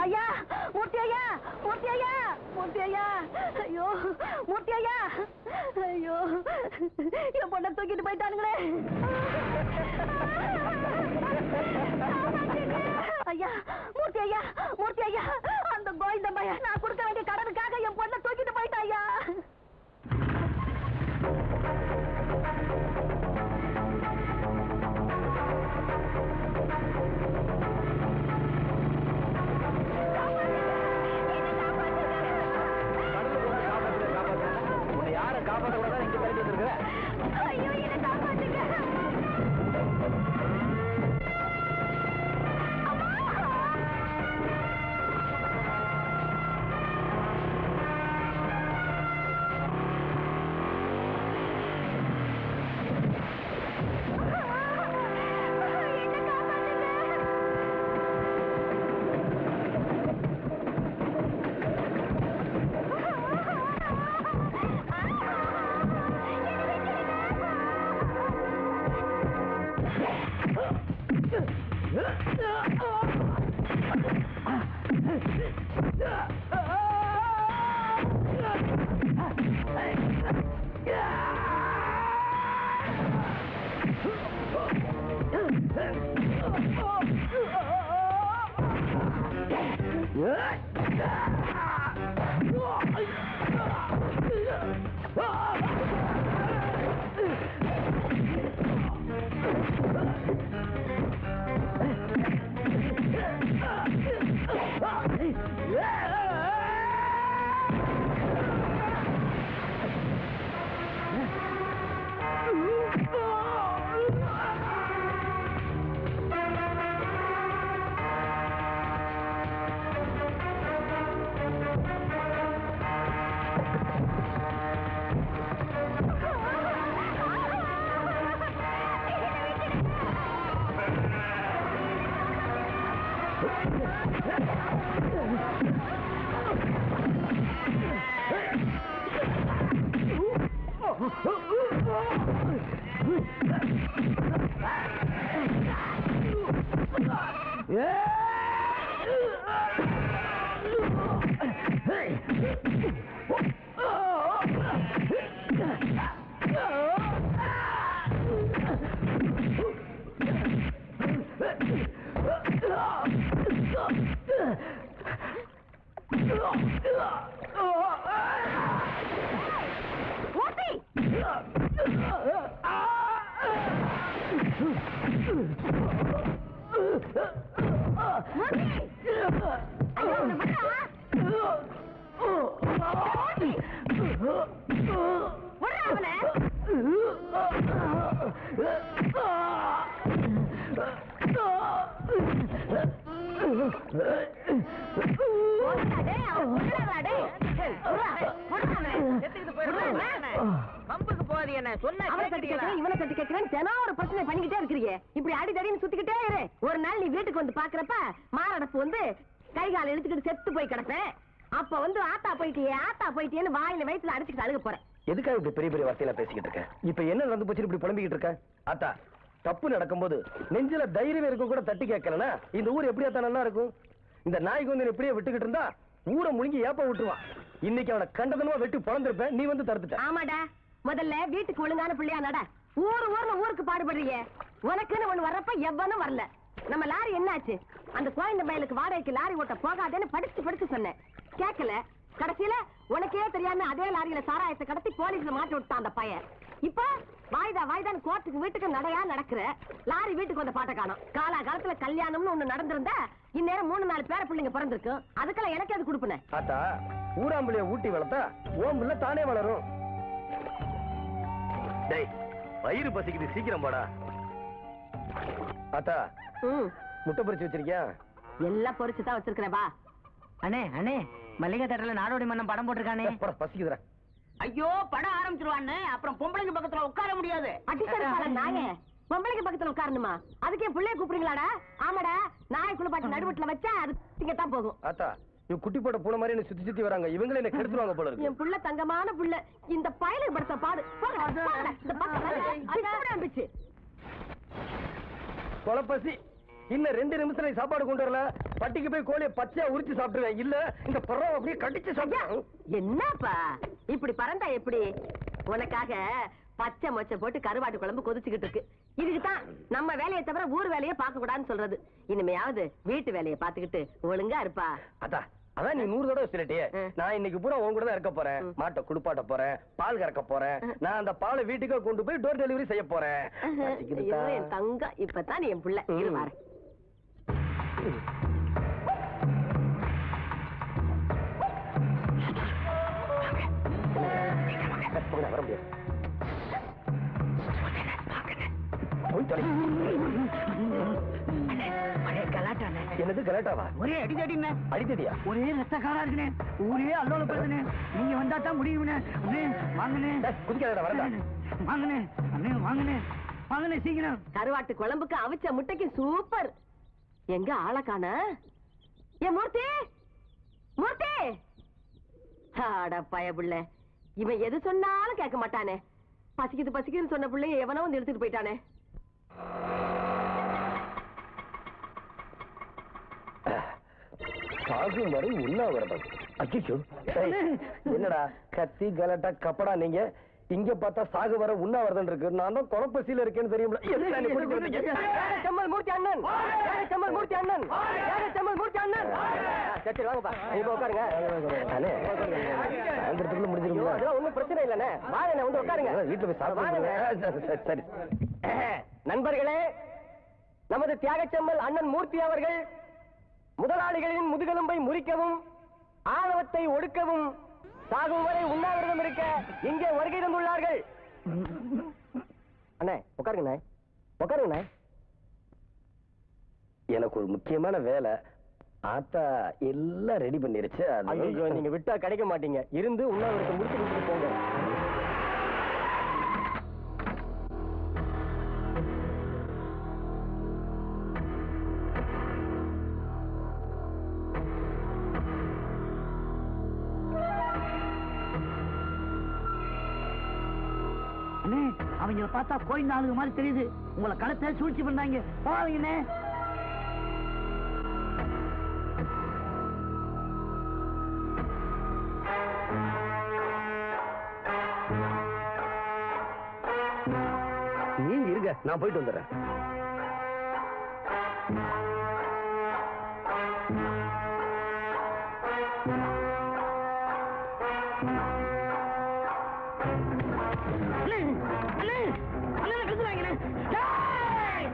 ஐயா மூர்த்தி ஐயா மூர்த்தி ஐயா மூர்த்தி ஐயா ஐயோ மூர்த்தி ஐயா ஐயோ என் பொண்ணை தூக்கிட்டு போயிட்டானுங்களே ஐயா மூர்த்தி ஐயா மூர்த்தி ஐயா அந்த கோவிந்த பையன் நான் கொடுக்க வேண்டிய கடனுக்காக என் பொண்ணை தூக்கிட்டு போயிட்டா ஐயா உன்னை யாரை காப்பாற்ற கூட இங்க தள்ளி வந்திருக்க ஐயோ என்ன காப்பாத்துங்க என்ன காப்பாத்துங்க மூர்த்தி மூர்த்தி ஐயோ உன்னை விடுடா. விடுடா அவனை. விடுடா டேய், அவனை விடுடாடா டேய். விடுடா, விடுடா அவனை. விடுடா அவனை. பம்புக்கு போகாது என்ன சொன்ன அவனை தட்டி கேட்கிறேன் இவனை தட்டி கேட்கிறேன் தினம் ஒரு பிரச்சனை பண்ணிக்கிட்டே இருக்கிறீங்க இப்படி அடிதடின்னு சுத்திக்கிட்டே இரு ஒரு நாள் நீ வீட்டுக்கு வந்து பாக்குறப்ப மாரடைப்பு வந்து கை கால் இழுத்துக்கிட்டு செத்து போய் கிடப்பேன் அப்ப வந்து ஆத்தா போயிட்டியே ஆத்தா போயிட்டியேன்னு வாயில வயித்துல அடிச்சுக்கிட்டு அழுக போறேன் எதுக்காக இப்படி பெரிய பெரிய வார்த்தையில பேசிக்கிட்டு இருக்க இப்ப என்ன நடந்து போச்சு இப்படி புலம்பிக்கிட்டு இருக்க ஆத்தா தப்பு நடக்கும்போது நெஞ்சில தைரியம் இருக்க கூட தட்டி கேட்கலனா இந்த ஊர் எப்படியா தானே இருக்கும் இந்த நாய்க்கு வந்து இப்படியே விட்டுக்கிட்டு இருந்தா ஊரை முழுங்கி ஏப்ப விட்டுருவான் இன்னைக்கு அவனை கண்டதனமா வெட்டி பொழந்திருப்பேன் நீ வந்து தடுத்துட்ட ஆமாடா முதல்ல வீட்டுக்கு ஒழுங்கான பிள்ளையா நட ஊரு ஊர்ல ஊருக்கு பாடுபடுறீங்க உனக்குன்னு ஒண்ணு வர்றப்ப எவ்வளவும் வரல நம்ம லாரி என்னாச்சு அந்த கோயந்த பயலுக்கு வாடகைக்கு லாரி ஓட்ட போகாதேன்னு படிச்சு படிச்சு சொன்னேன் கேட்கல கடைசியில உனக்கே தெரியாம அதே லாரியில சாராயத்தை கடத்தி போலீஸ்ல மாட்டி விட்டான் அந்த பையன் இப்ப வாய்தா வாய்தான் கோர்ட்டுக்கு வீட்டுக்கு நடையா நடக்கிற லாரி வீட்டுக்கு வந்த பாட்ட காணும் காலா காலத்துல கல்யாணம்னு ஒண்ணு நடந்திருந்தா இந்நேரம் மூணு நாலு பேர பிள்ளைங்க பிறந்திருக்கும் அதுக்கெல்லாம் எனக்கு அது கொடுப்பனே ஆத்தா ஊராம்புலிய ஊட்டி வளர்த்தா ஓம் புள்ள தானே வளரும் டேய் வயிறு பசிக்குது சீக்கிரம் போடா ஆத்தா ம் முட்டை பொரிச்சு வச்சிருக்கியா எல்லாம் பொறிச்சு தான் வச்சிருக்கிறேன் வா அண்ணே அண்ணே மல்லிகை தேட்டர்ல நாடோடி மன்னன் படம் போட்டிருக்கானே போடா, பசிக்குதுடா ஐயோ படம் ஆரம்பிச்சிருவான்னு அப்புறம் பொம்பளைங்க பக்கத்துல உட்கார முடியாது அடிக்கடி நாயே பொம்பளைக்கு பக்கத்துல உட்காரணுமா அதுக்கே பிள்ளைய கூப்பிடுறீங்களாடா ஆமாடா நாய் குளிப்பாட்டி நடுவுட்டுல வச்சா அது திங்கத்தான் போகும் ஆத்தா இவன் குட்டி போட்ட பூனை மாதிரி என்ன சுத்தி சுத்தி வராங்க இவங்களே என்ன கெடுத்துருவாங்க போல இருக்கு என் புள்ள தங்கமான புள்ள இந்த பயலுக்கு படுத்த பாடு போங்க, போங்க. இந்த பக்கம் வாங்க. பிச்சு விடு, பிச்சு. கொலப்பசி இன்னும் ரெண்டு நிமிஷத்துல நீ சாப்பாடு கொண்டு வரல பட்டிக்கு போய் கோழியை பச்சையா உரிச்சு சாப்பிட்டுருவேன் இல்ல இந்த பறவை அப்படியே கடிச்சு ஐயா, சாப்பிட்டு என்னப்பா இப்படி பறந்தா எப்படி உனக்காக பச்சை மொச்சை போட்டு கருவாட்டு குழம்பு கொதிச்சுக்கிட்டு இருக்கு இதுக்கு தான் நம்ம வேலையை தவிர ஊர் வேலையை பார்க்க கூடாதுன்னு சொல்றது இனிமையாவது வீட்டு வேலையை பார்த்துக்கிட்டு ஒழுங்கா இருப்பா அதா அதான் நீ நூறு தடவை சொல்லிட்டியே ம். நான் இன்னைக்கு பூரா உன் கூட தான் இருக்க போறேன் ம். மாட்டை குளிப்பாட்ட போறேன் பால் கறக்க போறேன் நான் அந்த பாலை வீட்டுக்கு கொண்டு போய் டோர் டெலிவரி செய்ய போறேன் பசிக்குதுக்கா. ஐயோ, என் தங்கம் இப்பதான் நீ என் புள்ள இரு ம். வாரேன் போங்கடா, வர முடியாது போய் தொலை. என்னது கலாட்டாவா ஒரே அடிதடிண்ணே அடித்ததியா ஒரே ரத்தக்காரா இருக்குனே ஊரே அல்லோல படுதுனே நீங்க வந்தா தான் முடியும்னே அண்ணே வாங்கனே டேய், குதிக்காதடா வரடா வாங்கனே அண்ணே வாங்கனே வாங்கனே சீக்கிரம் கருவாட்டு குழம்புக்கு அவிச்ச முட்டைக்கு சூப்பர் எங்க ஆள காண ஏ மூர்த்தி மூர்த்தி அட பயபுள்ள இவன் எது சொன்னாலும் கேட்க மாட்டானே பசிக்குது பசிக்குதுன்னு சொன்ன புள்ளைய எவனோ வந்து எடுத்துட்டு போயிட்டானே சாகும் வரை உண்ணாவிரதம் அச்சோ என்னடா கத்தி கலட்டா கப்படா நீங்க இங்க பார்த்தா சாகு வர உண்ணாவிரதம் இருக்கு நான் தான் குழப்பசியில இருக்கேன்னு தெரியுமில எதுக்கு என்னை கூட்டிட்டு வந்தீங்க? யாரு செம்மல் மூர்த்தி அண்ணன் யாரு செம்மல் மூர்த்தி அண்ணன் யாரு செம்மல் மூர்த்தி அண்ணன் ஆ, சரி சரி வாங்கப்பா நீங்க உட்காருங்க அண்ணே சாயந்தரத்துக்குள்ள முடிஞ்சிருங்களா அதெல்லாம் ஒண்ணும் பிரச்சனை இல்லண்ணே வாங்க வந்து உட்காருங்க வீட்டுல போய் சாப்பிடுங்க சரி நண்பர்களே நமது தியாகச்செம்மல் அண்ணன் மூர்த்தி அவர்கள் முதலாளிகளின் முதுகெலும்பை முறிக்கவும் ஆணவத்தை ஒடுக்கவும் சாகும் வரை உண்ணாவிரதம் இருக்க இங்கே வருகை தந்துள்ளார்கள் அண்ணே உட்காருங்கண்ணே உட்காருங்கண்ணே எனக்கு ஒரு முக்கியமான வேலை ஆத்தா எல்லாம் ரெடி பண்ணிருச்சு ஐயோ நீங்க விட்டா கிடைக்க மாட்டீங்க இருந்து உண்ணாவிரதத்தை முடிச்சு கொடுத்துட்டு போங்க அண்ணே அவங்கள பார்த்தா கோயில் ஆளுங்க மாதிரி தெரியுது உங்களை களத்தை சூழ்ச்சி பண்ணாங்க போவாங்கண்ணே நீங்க இருங்க நான் போயிட்டு வந்துடுறேன் அண்ணே அண்ணே அண்ணே கத்துறாங்கண்ணே டேய்!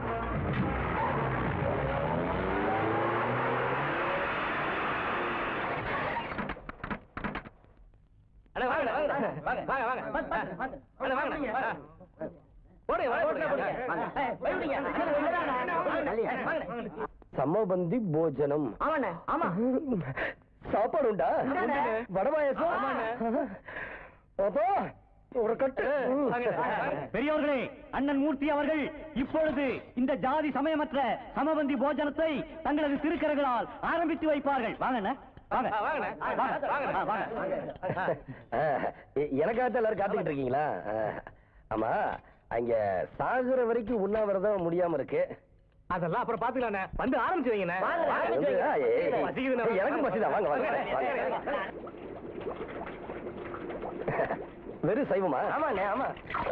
அண்ணே, வாங்க, வாங்க, வாங்க, வாங்க, வாங்க. அண்ணே, வாங்க, வாங்க. போடுங்க, வாங்க, போடுங்க. சமபந்தி போஜனம் ஆமாண்ணே ஆமா சாப்பாடு உண்டா உண்டுண்ணே. வடை பாயாசம் அப்போ ஒரு கட்டு பெரியவர்களே அண்ணன் மூர்த்தி அவர்கள் இப்பொழுது இந்த ஜாதி சமயமற்ற சமபந்தி போஜனத்தை தங்களது திருக்கரங்களால் ஆரம்பித்து வைப்பார்கள் வாங்கண்ணே வாங்க வாங்க வாங்க வாங்க எனக்காக எல்லாரும் காத்துக்கிட்டு இருக்கீங்களா அஹ், ஆமா அங்க சாகுற வரைக்கும் உண்ணாவிரதம் முடியாம இருக்கு அதெல்லாம் அப்புறம் பாத்துக்கலாண்ணே வந்து ஆரம்பிச்சு வைங்கண்ணே வாங்க, ஆரம்பிச்சு வைங்க. ஏய், ஏய், பசிக்குதுண்ணே. ஏய், எனக்கும் பசிதான். வாங்க, வாங்க, வாங்க. வெறும் சைவமா ஆமாண்ணே ஆமா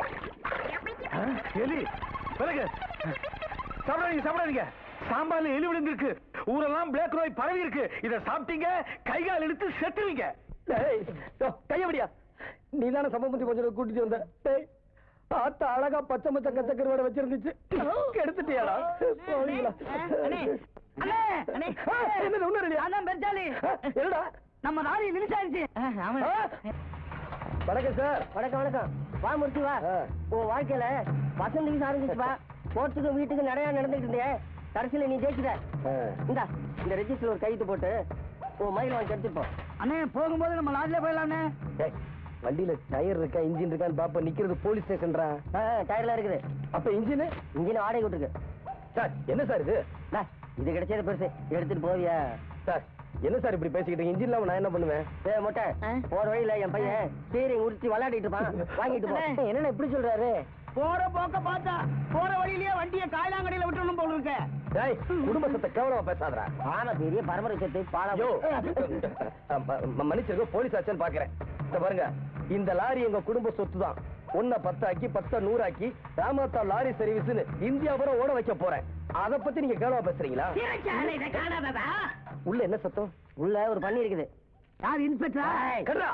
எலி பிறகு சாப்பிடாதீங்க சாப்பிடாதீங்க சாம்பார்ல எலி விழுந்திருக்கு ஊரெல்லாம் பிளாக் நோய் பரவி இருக்கு இத சாப்பிட்டீங்க கை கால் இழுத்து செத்துவீங்க கையபடியா நீ தானே சமபந்தி கொஞ்சம் கூட்டிட்டு வந்த டேய், ஆத்தா அழகா பச்சை மச்சை கச்ச கருவாடை வச்சிருந்துச்சு கெடுத்துட்டியாடா போவீங்களா? அண்ணே, அண்ணே, அண்ணே. ஆ, என்னது, ஒண்ணும் இல்லையா? அதான் பெருச்சாலி ஆ, என்னடா நம்ம ராணி நிமிஷாயிருச்சு ஆ? வணக்கம் சார் வணக்கம் வணக்கம் வா மூர்த்தி வா ஆ. உன் வாழ்க்கையில வசந்திக்கு ஆரம்பிச்சுப்பா கோர்ட்டுக்கும் வீட்டுக்கு நிறைய நடந்துட்டு இருந்தேன் கடைசியில நீ ஜெயிச்சுட்ட ஆ. இந்தா இந்த ரெஜிஸ்டர்ல ஒரு கையெழுத்து போட்டு உன் மயில் வாங்கி எடுத்துப்போம் அண்ணே போகும்போது நம்ம லாட்ஜ்ல போயிடலாம்ண்ணே டேய், வண்டியில டயர் இருக்கா இன்ஜின் இருக்கான்னு பாப்ப நிக்கிறது போலீஸ் ஸ்டேஷன்ரா டயர்லாம் இருக்குது அப்ப இன்ஜின் இன்ஜின் வாடகை விட்டுருக்கு சார் என்ன சார் இது டா, இது கிடைச்சது பெருசு எடுத்துட்டு போவியா சார் என்ன சார் இப்படி பேசிக்கிட்டு இருக்கீங்க? இன்ஜின் இல்லாம நான் என்ன பண்ணுவேன் ஏ மொட்டை போற வழியில என் பையன் ஸ்டீரிங் உடுத்தி விளையாடிட்டு இருப்பான் வாங்கிட்டு போ அண்ணே. என்னென்ன இப்படி சொல்றாரு போற போக்க பார்த்தா போற வழியிலேயே வண்டியை காயலாங்கடையில விட்டுணும் போல இருக்க டேய் குடும்பத்தை கேவலமா பேசாதடா ஆனா பெரிய பரம்பரை சொத்து பாலம் ஐயோ மன்னிச்சிருக்க போலீஸ் ஆச்சுன்னு பாக்குறேன் இந்த பாருங்க இந்த லாரி எங்க குடும்ப சொத்து தான் ஒன்ன பத்தாக்கி பத்த நூறாக்கி ராமாத்தா லாரி சர்வீஸ்னு இந்தியா பூரா ஓட வைக்க போறேன் அத பத்தி நீங்க கேவலமா பேசுறீங்களா சிறைச்சாலை இதை காணாததா உள்ள என்ன சத்தம் உள்ள ஒரு பண்ணி இருக்குது யார் இன்ஸ்பெக்டர் கட்றா.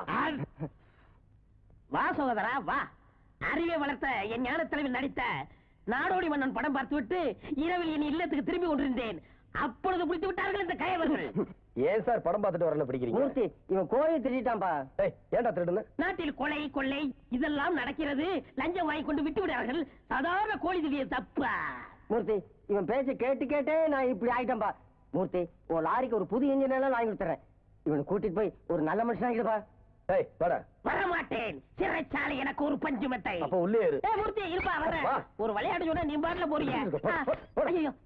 வா சகோதரா வா அறிவை வளர்த்த என் ஞான தலைவர் நடித்த நாடோடி மன்னன் படம் பார்த்துவிட்டு இரவில் என் இல்லத்துக்கு திரும்பி கொண்டிருந்தேன் அப்பொழுது பிடித்து விட்டார்கள் இந்த கயவர்கள் ஏன் சார் படம் பார்த்துட்டு வரல பிடிக்கிறீங்க மூர்த்தி இவன் கோயில் திருட்டான்பா ஏய் ஏன்டா திருடுன நாட்டில் கொலை கொள்ளை இதெல்லாம் நடக்கிறது லஞ்சம் வாங்கி கொண்டு விட்டு விடார்கள் சாதாரண கோழி திடீர் தப்பா மூர்த்தி இவன் பேச்ச கேட்டு கேட்டே நான் இப்படி ஆயிட்டேன்பா மூர்த்தி உன் லாரிக்கு ஒரு புது இன்ஜின் எல்லாம் வாங்கி கொடுத்துறேன் இவனை கூட்டிட்டு போய் ஒரு நல்ல மனுஷன் ஆகிடுப்பா ஏய் வாடா வரமாட்டேன் சிறைச்சாலை எனக்கு ஒரு பஞ்சு மெத்தை அப்ப உள்ளே இரு ஏய், மூர்த்தி இருப்பா வரேன் வா. ஒரு விளையாட்டு சொன்னா நீ பாட்டுல போறீங்க போ, போ, போ. ஆ, ஐயோ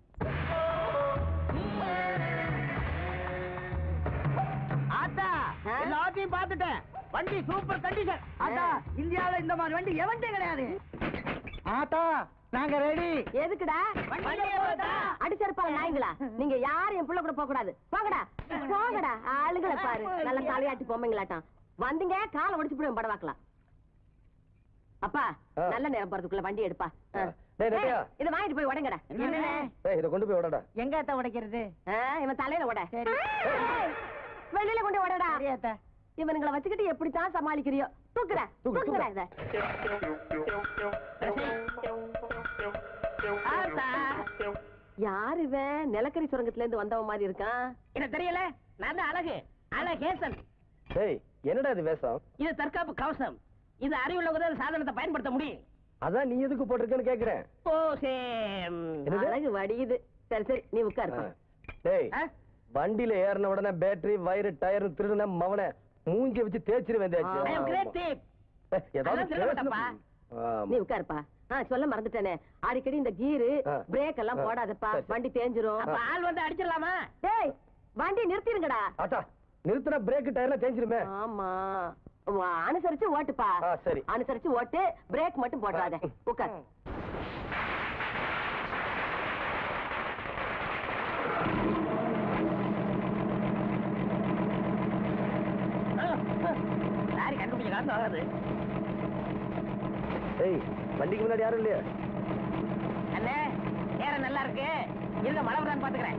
ஆத்தா எல்லாத்தையும் பார்த்துட்டேன் வண்டி சூப்பர் கண்டிஷன் ஆத்தா இந்தியாவுல இந்த மாதிரி வண்டி எவன்டே கிடையாது ஆத்தா நாங்க ரெடி எதுக்குடா அடிச்சிருப்பாங்க நாய்ங்களா நீங்க யாரும் என் புள்ள கூட போக கூடாது போகடா போகடா ஆளுங்களை பாரு நல்ல தலையாட்டி பொம்மைங்களாட்டம் வந்தீங்க காலை ஒடிச்சு போடுவேன் படவாக்கலாம் அப்பா ஆ. நல்ல நேரம் போறதுக்குள்ள வண்டி எடுப்பா ஆ. டேய், ரெட்டியா? ஏய், இதை வாங்கிட்டு போய் உடங்கடா என்னண்ணே? ஏய் இத கொண்டு போய் விடடா எங்க அத்தா உடைக்கிறது ஆ, இவன் தலையில உட சரி. ஏய், வெளியில கொண்டு உடடா சரி அத்தா இவனுங்களை வச்சுக்கிட்டு எப்படித்தான் சமாளிக்கிறியோ தூக்குற தூக்கு, தூக்குற இத ஆத்தா யார் இவன் நிலக்கரி சுரங்கத்துல இருந்து வந்தவன் மாதிரி இருக்கான் எனக்கு தெரியல நான் தான் அழகு அழகேசன் டேய் என்னடா இது வேஷம் இது தற்காப்பு கவசம் இது அறிவுள்ளவங்க தான் இந்த சாதனத்தை பயன்படுத்த முடியும் அதான் நீ எதுக்கு போட்டிருக்கேன்னு கேக்குறேன் ஓ சேம் என்னது? அழகு வடியுது சரி சரி நீ உட்காருப்பா டேய் ஆ? வண்டியில ஏறின உடனே பேட்டரி வயிறு டயர் திருடுன மவனை மூஞ்சி வச்சு தேய்ச்சிருவேன் தேய்ச்சி I am great thief. ஏய், ஏதாவது அதெல்லாம் திருட மாட்டேன்ப்பா. ஆமா. நீ உட்காருப்பா ஆ சொல்ல மறந்துட்டேனே அடிக்கடி இந்த கீரு ஆ. பிரேக் எல்லாம் ஆ. போடாதப்பா சரி, சரி. வண்டி தேஞ்சிரும் அப்ப ஆள் வந்து அடிச்சிடலாமா டேய் வண்டி நிறுத்திருங்கடா ஆட்டா நிறுத்தின பிரேக் டயர்ல தேய்ச்சிருமே ஆமா வா, அனுசரிச்சு ஓட்டுப்பா ஆ, சரி. அனுசரிச்சு ஓட்டு பிரேக் மட்டும் போடாத ஆ. உட்கார் லாரி கண்டுபிடிக்க காசு ஆகாது ஏய் வண்டிக்கு முன்னாடி யாரும் இல்லையா அண்ணே நேரம் நல்லா இருக்கு இருங்க மழை விடான்னு பாத்துக்கிறேன்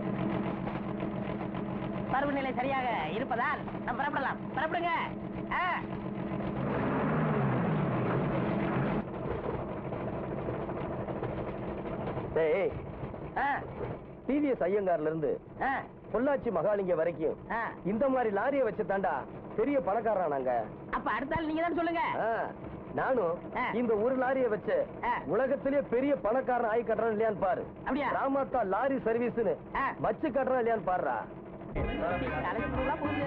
பருவநிலை சரியாக இருப்பதால் நம்ம புறப்படலாம் புறப்படுங்க ஆ. டேய் ஆ. டிவிஎஸ் ஐயங்கார்ல இருந்து ஆ. பொள்ளாச்சி மகாலிங்க வரைக்கும் ஆ. இந்த மாதிரி லாரியை வச்சு தாண்டா பெரிய பணக்காரா நாங்க அப்ப அடுத்த ஆள் நீங்க தான் சொல்லுங்க ஆ, நானும் ஆ. இந்த ஒரு லாரியை வச்சு ஆ. உலகத்திலே பெரிய பணக்காரன் ஆகி கட்டுறான் இல்லையான்னு பாரு அப்படியா? ராமாத்தா லாரி சர்வீஸ்னு ஆ. வச்சு கட்டுறான் இல்லையான்னு பாருடா தலைக்கு பூரா போகுது.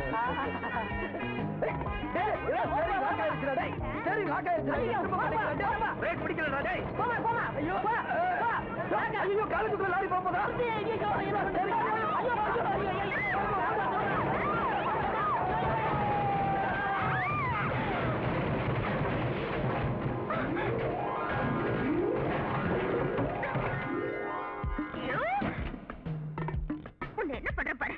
பிரேக் பிடிக்கலடா டேய் போமா, போமா. ஐயோ போ, போ. வாங்க. ஐயோ காலுக்குள்ள லாரி போப்பதா ஐயோ, ஐயோ, ஐயோ, ஐயோ, ஐயோ, ஐயோ, ஐயோ. உன்னை என்ன பண்ற பாரு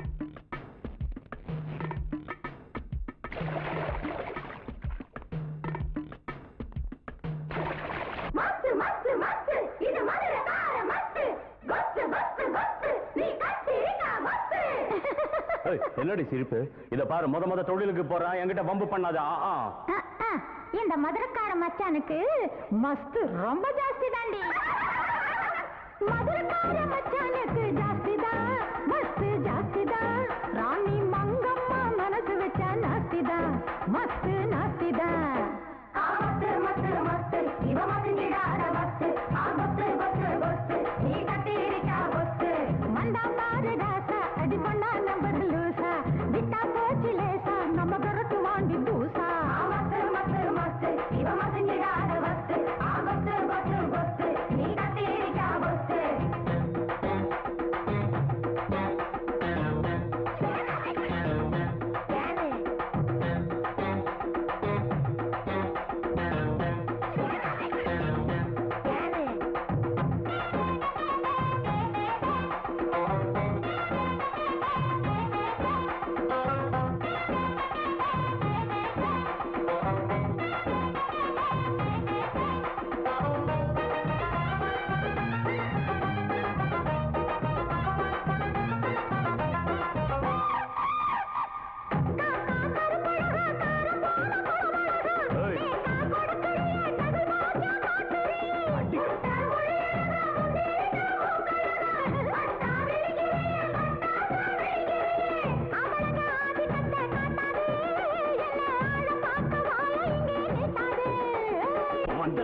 மஸ்து மஸ்து மஸ்து இது மதுரை கார மஸ்து பஸ்து பஸ்து பஸ்து நீ கத்திரிக்கா மஸ்து என்னடி சிரிப்பு இத பாரு முத முத தொழிலுக்கு போறான் என்கிட்ட வம்பு பண்ணாத ஆ, ஆ. இந்த மதுரக்கார மச்சானுக்கு மஸ்து ரொம்ப ஜாஸ்தி தாண்டி மதுரக்கார மச்சானுக்கு ஜாஸ்தி தான் மஸ்து ஜாஸ்தி தான் ராணி மங்கம்மா மனசு வச்சா நாஸ்தி தான் மஸ்து நாஸ்தி தான் மஸ்து மஸ்து மஸ்து இவ மதுங்கிடாத மஸ்து ஆபத்து பத்து பத்து நீ கட்டிருக்கா பத்து மண்டா பாரு ராசா அடி பண்ணா நம்பர் லூசா விட்டா போச்சு லேசா நம்ம விரட்டு வாண்டி பூசா மஸ்து மஸ்து மஸ்து இவ மதுங்கிடாத மஸ்து ஆபத்து பத்து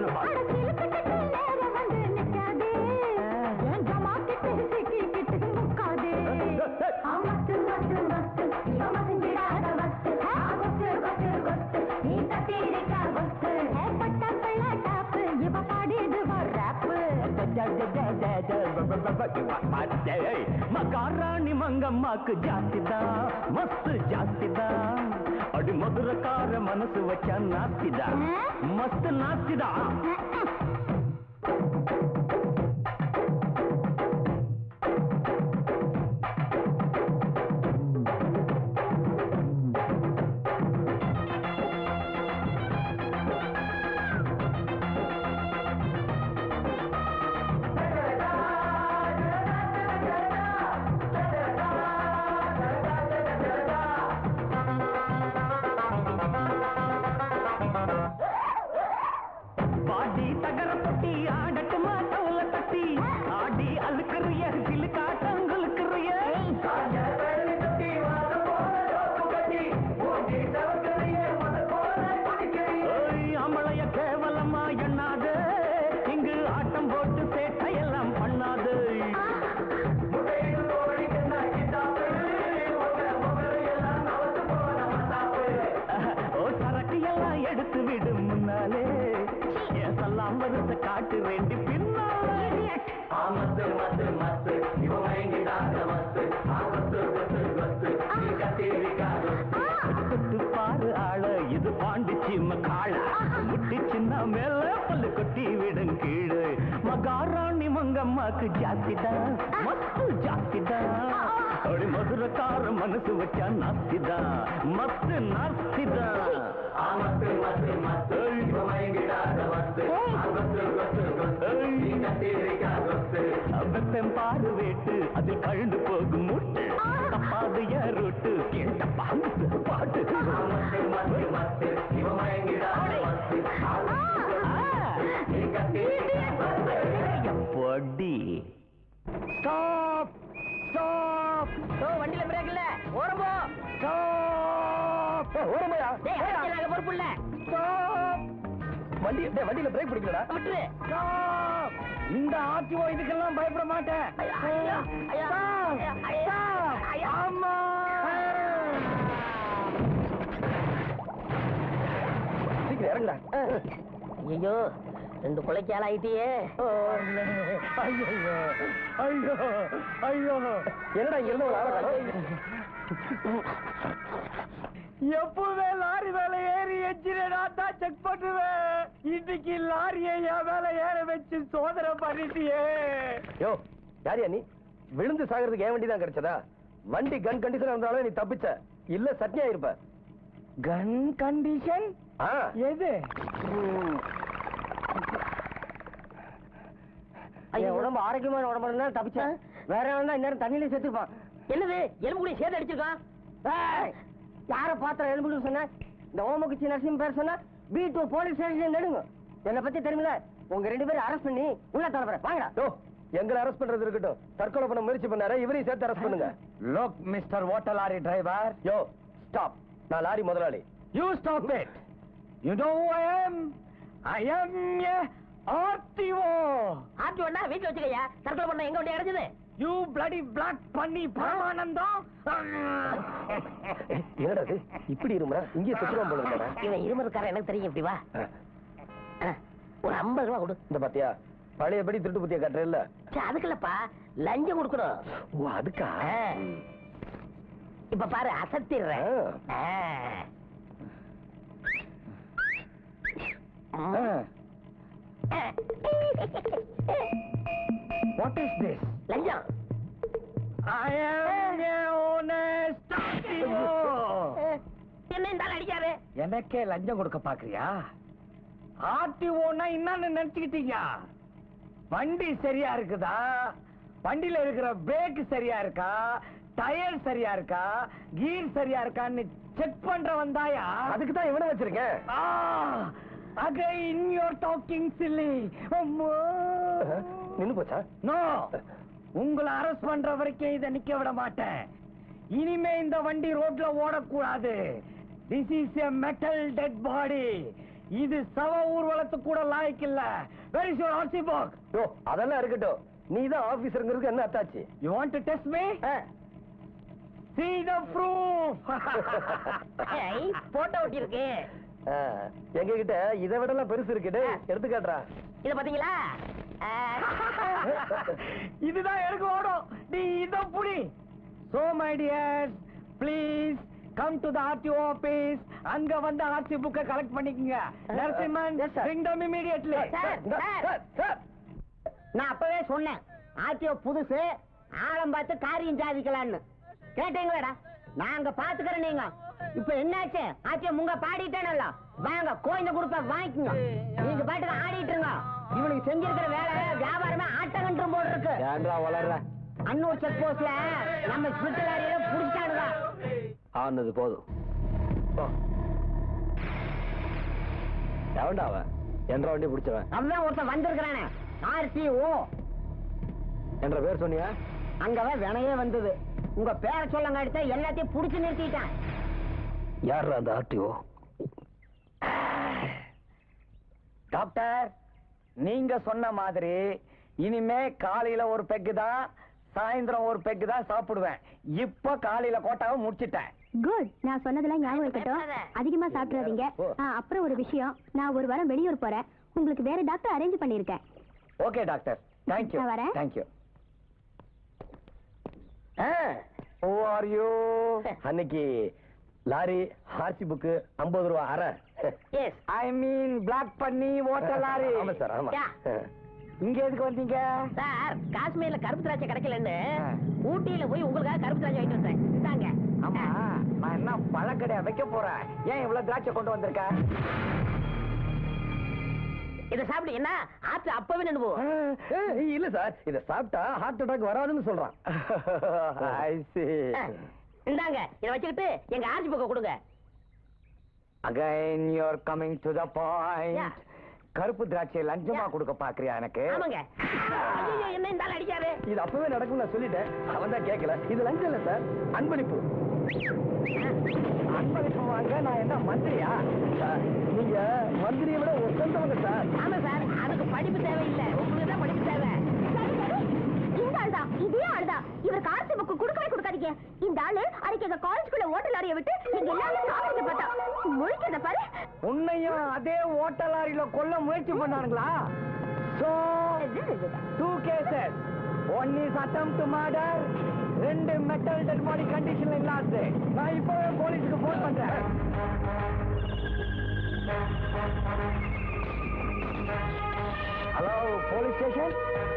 அட சிலுக்குக்கிட்டு நேரம் வந்து நிக்காதே. என் ஜமாக்கிட்டு சிக்கிக்கிட்டு முக்காதே. ஆ, மஸ்து, மஸ்து, மஸ்து, இவ மசிஞ்சிடாத மஸ்து. ஆ, கொத்து, கொத்து, கொத்து, நீ தட்டியிருக்கா கொத்து. ஏ, பட்ட பிள்ளை டாப்பு, இவ பாடிடுவா ராப்பு. மகாராணி மங்கம்மாக்கு ஜாஸ்திதா மஸ்து ஜாஸ்திதா அடி மதுரக்கார மனசு வச்சா நாஸ்திதா மஸ்து நாஸ்திதா பாடி தகர பொட்டி ஆடட்டுமா தவுல தட்டி ஆடி அழுக்குறிய சிலு காட்டங்களுக்குறிய அமளைய கேவலமா எண்ணாது இங்கு ஆட்டம் போட்டு சேட்டையெல்லாம் பண்ணாது ஓ சரக்கு எல்லாம் எடுத்து விடும் முன்னாலே என் சல்லாம் வருஷ காட்டு வேண்டி பின்னாலே மத்து மத்து மத்து இவ மயங்கிடாத மத்து ஆபத்து கொத்து கொத்து நீ கத்திரிக்காது தொட்டு பாரு ஆள இது பாண்டிச்சி மக்காள முட்டி சின்ன மேல பல்லு கொட்டி விடும் கீழே மகாராணி மங்கம்மாக்கு ஜாஸ்திதா மஸ்து ஜாஸ்திதா அப்படி மதுரக்கார மனசு வச்சா நாஸ்திதா மஸ்து நாஸ்திதா ஆமத்து மத்து மத்து இவ மயங்கிடாத மத்து ஆபத்து கொத்து கொத்து நீ கத்திரிக்காது வெப்பம் பாரு வேட்டு அதில் கழுந்து போகும் முட்டு தப்பாது ஏறுட்டு கேட்ட பாட்டு பாட்டு மத்து மத்து மத்து இவ மயங்கிடாத மத்து ஆபத்து கொத்து நீ கத்திரிக்காது பொடி ஸ்டாப் ஸ்டாப் ஓ, வண்டியில பிரேக் இல்ல ஓரம் போ ஸ்டாப் ஓரமையா டேய் அதுக்கு நாங்க பொறுப்பு இல்ல ஸ்டாப் வண்டி டேய் வண்டியில பிரேக் பிடிக்கலடா விட்டுரு ஸ்டாப் இந்த ஆர்டிஓ இதுக்கெல்லாம் பயப்பட மாட்டேன் ஐயா, ஐயா, ஐயா, ஐயா, ஐயா. ஆமா சீக்கிரம் இறங்குடா ஐயோ ரெண்டு கொலைக்கு ஆளாயிட்டியே ஐயோ ஐயோ ஐயோ என்னடா இங்க இருந்து ஒரு ஆளை காணோம்? எப்பவுமே லாரி மேல ஏறி எஞ்சினா தான் செக் பண்ணுவேன் இன்னைக்கு லாரியை என் மேல ஏற வச்சு சோதனை பண்ணிட்டியே யோ யாரியா நீ விழுந்து சாகிறதுக்கு என் வண்டி தான் கிடைச்சதா வண்டி கன் கண்டிஷன் இருந்தாலும் நீ தப்பிச்ச இல்ல சட்னியா இருப்ப கன் கண்டிஷன் எது என் உடம்பு ஆரோக்கியமான உடம்பு இருந்தா தப்பிச்சேன் வேற வந்தா இந்நேரம் தண்ணியில செத்துப்பான் என்னது எலும்பு கூட சேர்த்து அடிச்சிருக்கான் ஏய், யார பாத்திரம் எலும்புன்னு சொன்ன இந்த ஓமகுச்சி நரசிம்ம பேர் சொன்னா பி டூ போலீஸ் ஸ்டேஷன் நெடுங்க என்னை பத்தி தெரியுமில உங்க ரெண்டு பேரும் அரெஸ்ட் பண்ணி உள்ள தரப்பறேன் வாங்கடா யோ எங்களை அரெஸ்ட் பண்றது இருக்கட்டும் தற்கொலை பண்ண முயற்சி பண்ணாரு இவரையும் சேர்த்து அரெஸ்ட் பண்ணுங்க லோக் மிஸ்டர் ஓட்ட லாரி டிரைவர் யோ ஸ்டாப் நான் லாரி முதலாளி you stop it you know I am I am a RTO ஆட்டி ஒண்ணா வீட்டுல வச்சுக்கய்யா தற்கொலை பண்ண எங்க வண்டி அடைஞ்சது யூ பிளடி பிளாக் பண்ணி பரமானந்தம் என்னடா இது இப்படி இருமுறா இங்கே செத்துருவான் போல இருக்கடா இவன் இருமருக்காரன் எனக்கு தெரியும் இப்படி வா அண்ணா, ஒரு ஐம்பது ரூபா கொடு இந்த பாத்தியா பழையபடி திருட்டு புத்திய கட்டுற இல்ல சே, அதுக்குல்லப்பா லஞ்சம் கொடுக்கணும் ஓ அதுக்கா ஆ. இப்ப பாரு அசத்திடுறேன் ஆ. ஆ. வாட் இஸ் திஸ் லஞ்சம் ஐ அம் ஏ ஓனஸ்ட் ஆர்டிஓ என்ன இந்த ஆள் அடிக்காரு எனக்கே லஞ்சம் கொடுக்க பாக்குறியா ஆர்டிஓனா என்னன்னு நினைச்சுக்கிட்டீங்க வண்டி சரியா இருக்குதா வண்டியில இருக்கிற பிரேக் சரியா இருக்கா டயர் சரியா இருக்கா கீர் சரியா இருக்கான்னு செக் பண்ற வந்தாயா அதுக்கு தான் இவனை வச்சிருக்கேன் அகைன் யூர் டாக்கிங் சில்லி நின்னு போச்சா நோ உங்களை அரெஸ்ட் பண்ற வரைக்கும் இதை நிக்க விட மாட்டேன் இனிமே இந்த வண்டி ரோட்ல ஓடக்கூடாது this is a metal dead body இது சவ ஊர்வலத்துக்கு கூட லாய்க்கு இல்ல வெரி ஷூர் ஆர்சி புக் யோ அதெல்லாம் இருக்கட்டும் நீ தான் ஆபீசருங்கிறதுக்கு என்ன அத்தாச்சு you want to test me see the proof photo ஒட்டி இருக்கு எங்க கிட்ட இதை விட எல்லாம் பெருசு இருக்கு டேய், எடுத்து காட்டுறா இத பாத்தீங்களா இதுதான் எனக்கு ஓடும் நீ இத புடி so my dears please come to the RTO office அங்க வந்து ஆர்சி புக்க கலெக்ட் பண்ணிக்கங்க Narasimman Yes, sir. bring them immediately sir, sir. Sir நான் அப்பவே சொன்னேன் ஆட்சியோ புதுசு ஆழம் பார்த்து காரியம் சாதிக்கலான்னு கேட்டீங்களாடா நாங்க பாத்துக்கிறோம் நீங்க இப்ப என்னாச்சு ஆட்சிய முங்க பாடிட்டேனல்ல வாங்க கோயிந்த குரூப்ப வாங்கிக்கோங்க நீங்க பாட்டுக்கு ஆடிட்டு இருங்க இவனுக்கு செஞ்சிருக்கிற வேலை வியாபாரமே ஆட்டங்கன்றும் போல் இருக்கு ஏன்டா வளர்ற அன்னூர் செக் போஸ்ட்ல நம்ம ஸ்பிரிட்டலாரியில புடிச்சிட்டானுங்க ஆனது போதும் போ. எவன்டா அவன் என்ற வண்டி பிடிச்சவன் அவன் ஒருத்தன் வந்திருக்கிறானே ஆர்டிஓ என்ற பேர் சொன்னியா அங்கவே வினையே வந்தது உங்க பேரை சொல்லங்க எடுத்த எல்லாத்தையும் புடிச்சு நிறுத்திட்டான் யார் அந்த ஆர்டிஓ டாக்டர் நீங்க சொன்ன மாதிரி இனிமே காலையில ஒரு பெக்கு தான் சாயந்தரம் ஒரு பெக்கு தான் சாப்பிடுவேன் இப்ப காலையில கோட்டாவை முடிச்சிட்டேன் குட் நான் சொன்னதெல்லாம் ஞாபகம் இருக்கட்டும் பேசாத. அதிகமா சாப்பிடாதீங்க ஓ. ஆ, அப்புறம் ஒரு விஷயம் நான் ஒரு வாரம் வெளியூர் போறேன் உங்களுக்கு வேற டாக்டர் அரேஞ்ச் பண்ணிருக்கேன் ஓகே டாக்டர் தேங்க்யூ நான் வரேன். தேங்க்யூ ஓ ஆர் யூ அன்னைக்கு லாரி ஆர்சி புக்கு ஐம்பது ரூபா அரை எஸ் ஐ மீன் பிளாக் பண்ணி ஓட்டல் லாரி ஆமா சார் ஆமா யா. இங்க எதுக்கு வந்தீங்க சார் காஷ்மீர்ல கருப்பு திராட்சை கிடைக்கலன்னு ஆ. ஊட்டியில போய் உங்களுக்காக கருப்பு திராட்சை வாங்கிட்டு வந்தேன் இந்தாங்க ஆமா நான் என்ன பழக்கடையா வைக்க போறேன் ஏன் இவ்வளவு திராட்சை கொண்டு வந்திருக்க இத சாப்பிடு என்ன ஆத்து அப்பவே நின்று போகும் ஏய், இல்ல சார் இத சாப்பிட்டா ஹார்ட் அட்டாக் வராதுன்னு சொல்றான் ஐ see இந்தாங்க இத வச்சுக்கிட்டு எங்க ஆர்ஜி பக்கம் கொடுங்க again you're coming to the point Yeah. கருப்பு திராட்சை லஞ்சமா Yeah. கொடுக்க பாக்குறியா எனக்கு ஆமாங்க ஐயோ என்ன இந்த ஆள் அடிக்காரு இது அப்பவே நடக்கும் நான் சொல்லிட்டேன் அவன் தான் கேட்கல இது லஞ்சம் இல்ல சார் அன்பளிப்பு அன்பளிப்பு வாங்க நான் என்ன மந்திரியா சார், நீங்க மந்திரியை விட ஒசந்தவங்க சார் ஆமா சார் அதுக்கு படிப்பு தேவையில்லை உங்களுக்கு தான் படிப்பு தேவை சரி சரி இந்த ஆள் தான் இதே ஆள் தான் இவர் காசு புக்கு கொடுக்கவே கொடுக்காதீங்க இந்த ஆளு அன்னைக்கு எங்க காலேஜ்குள்ள ஓட்டல் லாரியை விட்டு எங்க எல்லாரும் சாப்பிட்டு பார்த்தா முழிக்கிறத பாரு உன்னையும் அதே ஓட்டல் லாரியில கொல்ல முயற்சி பண்ணானுங்களா so two cases one is attempt to murder ரெண்டு மெட்டல் டெட் பாடி கண்டிஷன்ல இல்லாது நான் இப்பவே போலீஸுக்கு போன் பண்றேன் ஹலோ போலீஸ் ஸ்டேஷன்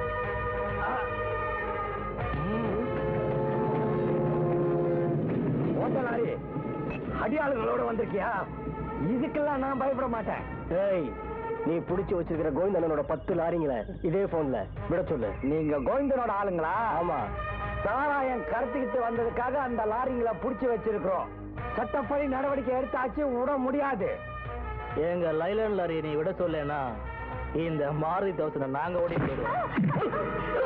ஓட்டல் லாரி அடியாளுகளோட வந்திருக்கியா இதுக்கெல்லாம் நான் பயப்பட மாட்டேன் ஏய் நீ புடிச்சு வச்சிருக்கிற கோவிந்தனோட பத்து லாரிங்களை இதே போன்ல விட சொல்லு நீங்க கோவிந்தனோட ஆளுங்களா ஆமா சாராயம் கடத்திக்கிட்டு வந்ததுக்காக அந்த லாரிங்களை புடிச்சு வச்சிருக்கிறோம் சட்டப்படி நடவடிக்கை எடுத்தாச்சு விட முடியாது எங்க லைலன் லாரி நீ விட சொல்லேன்னா இந்த மாருதி தௌசனை நாங்க ஓடி போயிடுவோம்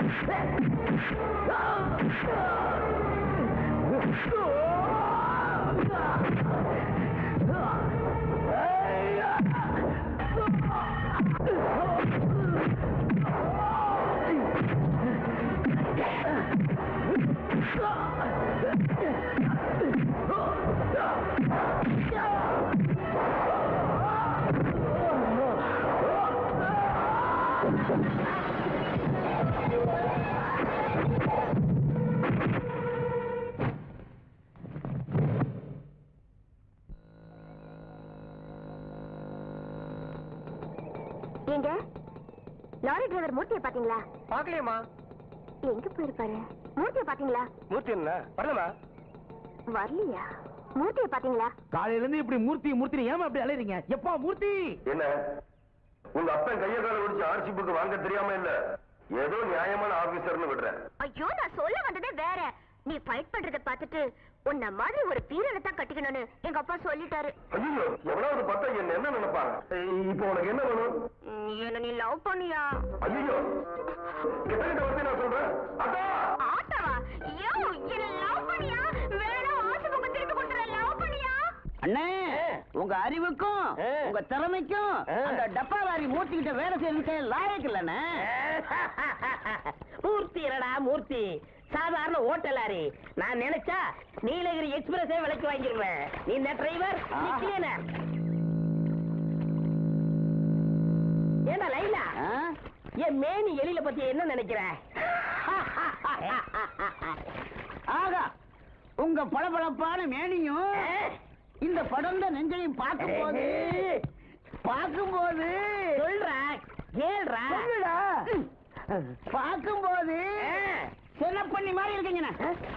ஏங்க லாரி டிரைவர் மூர்த்தியை பாத்தீங்களா பாக்கலையம்மா எங்க போயிருப்பாரு மூர்த்தியை பாத்தீங்களா மூர்த்தி என்ன வரலமா வரலையா மூர்த்தியை பாத்தீங்களா காலையில இருந்து இப்படி மூர்த்தி மூர்த்தி ஏமா அப்படி அலையறீங்க எப்பா மூர்த்தி என்ன உங்க அப்பன் கைய கால ஒடிச்சு ஆர்சி புக் வாங்க தெரியாம இல்ல ஏதோ நியாயமான ஆபீசர்னு விடுறேன் ஐயோ நான் சொல்ல வந்ததே வேற நீ ஃபைட் பண்றத பார்த்துட்டு உன்ன மாதிரி ஒரு பீரனை தான் கட்டிக்கணும்னு எங்க அப்பா சொல்லிட்டாரு ஐயோ எவ்வளவு பார்த்தா என்ன என்ன நினைப்பாங்க இப்போ உனக்கு என்ன வேணும் ம், என்ன நீ லவ் பண்ணியா ஐயோ கிட்ட கிட்ட வந்து நான் சொல்றேன் அத்தா ஆட்டவா ஐயோ என்ன லவ் பண்ணியா வேணும் ஆசை பக்கம் திருப்பி கொடுத்துற லவ் பண்ணியா அண்ணே உங்க அறிவுக்கும் உங்க திறமைக்கும் அந்த டப்பா லாரி மூர்த்திக்கிட்ட வேலை செய்யறதுக்கு லாயக்கு இல்லண்ணே மூர்த்தி என்னடா மூர்த்தி சாதாரண ஓட்ட லாரி நான் நினைச்சா நீலகிரி எக்ஸ்பிரஸே விலைக்கு வாங்கிடுவேன் நீ இந்த டிரைவர் ஏண்டா லைலா என் மேனி எலியில பத்தி என்ன நினைக்கிற ஆகா உங்க பளபளப்பான மேனியும் இந்த படர்ந்த நெஞ்சையும் பார்க்கும்போது பார்க்கும்போது சொல்றா கேள்றா சொல்லுடா. பார்க்கும்போது சின்னப்பண்ணி மாதிரி இருக்கீங்கண்ணா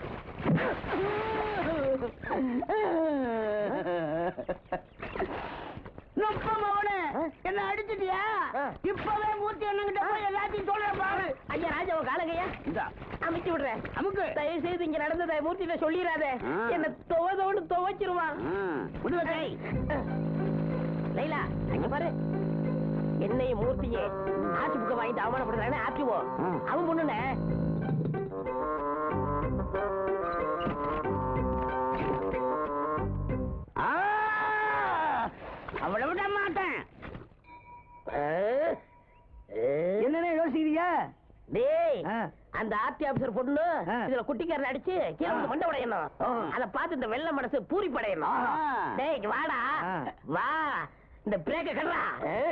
நுட்பம் அவனே என்ன அடிச்சிட்டியா இப்பவே மூர்த்தி அண்ணங்கிட்ட போய் எல்லாத்தையும் சொல்றேன் பாரு ஐயா ராஜா உன் காலங்கையா இந்தா அமைச்சு விடுறேன் அமுக்கு தயவு செய்து இங்க நடந்ததை மூர்த்திட்ட சொல்லிடாத ஆ. என்ன துவதோடு துவைச்சிருவான் விடுவ ஏய். லைலா அங்க பாரு என்னையும் மூர்த்தியே ஆட்சி புக்க வாங்கிட்டு அவமானப்படுறானே ஆச்சுவோம் ம். அவன் பொண்ணுனே ஆ, அவளை விட மாட்டேன் என்னென்ன யோசிக்கிறீங்க டேய் ஆ. அந்த ஆர்டி ஆபீசர் பொண்ணு ஆ. இதுல குட்டிக்காரன் அடிச்சு கீழே வந்து மண்டை உடையணும் ஆ. அத பார்த்து இந்த வெள்ள மனசு பூரி படையணும் ஆ. டேய் இங்க வாடா ஆ. வா இந்த பிரேக்க கடறா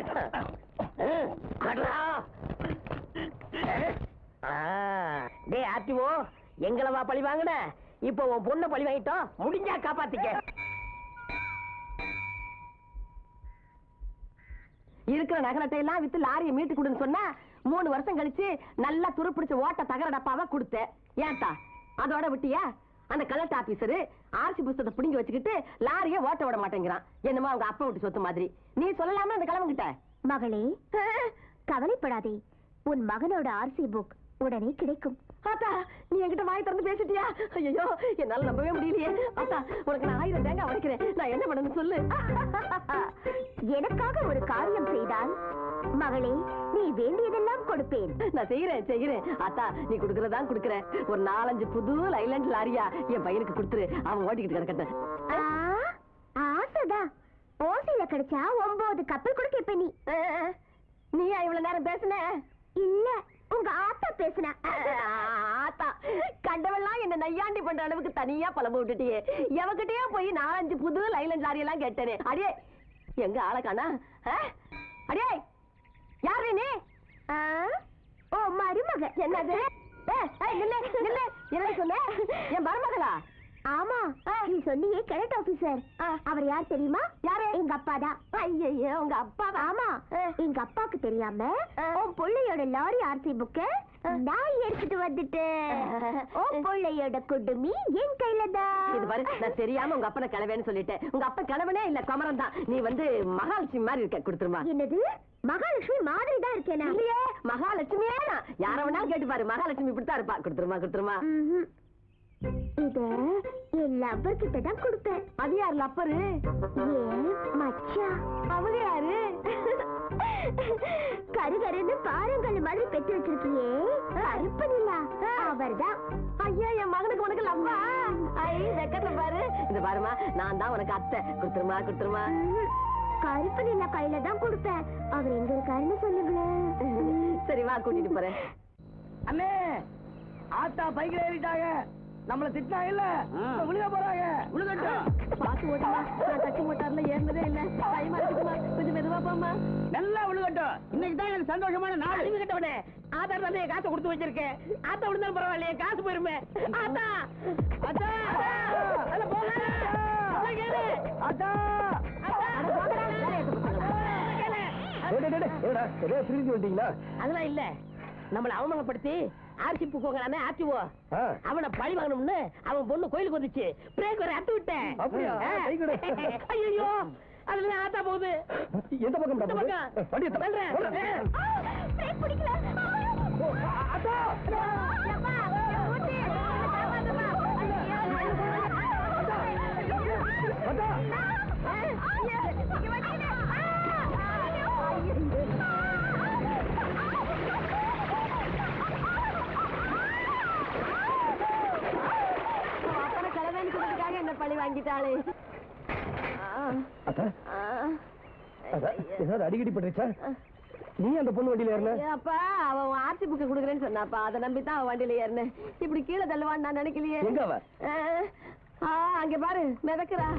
கடறா ஆ. டேய் ஆர்டிஓ எங்களை வா பழி வாங்கின இப்போ உன் பொண்ணை பழி வாங்கிட்டோம் முடிஞ்சா காப்பாத்திக்க இருக்கிற நகரத்தை எல்லாம் வித்து லாரியை மீட்டு கொடுன்னு சொன்னா மூணு வருஷம் கழிச்சு நல்லா துருப்பிடிச்ச ஓட்ட தகர டப்பாவா கொடுத்தேன் ஏன்டா அதோட விட்டியா அந்த கலெக்டர் ஆபீசரு ஆர்சி புஸ்தகத்தை பிடிங்கி வச்சுக்கிட்டு லாரியை ஓட்ட விட மாட்டேங்கிறான் என்னமோ அவங்க அப்பா விட்டு சொத்து மாதிரி நீ சொல்லலாமா அந்த கிழவங்கிட்ட மகளே கவலைப்படாதே உன் மகனோட ஆர்சி புக் உடனே கிடைக்கும் ஆத்தா நீ என்கிட்ட வாய் திறந்து பேசிட்டியா ஐயோ என்னால நம்பவே முடியலையே ஆத்தா உனக்கு நான் ஆயிரம் தேங்காய் உடைக்கிறேன் நான் என்ன பண்ணணும் சொல்லு எனக்காக ஒரு காரியம் செய்தால் மகளே நீ வேண்டியதெல்லாம் கொடுப்பேன் நான் செய்யறேன் செய்யறேன் ஆத்தா நீ குடுக்கறதா குடுக்கறேன் ஒரு நாலஞ்சு புது லைலாண்ட் லாரியா என் பையனுக்கு கொடுத்துரு அவன் ஓட்டிக்கிட்டு கிடக்கட்டும் ஆ, ஆசைதான் ஓசையில கிடைச்சா ஒன்பது கப்பல் கூட கேப்ப நீ நீயா இவ்வளவு நேரம் பேசுன இல்ல உங்க ஆத்தா பேசுன ஆத்தா கண்டவெல்லாம் என்ன நையாண்டி பண்ற அளவுக்கு தனியா பழம்ப விட்டுட்டியே எவகிட்டயே போய் நாலஞ்சு புது லைலண்ட் லாரி எல்லாம் கேட்டேனே அடியே எங்க ஆளை காணா ஆ? அடியே யாரு நீ ஆ, ஓ மருமக என்னது ஏய், ஏய், நில்லு, நில்லு. என்ன சொன்ன என் மருமகளா ஆமா நீ சொன்னியே கரெக்ட் ஆபீசர் அவர் யார் தெரியுமா யாரு? எங்க அப்பா தான் ஐயையோ உங்க அப்பாவா ஆமா எங்க அப்பாக்கு தெரியாம உன் பிள்ளையோட லாரி ஆர்சி புக்க நான் எடுத்துட்டு வந்துட்டேன் உன் பிள்ளையோட குடுமி என் கையில இது பாரு தான் நான் தெரியாம உங்க அப்பனை கிளவேன்னு சொல்லிட்டேன் உங்க அப்பா கிளவனே இல்ல குமரன் தான் நீ வந்து மகாலட்சுமி மாதிரி இருக்க கொடுத்துருமா என்னது மகாலட்சுமி மாதிரி தான் இருக்கேனா இல்லையே மகாலட்சுமியே நான் யார வேணாலும் கேட்டு பாரு மகாலட்சுமி இப்படித்தான் இருப்பா கொடுத்துருமா கொடுத்துருமா ம்ஹும். இத என் லவ்வர் கிட்ட தான் கொடுப்பேன் அது யார் லப்பரு ஏன் மச்சான் அவங்க யாரு கருகருன்னு பாருங்கள் மாதிரி பெற்று வச்சிருக்கியே கருப்பு நிலா அவர்தான் ஐயா என் மகனுக்கு உனக்கு லவ்வா ஐ வெக்கத்துல பாரு இந்த பாருமா நான் தான் உனக்கு அத்தை குடுத்துருமா குடுத்துருமா ம்ஹும். கருப்பு நிலா கையில தான் கொடுப்பேன் அவர் எங்க இருக்காருன்னு சொல்லுங்களேன் சரி வா கூட்டிட்டு போறேன் அண்ணே ஆத்தா பைக்ல ஏறிட்டாங்க நம்மள திட்டினா இல்ல விழுக போறாங்க விழுகட்டும் பாத்து ஓட்டுமா நான் தச்சு மோட்டார்ல ஏறினதே இல்ல பயமா இருக்குமா கொஞ்சம் மெதுவா போமா நல்லா விழுகட்டும் இன்னைக்கு தான் எனக்கு சந்தோஷமான நாள் அறிவு கட்டவனே ஆதார் தந்தைய காசை கொடுத்து வச்சிருக்கேன் ஆத்தா விழுந்தாலும் பரவாயில்லையே காசு போயிருமே ஆத்தா அத்தா அதுல போகாத. உள்ள கேளு. அத்தா அட போங்கடா, வேலையை எடுத்து போட்டுருங்க. உள்ள கேளு. டேய், டேய், டேய், என்னடா ஏதோ திரும்பி வந்தீங்களா அதெல்லாம் இல்ல நம்மள அவமானப்படுத்தி ஆர்சி புக்கோங்களாமே ஆர்டிஓ ஆ. அவனை பழி வாங்கணும்னு அவன் பொண்ணு கோயிலுக்கு வந்துச்சு பிரேக் வேற அத்து விட்டேன் அப்படியா? கை கொடு. ஐயோ அதுல ஆத்தா போகுது எந்த பக்கம் இந்த போகுது? பக்கம். வண்டியை தர. தள்ளுறேன். போடு. பிரேக் பிடிக்கல அத்தா அப்பா, ஊட்டி, காப்பாத்துமா. அத்தா இங்க வந்தீங்க. அப்பனை கலவேலி கொடுத்ததுக்காக என்ன பழி வாங்கிட்டாளே ஆ, அத்தா ஆ. அத்தா, ஏதாவது அடிக்கடி பட்டுருச்சா நீ அந்த பொண்ணு வண்டியில ஏறின அப்பா அவன் ஆர்சி புக்கு கொடுக்குறேன்னு சொன்னாப்பா அதை நம்பி தான் அவன் வண்டியில ஏறினேன் இப்படி கீழே தள்ளுவான்னு நான் நினைக்கலையே எங்க அவ? ஆ, ஆ, அங்க பாரு மிதக்குறா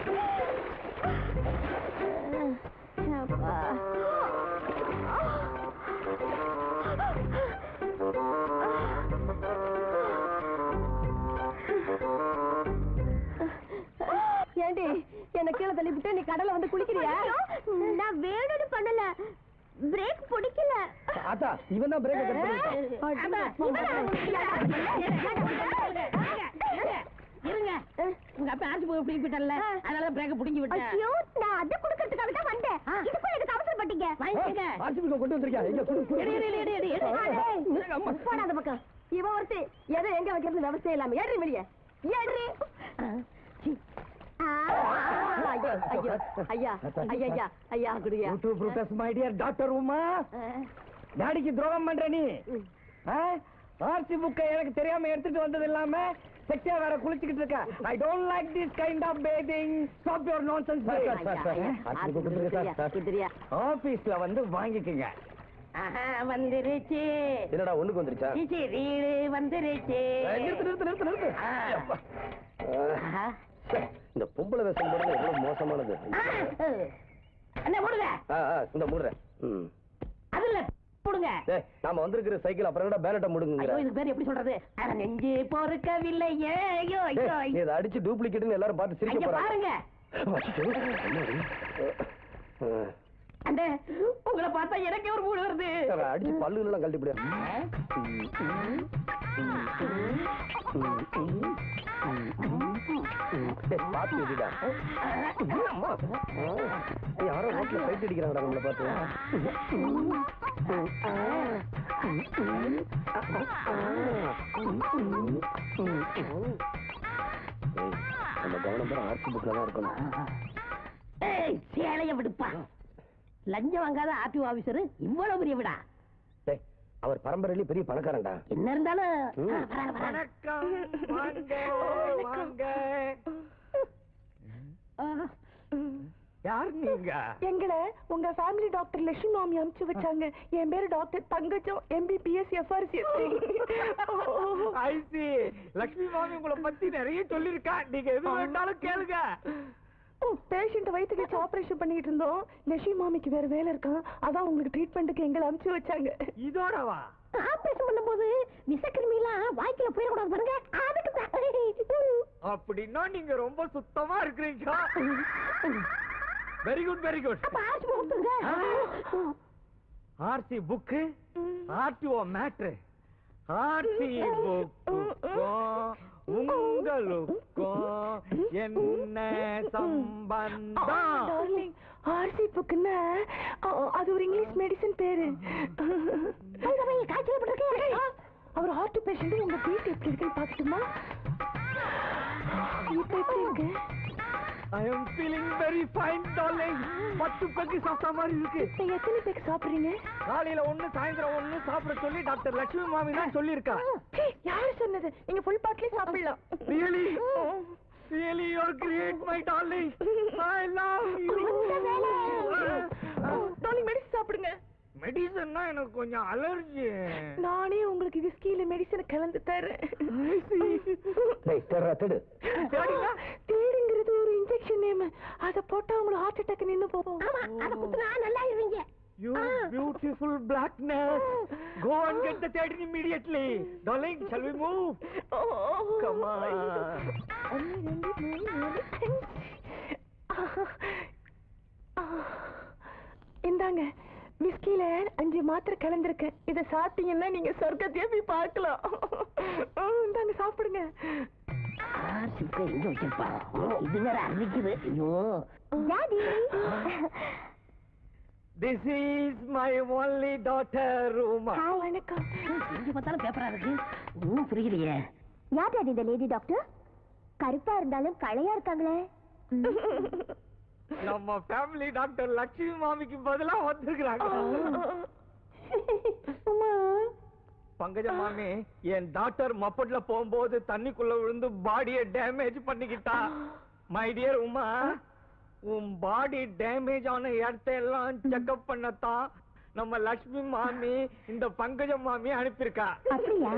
அப்பா. ஏண்டி என்ன கீழே தள்ளிவிட்டு நீ கடல்ல வந்து குளிக்கிறியா நான் வேணும்னு பண்ணல பிரேக் பிடிக்கல அத்தா இவன் தான் பிரேக்கை கட் பண்ணிட்டான் இருங்க உங்க அப்பா ஆர்சி புக் பிடிங்கி விட்டல அதனால பிரேக்க புடிங்கி விட்டேன் ஐயோ நான் அதை கொடுக்கறதுக்காக தான் வந்தேன் இதுக்கும் எனக்கு அவசரப்பட்டீங்க வாங்கிக்கங்க ஆர்சிபிக்கு கொண்டு வந்திருக்கியா எங்க குடு, குடு. எடு, எடு, எடு, எடு, எடு. அம்மா. போடா அந்த பக்கம் இவ ஒருத்தி எதை எங்க வைக்கிறது விவசாயம் இல்லாம ஏறி வெளியே ஏறி ஐயோ ஐயோ ஐயா ஐயா ஐயா ஐயா குடியா you too Brutus my dear doctor Uma டாடிக்கு துரோகம் பண்ற நீ ஆர்சி புக்கை எனக்கு தெரியாம எடுத்துட்டு வந்தது இல்லாம செக்ஷா வேற குளிச்சுக்கிட்டு இருக்க I don't like this kind of bathing stop your nonsense sir, sir, sir, sir. RC book கொடுத்துருங்க சார், சார். குதிரியா ஆபீஸ்ல வந்து வாங்கிக்கங்க ஆஹா, வந்துருச்சு என்னடா ஒண்ணுக்கு வந்துருச்சா சீச்சி, ரீடு வந்துருச்சு ஏய், நிறுத்து நிறுத்து நிறுத்து நிறுத்து ஆ. அப்பா. ஆஹா. ச்சே, இந்த பொம்பளை வேஷம் போடுறது எவ்வளவு மோசமானது ஆ, அண்ணே போடுங்க ஆ, ஆ, இந்த மூடுறேன் ம். அதுல போடுங்க டேய், நாம வந்திருக்கிற சைக்கிள் அப்புறம் கூட பேனட்டை முடுங்குங்கிற ஐயோ இதுக்கு பேர் எப்படி சொல்றது அட நெஞ்சு பொறுக்கவில்லை ஐயோ ஐயோ டேய், நீ இதை அடிச்சு டூப்ளிகேட்னு எல்லாரும் பார்த்து சிரிக்க அங்க போறாங்க பாருங்க அச்சோ, என்னது? ஆ, அண்ணே உங்களை பார்த்தா எனக்கே ஒரு மூடு வருது சார், அடிச்சு பல்லுல எல்லாம் கழட்டி போடு. டேய், பாத்து விடுடா. அம்மா. ஆ, யாரோ ரோட்ல ஃபைட் அடிக்கிறாங்கடா நம்மள பார்த்து ஏய், நம்ம கவனம் பூரா ஆர்சி புக்ல தான் இருக்கணும் ஏய் சேலைய விடுப்பா லஞ்சம் வாங்காத ஆர்டிஓ ஆபீசர் இவ்வளவு பெரிய விடா டேய், அவர் பரம்பரையிலேயே பெரிய பணக்காரன்டா என்ன இருந்தாலும் ம். ஆ, வராங்க, வராங்க. வணக்கம் வாங்க வாங்க யார் நீங்க எங்களை உங்க ஃபேமிலி டாக்டர் லட்சுமி மாமி அனுப்பிச்சு வச்சாங்க என் பேரு டாக்டர் தங்கச்சம் எம்பிபிஎஸ் எஃப்ஆர்சிஎஸ் ஐசி லக்ஷ்மி மாமி உங்களை பத்தி நிறைய சொல்லிருக்கா நீங்க எது வேண்டாலும் கேளுங்க பேஷண்ட் வயிற்றுக்கு வச்சு ஆபரேஷன் பண்ணிட்டு இருந்தோம் லட்சுமி மாமிக்கு வேற வேலை இருக்கான் அதான் உங்களுக்கு ட்ரீட்மெண்ட்டுக்கு எங்களை அனுப்பிச்சு வச்சாங்க இதோடவா ஆபரேஷன் பண்ணும்போது விஷக்கிருமி எல்லாம் வாய்க்குல போயிடக்கூடாது பாருங்க அதுக்கு தான். அப்படின்னா நீங்க ரொம்ப சுத்தமா இருக்கிறீங்க வெரி குட் வெரி குட் அப்ப ஆர்சி கொடுத்துருங்க RC book RTO matter RC புக்கும் உங்களுக்கும் என்ன சம்பந்தம் டார்லிங் ஆர்சி புக்குன்னா அது ஒரு இங்கிலீஷ் மெடிசன் பேரு அவர் ஹார்ட் பேஷண்ட் உங்க வீட்டு எப்படி இருக்குன்னு பாக்கட்டுமா இப்ப எப்படி இருக்கு I am feeling very fine darling பத்து பெக்கு சாப்பிட்ட மாதிரி இருக்கு நீங்க எத்தனை பேருக்கு சாப்பிடுறீங்க காலையில ஒண்ணு சாயந்தரம் ஒண்ணு சாப்பிட சொல்லி டாக்டர் லட்சுமி மாமி தான் சொல்லியிருக்கா யாரு சொன்னது நீங்க ஃபுல் பாட்டிலே சாப்பிடலாம் really really you are great my darling I love you darling medicine சாப்பிடுங்க மெடிசன்னா எனக்கு கொஞ்சம் அலர்ஜி நானே உங்களுக்கு விஸ்கியில மெடிசன் கலந்து தரேன் டேய் தேடுறா தேடு தேடுங்கிறது ஒரு இன்ஜெக்ஷன் நேம் அத போட்டா உங்களுக்கு ஹார்ட் அட்டாக் நின்னு போகும் ஆமா அத குத்துனா நல்லா இருவீங்க You beautiful blackness. Go and get the theatre immediately. Darling, shall we move? Come on. இந்தாங்க விஸ்கில அஞ்சு மாத்திரை கலந்துருக்கேன் இத சாப்பிட்டீங்கன்னா நீங்க சொர்க்கத்தையே போய் பார்க்கலாம் ஆ, இந்தாங்க சாப்பிடுங்க ஆர்சிப்க எங்க வச்சிருப்பா இது வேற அரிக்குது ஐயோ daddy This is my only daughter, Ruma. வணக்கம் எங்க பார்த்தாலும் பேப்பரா இருக்கு ஒன்னும் புரியலையே யார் டாடி இந்த லேடி டாக்டர் கருப்பா இருந்தாலும் களையா இருக்காங்களே நம்ம ஃபேமிலி டாக்டர் லட்சுமி மாமிக்கு பதிலா வந்திருக்கிறாங்க பங்கஜ மாமி என் டாக்டர் மப்பட்ல போகும்போது தண்ணிக்குள்ள விழுந்து பாடியை டேமேஜ் பண்ணிக்கிட்டா மை டியர் உமா உன் பாடி டேமேஜ் ஆன இடத்தை எல்லாம் செக்அப் பண்ணத்தான் நம்ம லட்சுமி மாமி இந்த பங்கஜ மாமி அனுப்பியிருக்கா அப்படியா?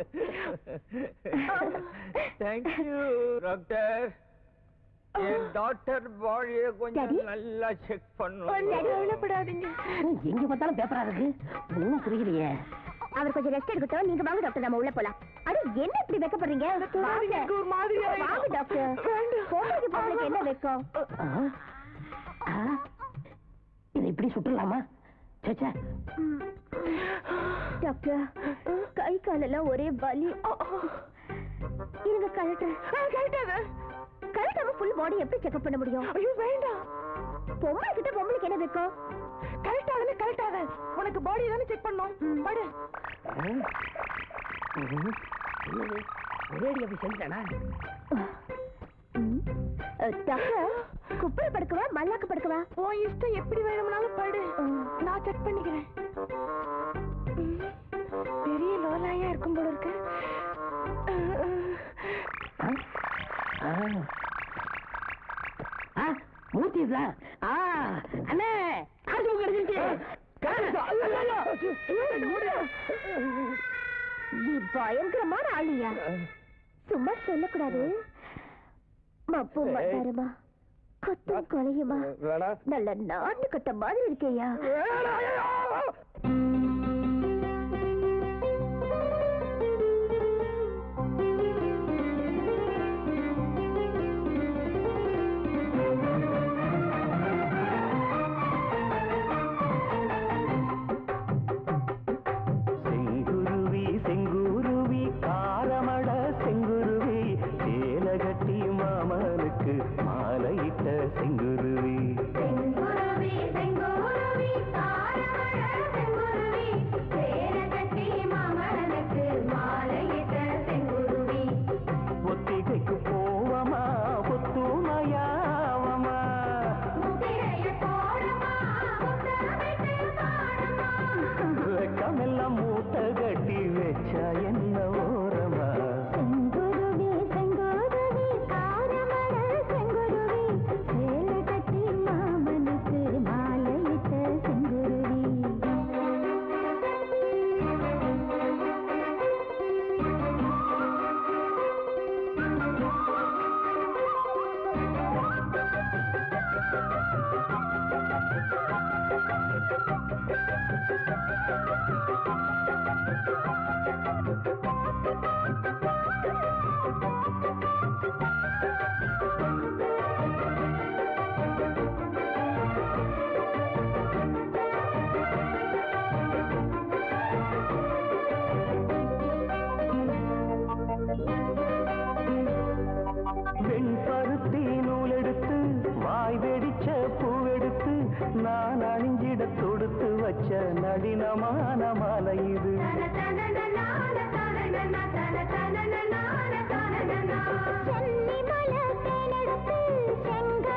தேங்க்யூ டாக்டர் என் டாக்டர் பாடியை கொஞ்சம் Daddy? நல்லா செக் பண்ணும் கவலைப்படாதீங்க எங்க பார்த்தாலும் பேப்பரா இருக்கு ஒன்னும் புரியலையே அவர் கொஞ்சம் ரெஸ்ட் எடுக்கட்டும் நீங்க வாங்க டாக்டர் நம்ம உள்ள போலாம் அட என்ன இப்படி வெக்கப்படுறீங்க தொடாதீங்க, எனக்கு ஒரு மாதிரியா வாங்க வாங்க இருக்கு. டாக்டர் வேண்டாம். பொம்பளைக்கு பொம்பளைக்கு என்ன வெக்கம் ஆ? ஆ? இது இப்படி சுற்றலாமா சேச்சே டாக்டர் கை காலெல்லாம் ஒரே வலி இருங்க கழட்டுறேன் கழட்டாத கழட்டாம ஃபுல் பாடி எப்படி செக்அப் பண்ண முடியும் ஐயோ வேண்டாம் பொம்பளை கிட்ட பொம்பளைக்கு என்ன வெக்கம் கழட்டாதல கழட்டாத உனக்கு பாடி தானே செக் பண்ணோம் படு ஒரேடி அப்படி செஞ்சானா ம். அஹ், டாக்டர் குப்புற படுக்கவா மல்லாக்க படுக்கவா உன் இஷ்டம் எப்படி வேணும்னாலும் படு நான் செக் பண்ணிக்கிறேன் ம். பெரிய லோலாயா இருக்கும் போல இருக்கு மூர்த்தி இதுல ஆ அண்ணே ஆர்சி கிடைச்சிருச்சு நீ பயங்கரமான ஆளியா சும்மா சொல்லக்கூடாது மப்பு மட்டாருமா கொத்தும் கொலையுமா வேணா நல்ல நாட்டு கட்ட மாதிரி இருக்கேயா செங்குருவி செங்குருவி காரமட செங்குருவி சேலகட்டி மாமனுக்கு மாலையிட்ட செங்குருவி செங்குருவி செங்குருவி தாரமழ செங்குருவி சேர கட்டி மாமனுக்கு மாலையிட்ட செங்குருவி ஒத்திகைக்கு போவமா ஒத்துமையாவமா முத்திரைய போடுமா முத்தமிட்டு பாடுமா வெக்கமெல்லாம் மூட்டை கட்டி வச்சா என்ன ஓரமா செங்குருவி செங்குருவி தாரமழ செங்குருவி சேல கட்டி மாமனுக்கு மாலையிட்ட செங்குருவி வெண்பருத்தி நூலெடுத்து வாய் வெடிச்ச பூவெடுத்து நான் அணிஞ்சிட தொடுத்து வச்ச நடினமான மாலை இது சென்னி மலை தேனெடுத்து செங்க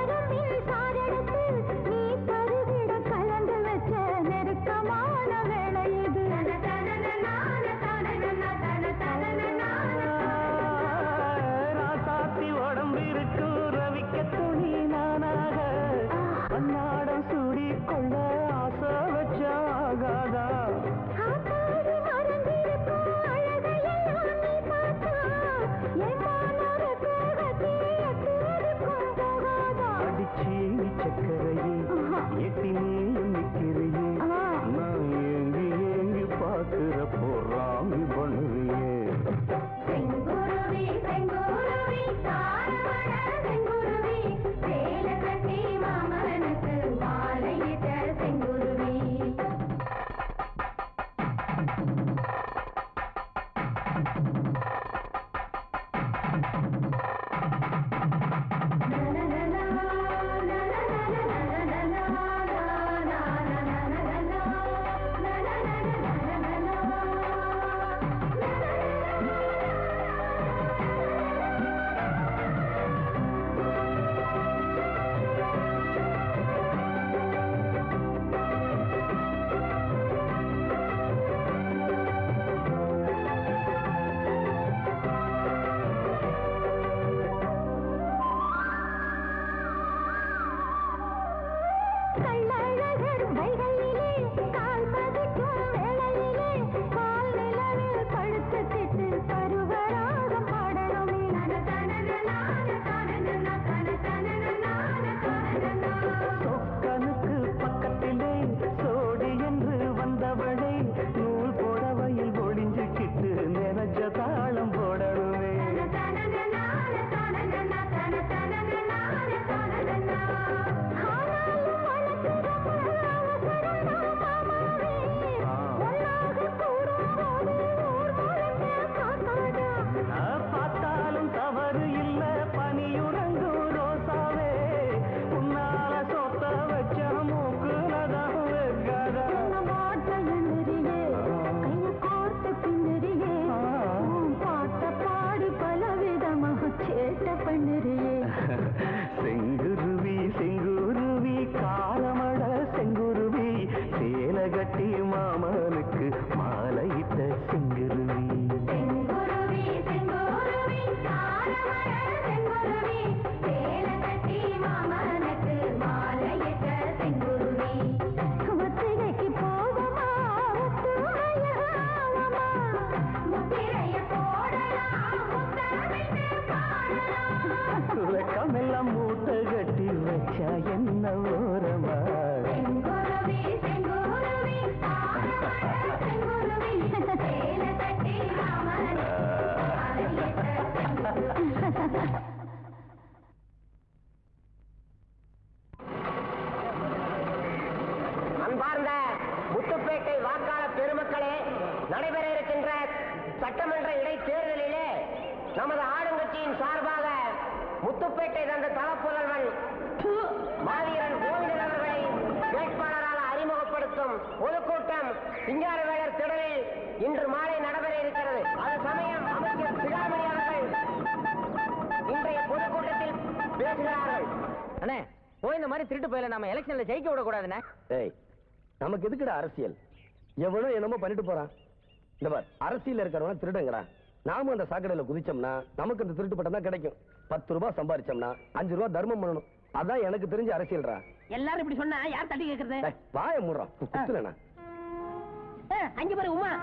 சட்டமன்ற இடைத்தேர்தலிலே நமது ஆளுங்கட்சியின் சார்பாக முத்துப்பேட்டை தந்த தலப்புதல்வன் மாவீரன் கோவிந்தன் அவர்களை வேட்பாளராக அறிமுகப்படுத்தும் பொதுக்கூட்டம் சிங்காரவேலர் திடலில் இன்று மாலை நடைபெற இருக்கிறது அது சமயம் அமைச்சர் சிகாமணி அவர்கள் இன்றைய பொதுக்கூட்டத்தில் பேசுகிறார்கள் அண்ணே போய் இந்த மாதிரி திருட்டு போயில நம்ம எலெக்ஷன்ல ஜெயிக்க விடக்கூடாதுண்ணே ஏய் நமக்கு எதுக்குடா அரசியல் எவனோ என்னமோ பண்ணிட்டு போறான் இந்த பார் அரசியல் இருக்கிறவங்க திருடுங்கடா நாம அந்த சாக்கடையில குதிச்சோம்னா நமக்கு அந்த திருட்டு பட்டம் தான் கிடைக்கும் பத்து ரூபாய் சம்பாரிச்சோம்னா அஞ்சு ரூபாய் தர்மம் பண்ணணும் அதான் எனக்கு தெரிஞ்ச அரசியல்ரா எல்லாரும் இப்படி சொன்னா யார் தட்டி கேக்குறது டேய், வாயை மூடுறான் குத்துலண்ணா ஆ, அங்க பாரு உமா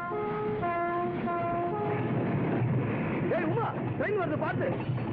ஏய் உமா ட்ரெயின் வருது பார்த்து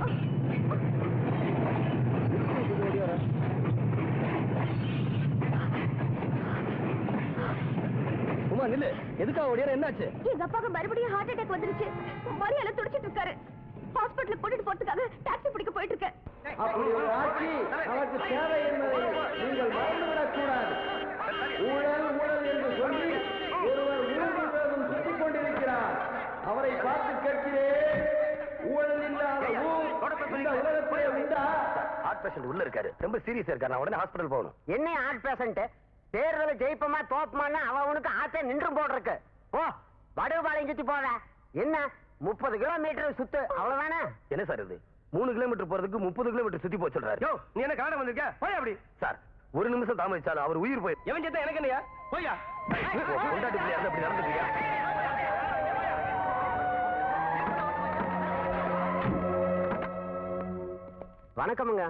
உமா நில்லு எதுக்காக ஓடியார என்னாச்சு எங்க அப்பாவுக்கு மறுபடியும் ஹார்ட் அட்டாக் வந்துருச்சு மரியாதை துடிச்சிட்டு இருக்காரு ஹாஸ்பிட்டலுக்கு கூட்டிட்டு போறதுக்காக டாக்ஸி பிடிக்க போயிட்டு இருக்கேன் அப்படி ஒரு ஆட்சி நமக்கு தேவை என்பதை நீங்கள் மறந்துவிடக் கூடாது ஊழல் ஊழல் என்று சொல்லி ஒருவர் ஊழல் வேகம் சுற்றிக் கொண்டிருக்கிறார் அவரை பார்த்து கேட்கிறேன் ஊழல் இல்லாத ஊர் இந்த உலகத்திலே உண்டா ஹார்ட் பேஷண்ட் உள்ள இருக்காரு ரொம்ப சீரியஸா இருக்காரு நான் உடனே ஹாஸ்பிடல் போகணும் என்ன ஆர்ட் பேசண்ட் தேர்தல ஜெயிப்போமா தோப்பமான்னு அவனுக்கு ஆசை நின்று போடுறக்கு ஓ வடுபாளையம் சுத்தி போவ என்ன முப்பது கிலோமீட்டர் சுத்து அவ்வளவுதானே என்ன சார் இது மூணு கிலோமீட்டர் போறதுக்கு முப்பது கிலோமீட்டர் சுத்தி போக சொல்றாரு யோ நீ என்ன காரணம் வந்திருக்க போய் அப்படி சார் ஒரு நிமிஷம் தாமதிச்சாலும் அவர் உயிர் போய் எவன் சேர்த்தா எனக்கு என்னையா போயா கொண்டாட்டி பிள்ளையா இருந்தா அப்படி நடந்துருக்கியா வணக்கமுங்க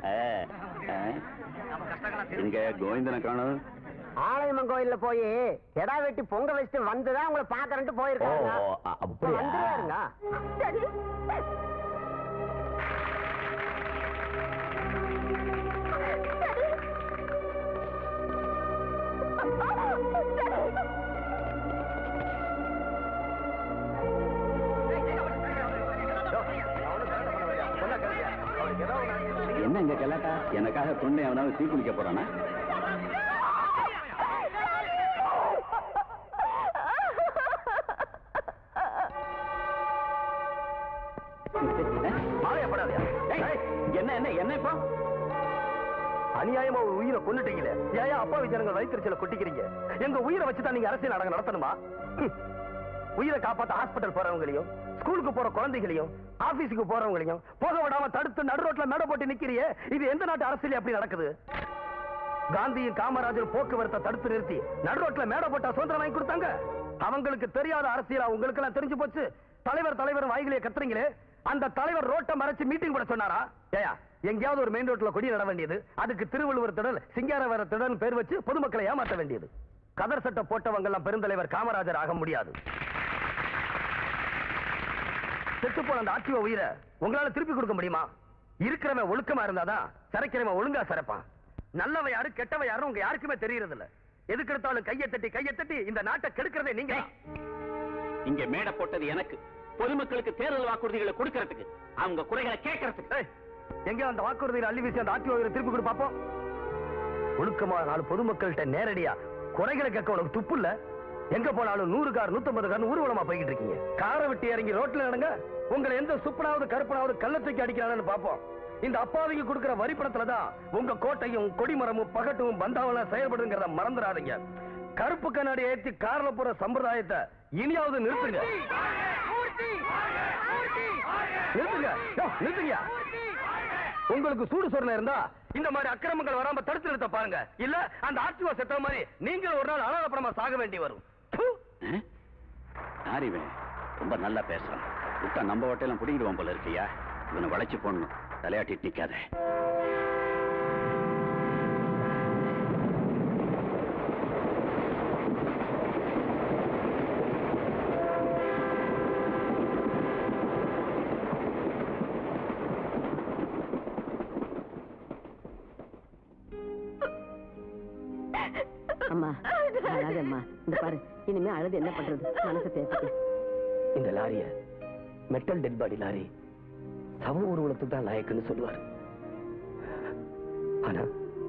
இங்க கோவிந்தனை காணும் ஆலயமன் கோயில்ல போய் கெடா வெட்டி பொங்க வச்சுட்டு வந்துதான் உங்களை பாக்குறேன்ட்டு போயிருக்காங்க ஓ, ஓ, அ- அப்படியா? வந்துருவாருங்க சரி என்ன இங்க கலாட்டா எனக்காக தொண்டை அவனாவது தீ குளிக்க போறானா மாலையப்படாதயா ஏய், என்ன என்ன என்ன இப்போ அநியாயமா ஒரு உயிரை கொண்டுட்டீங்களே ஏன் அப்பா விஜயங்கள் வயிற்றுச்சல கொட்டிக்கிறீங்க எங்க உயிரை வச்சு தான் நீங்க அரசியல் நாடகம் நடத்தணுமா ஹம். உயிரை காப்பாத்த ஹாஸ்பிட்டல் போறவங்களையும் ஸ்கூலுக்கு போற குழந்தைகளையும் ஆபீஸுக்கு போறவங்களையும் போக விடாம தடுத்து நடு ரோட்ல மேடை போட்டு நிக்கிறியே இது எந்த நாட்டு அரசியல் அப்படி நடக்குது காந்தியும் காமராஜர் போக்குவரத்தை தடுத்து நிறுத்தி நடு ரோட்ல மேடை போட்டா சுதந்திரம் வாங்கி கொடுத்தாங்க அவங்களுக்கு தெரியாத அரசியலா உங்களுக்கு எல்லாம் தெரிஞ்சு போச்சு தலைவர் தலைவர் வாய்களே கத்துறீங்களே அந்த தலைவர் ரோட்டை மறைச்சு மீட்டிங் போட சொன்னாரா ஏயா எங்கேயாவது ஒரு மெயின் ரோட்ல கொடி நட வேண்டியது அதுக்கு திருவள்ளுவர் திடல் சிங்காரவர திடல் பேர் வச்சு பொதுமக்களை ஏமாத்த வேண்டியது கதர் சட்டை போட்டவங்க எல்லாம் பெருந்தலைவர் காமராஜர் ஆக முடியாது செத்து போன அந்த ஆட்சிவ உயிரை உங்களால திருப்பி கொடுக்க முடியுமா இருக்கிறவன் ஒழுக்கமா இருந்தாதான் சரைக்கிறவன் ஒழுங்கா சரைப்பான் நல்லவன் யாரு கெட்டவன் யாரும் உங்க யாருக்குமே தெரியறது இல்ல எதுக்கு எடுத்தாலும் கையை தட்டி கையை தட்டி இந்த நாட்டை கெடுக்கிறதே நீங்க தான். இங்க மேடை போட்டது எனக்கு பொதுமக்களுக்கு தேர்தல் வாக்குறுதிகளை கொடுக்கறதுக்கு அவங்க குறைகளை கேட்கறதுக்கு ஏய், எங்க அந்த வாக்குறுதியில் அள்ளி வீசி அந்த ஆட்சி உயிரை திருப்பி கொடு பாப்போம் ஒழுக்கமா நாலு பொதுமக்கள்கிட்ட நேரடியா குறைகளை கேட்க உனக்கு துப்பு இல்ல எங்க போனாலும் நூறு கார் நூத்தம்பது கார் ஊர்வலமா போய்கிட்டு இருக்கீங்க காரை விட்டு இறங்கி ரோட்ல நடங்க உங்களை எந்த சுப்பனாவது கருப்பனாவது கள்ள தூக்கி அடிக்கிறான்னு பாப்போம் இந்த அப்பாவிக்கு கொடுக்கிற வரி பணத்துல தான் உங்க கோட்டையும் கொடிமரமும் பகட்டும் பந்தாவெல்லாம் செயல்படுங்கிறத மறந்துடாதீங்க கருப்பு கண்ணாடி ஏத்தி கார்ல போற சம்பிரதாயத்தை இனியாவது நிறுத்துங்க நிறுத்துங்க யோ, நிறுத்துங்க உங்களுக்கு சூடு சொரணை இருந்தா இந்த மாதிரி அக்கிரமங்கள் வராம தடுத்து நிறுத்த பாருங்க இல்ல அந்த ஆட்சிவா செத்த மாதிரி நீங்கள் ஒரு நாள் அனாதப்படமா சாக வேண்டி வரும் ப்பு. யாரிவன் ரொம்ப நல்லா பேசுறான் விட்டா நம்ம ஓட்டையெல்லாம் பிடிக்கிடுவான் போல இருக்கியா இவனை வளைச்சு போடணும் தலையாட்டிட்டு நிக்காத அம்மா அழாதம்மா இந்த பாரு இனிமே அழுது என்ன பண்றது மனசை தேர்த்துக்கு இந்த லாரிய மெட்டல் டெட் பாடி லாரி சம ஊர்வலத்துக்கு தான் லாயக்குன்னு சொல்லுவார் ஆனா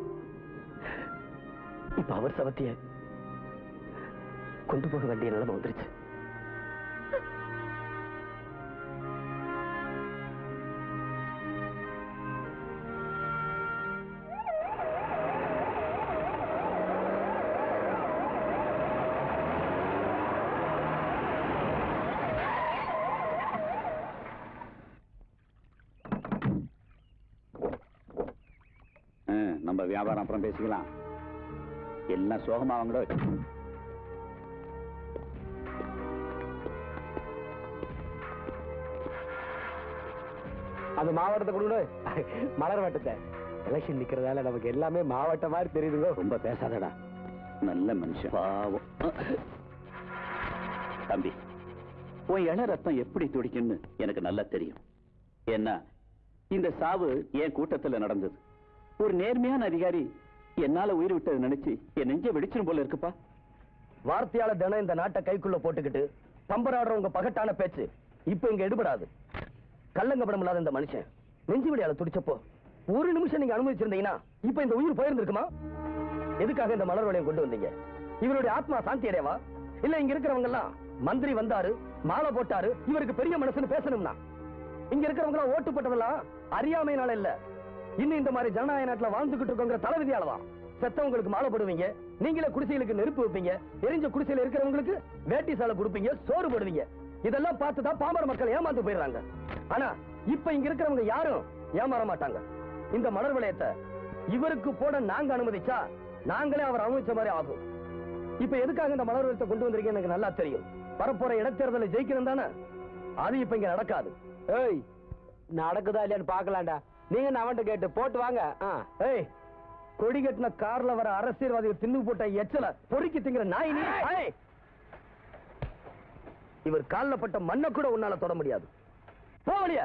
இப்ப அவர் சவத்திய கொண்டு போக வேண்டிய நிலைமை வந்துருச்சு நம்ம வியாபாரம் அப்புறம் பேசிக்கலாம் எல்லாம் சோகமா வாங்கடோ அந்த மாவட்டத்தை கொடுங்க மலர் வட்டத்தை எலெக்ஷன் நிக்கிறதால நமக்கு எல்லாமே மாவட்டம் மாதிரி தெரியுதுங்க ரொம்ப பேசாதடா நல்ல மனுஷன் பாவம் தம்பி உன் இள ரத்தம் எப்படி துடிக்குன்னு எனக்கு நல்லா தெரியும் ஏன்னா இந்த சாவு என் கூட்டத்துல நடந்தது ஒரு நேர்மையான அதிகாரி என்னால உயிர் விட்டதை நினைச்சு என் நெஞ்ச வெடிச்சிரும் போல இருக்குப்பா வார்த்தையால தினம் இந்த நாட்டை கைக்குள்ள போட்டுக்கிட்டு பம்பராடுற உங்க பகட்டான பேச்சு இப்ப இங்க எடுபடாது கள்ளங்கப்படம் இல்லாத இந்த மனுஷன் நெஞ்சு வழியால துடிச்சப்போ ஒரு நிமிஷம் நீங்க அனுமதிச்சிருந்தீங்கன்னா இப்ப இந்த உயிர் போயிருந்திருக்குமா எதுக்காக இந்த மலர் வளையம் கொண்டு வந்தீங்க இவருடைய ஆத்மா சாந்தி அடையவா இல்ல இங்க இருக்கிறவங்க எல்லாம் மந்திரி வந்தாரு மாலை போட்டாரு இவருக்கு பெரிய மனசுன்னு பேசணும்னா இங்க இருக்கிறவங்க எல்லாம் ஓட்டு போட்டதெல்லாம் அறியாமையினால இல்ல இன்னும் இந்த மாதிரி ஜனநாயக நாட்டுல வாழ்ந்துகிட்டு இருக்கோங்கிற தலைவிதியாலதான் செத்தவங்களுக்கு மாலை போடுவீங்க நீங்களே குடிசைகளுக்கு நெருப்பு வைப்பீங்க எரிஞ்ச குடிசையில இருக்கிறவங்களுக்கு வேட்டி சாலை கொடுப்பீங்க சோறு போடுவீங்க இதெல்லாம் பார்த்துதான் பாமர மக்கள் ஏமாந்து போயிடுறாங்க ஆனா இப்ப இங்க இருக்கிறவங்க யாரும் ஏமாற மாட்டாங்க இந்த மலர் விளையத்தை இவருக்கு போட நாங்க அனுமதிச்சா நாங்களே அவர் அனுமதிச்ச மாதிரி ஆகும் இப்ப எதுக்காக இந்த மலர் விளையத்தை கொண்டு வந்திருக்கீங்க எனக்கு நல்லா தெரியும் வரப்போற இடைத்தேர்தலை ஜெயிக்கணும் தானே அது இப்ப இங்க நடக்காது ஏய் நடக்குதா இல்லையான்னு பாக்கலாம்டா நீங்க அவன்கிட்ட கேட்டு போட்டு வாங்க ஏய் கொடி கட்டின கார்ல வர அரசியல்வாதிகள் தின்னு போட்ட எச்சல பொறுக்கி திங்கிற நாய் நீ ஏய்! இவர் கால்ல பட்ட மண்ணை கூட உன்னால தொட முடியாது போவலியா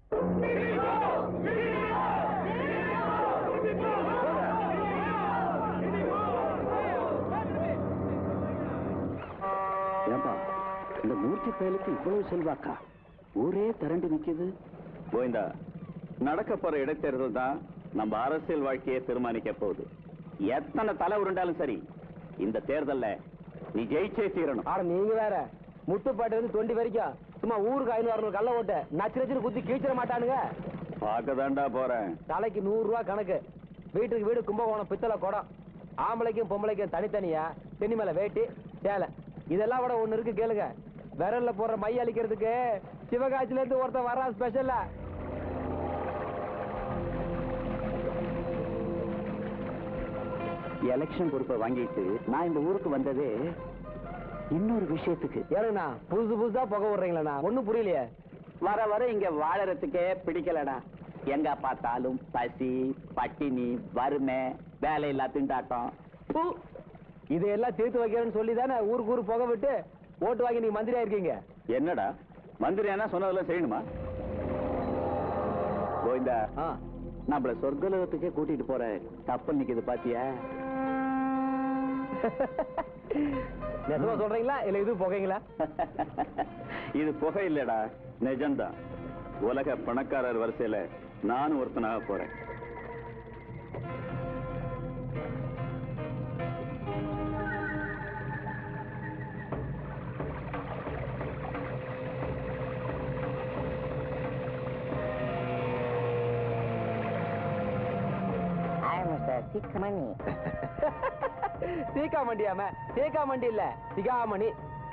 ஏன்பா இந்த மூர்த்தி பயலுக்கு இவ்வளவு செல்வாக்கா ஊரே திரண்டு நிக்குது கோவிந்தா நடக்க போற இடைத்தேர்தல் தான் நம்ம அரசியல் வாழ்க்கையை தீர்மானிக்க போகுது எத்தனை தலை உருண்டாலும் சரி இந்த தேர்தல்ல நீ ஜெயிச்சே தீரணும் ஆனா நீங்க வேற முட்டுப்பாட்டு இருந்து தொண்டி வரைக்கும் சும்மா ஊருக்கு ஐநூறு அறுநூறு கள்ள ஓட்ட நச்சு நச்சுன்னு குத்தி கீழ்ச்சிட மாட்டானுங்க பார்க்கதாண்டா போறேன் தலைக்கு நூறு ரூபா கணக்கு வீட்டுக்கு வீடு கும்பகோணம் பித்தளை குடம் ஆம்பளைக்கும் பொம்பளைக்கும் தனித்தனியா தென்னி மேல வேட்டி சேலை இதெல்லாம் விட ஒண்ணு இருக்கு கேளுங்க விரல்ல போடுற மை அழிக்கிறதுக்கு சிவகாசில இருந்து ஒருத்தன் வர்றான் ஸ்பெஷலா எலெக்ஷன் பொறுப்பை வாங்கிட்டு நான் இந்த ஊருக்கு வந்ததே இன்னொரு விஷயத்துக்கு ஏனுங்கண்ணா புதுசு புதுசா புகை விடுறீங்களா ஒண்ணும் புரியலையே வர வர இங்க வாழறதுக்கே பிடிக்கலடா எங்க பார்த்தாலும் பசி பட்டினி வறுமை வேலையில்லா திண்டாட்டம் பூ. இதையெல்லாம் தீர்த்து வைக்கிறேன்னு சொல்லி தானே ஊருக்கு ஊர் புகை விட்டு ஓட்டு வாங்கி நீங்க மந்திரியா இருக்கீங்க என்னடா மந்திரி என்ன சொன்னதெல்லாம் செய்யணுமா கோவிந்தா ஆ. நம்மள சொர்க்கலோகத்துக்கே கூட்டிட்டு போற கப்பல் நிக்குது பாத்தியா நெசமா சொல்றீங்களா இல்ல இது புகைங்களா இது புகை இல்லடா நிஜம்தான் உலக பணக்காரர் வரிசையில நானும் ஒருத்தனாக போறேன் சிக்கமணி சீக்கா மண்டியாம சீக்கா மண்டி இல்ல சிகாமணி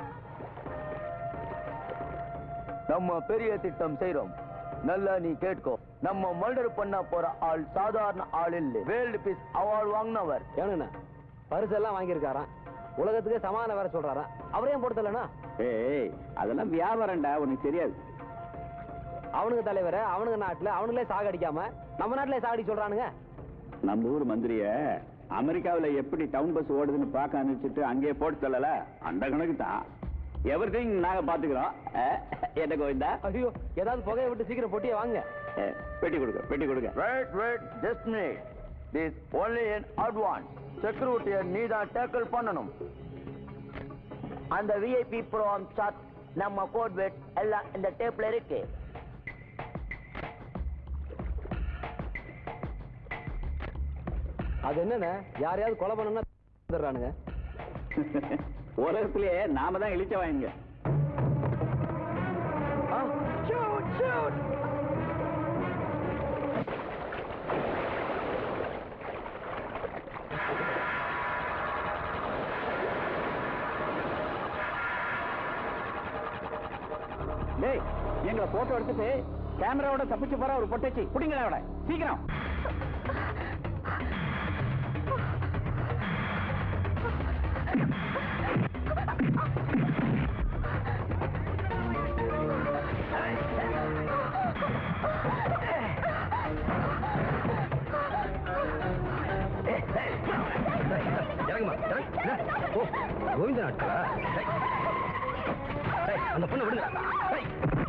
நம்ம பெரிய திட்டம் செய்றோம் நல்லா நீ கேட்கோ நம்ம மர்டர் பண்ண போற ஆள் சாதாரண ஆள் இல்ல வேர்ல்டு பீஸ் அவார்டு வாங்கினவர் ஏனுங்கண்ணா பரிசெல்லாம் வாங்கியிருக்காராம் உலகத்துக்கே சமாதானம் வேற சொல்றாராம் அவரையும் பொறுத்தலண்ணா ஏய் அதெல்லாம் வியாபாரம்டா உனக்கு தெரியாது அவனுங்க தலைவரை அவனுங்க நாட்டுல அவனுங்களே சாகடிக்காம நம்ம நாட்டுல சாகடி சொல்றானுங்க நம்ம ஊர் மந்திரிய அமெரிக்காவுல எப்படி டவுன் பஸ் ஓடுதுன்னு பார்க்க அனுப்பிச்சிட்டு அங்கேயே போட்டு தள்ளல அந்த கணக்கு தான் எவ்ரி திங் நாங்க பாத்துக்கிறோம் அஹ், என்ன கோவிந்தா ஐயோ ஏதாவது புகையை விட்டு சீக்கிரம் பொட்டியை வாங்க அஹ், பெட்டி கொடுங்க பெட்டி கொடுங்க wait wait just minute this only in advance செக்யூரிட்டியை நீ தான் டேக்கிள் பண்ணணும் அந்த விஐபி ப்ரோம் சாட் நம்ம கோட் வெட் எல்லாம் இந்த டேப்ல இருக்கு அது என்னண்ணே யாரையாவது கொலை பண்ணணும்னா வந்துடுறானுங்க உலகத்திலேயே நாம தான் இழிச்ச வாங்க டேய் எங்களை போட்டோ எடுத்துட்டு கேமராவோட தப்பிச்சு போற ஒரு பொட்டச்சி புடிங்கடா அவட சீக்கிரம் கொஞ்ச நாட்களா டேய். டேய், அந்த பொண்ணை விடுங்க டேய்.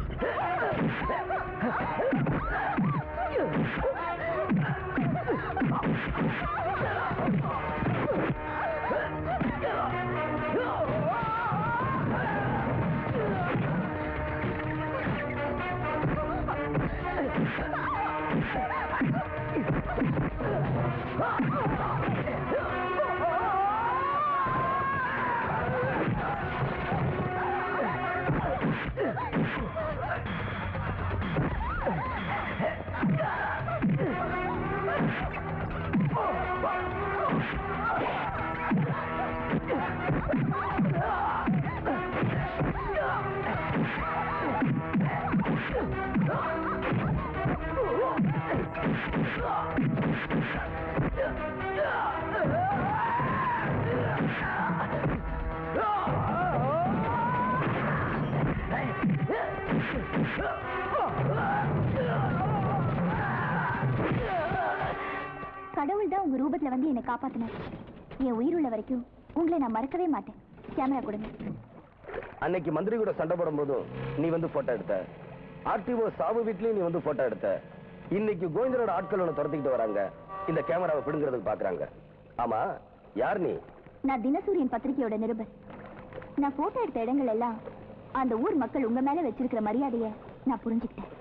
கடவுள் தான் உங்க ரூபத்துல வந்து என்னை காப்பாத்தினார் என் உயிருள்ள வரைக்கும் உங்களை நான் மறக்கவே மாட்டேன் கேமரா கொடுங்க அன்னைக்கு மந்திரி கூட சண்டை போடும்போதும் நீ வந்து போட்டோ எடுத்த ஆர்டிஓ சாவு வீட்லயும் நீ வந்து போட்டோ எடுத்த இன்னைக்கு கோவிந்தரோட ஆட்கள் உன்னை துரத்திக்கிட்டு வராங்க இந்த கேமராவை பிடுங்கிறதுக்கு பாக்குறாங்க ஆமா யார் நீ நான் தினசூரியன் பத்திரிகையோட நிருபர் நான் போட்டோ எடுத்த இடங்கள் எல்லாம் அந்த ஊர் மக்கள் உங்க மேல வச்சிருக்கிற மரியாதைய நான் புரிஞ்சுக்கிட்டேன்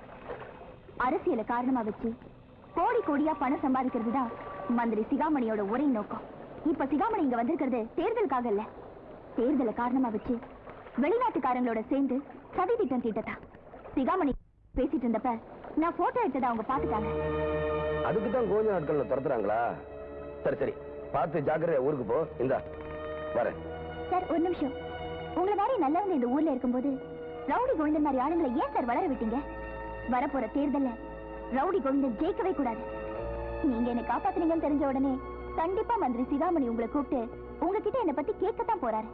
அரசியலை காரணமா வச்சு கோடி கோடியா பணம் சம்பாதிக்கிறது தான் மந்திரி சிகாமணியோட ஒரே நோக்கம் இப்ப சிகாமணி இங்க வந்திருக்கிறது தேர்தலுக்காக இல்ல தேர்தலை காரணமா வச்சு வெளிநாட்டுக்காரங்களோட சேர்ந்து சதி திட்டம் தீட்டதா சிகாமணி பேசிட்டு இருந்தப்ப நான் போட்டோ எடுத்ததை அவங்க பாத்துட்டாங்க அதுக்கு தான் கோவிந்த நாட்கள்ல துரத்துறாங்களா சரி சரி பார்த்து ஜாக்கிரதையா ஊருக்கு போ இந்தா வரேன் சார் ஒரு நிமிஷம் உங்களை மாதிரி நல்லவங்க இந்த ஊர்ல இருக்கும்போது ரவுடி கோவிந்தன் மாதிரி ஆளுங்களை ஏன் சார் வளர விட்டீங்க வரப்போற தேர்தல்ல ரவுடி கோவிந்தன் ஜெயிக்கவே கூடாது நீங்க என்னை காப்பாத்துனீங்கன்னு தெரிஞ்ச உடனே கண்டிப்பா மந்திரி சிகாமணி உங்களை கூப்பிட்டு உங்ககிட்ட என்னை பத்தி கேட்கத்தான் போறாரு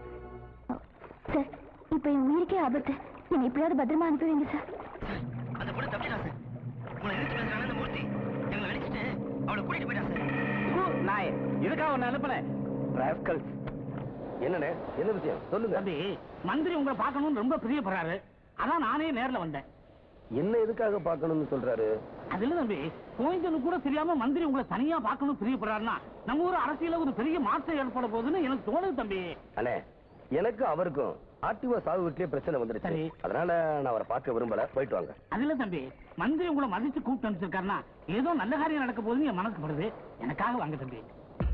சார் இப்ப என் உயிருக்கே ஆபத்து என்னை எப்படியாவது பத்திரமா அனுப்பி வைங்க சார் அந்த பொண்ணு தப்பிடா சார் உங்களை எதிர்த்து பேசுறாங்க அந்த மூர்த்தி எங்களை வெளிச்சிட்டு அவளை கூட்டிட்டு போயிட்டா சார் நாய் இதுக்காக ஒண்ணு அனுப்புனேன் ராஸ்கல்ஸ் என்னண்ணே என்ன விஷயம் சொல்லுங்க தம்பி மந்திரி உங்களை பார்க்கணும்னு ரொம்ப பிரியப்படுறாரு அதான் நானே நேர்ல வந்தேன் என்ன எதுக்காக பார்க்கணும்னு சொல்றாரு அது இல்ல தம்பி கோவிந்தனு கூட தெரியாம மந்திரி உங்களை தனியா பார்க்கணும் பிரியப்படுறாருன்னா நம்ம ஊர் அரசியல ஒரு பெரிய மாற்றம் ஏற்பட போகுதுன்னு எனக்கு தோணுது தம்பி அண்ணே எனக்கு அவருக்கும் ஆர்டிஓ சாவு வீட்லயே பிரச்சனை வந்துருச்சு சரி. அதனால நான் அவரை பார்க்க விரும்பல போயிட்டு வாங்க அது இல்ல தம்பி மந்திரி உங்களை மதிச்சு கூப்பிட்டு அனுப்பிச்சிருக்காருன்னா ஏதோ நல்ல காரியம் நடக்க போகுதுன்னு என் மனசுக்கு படுது எனக்காக வாங்க தம்பி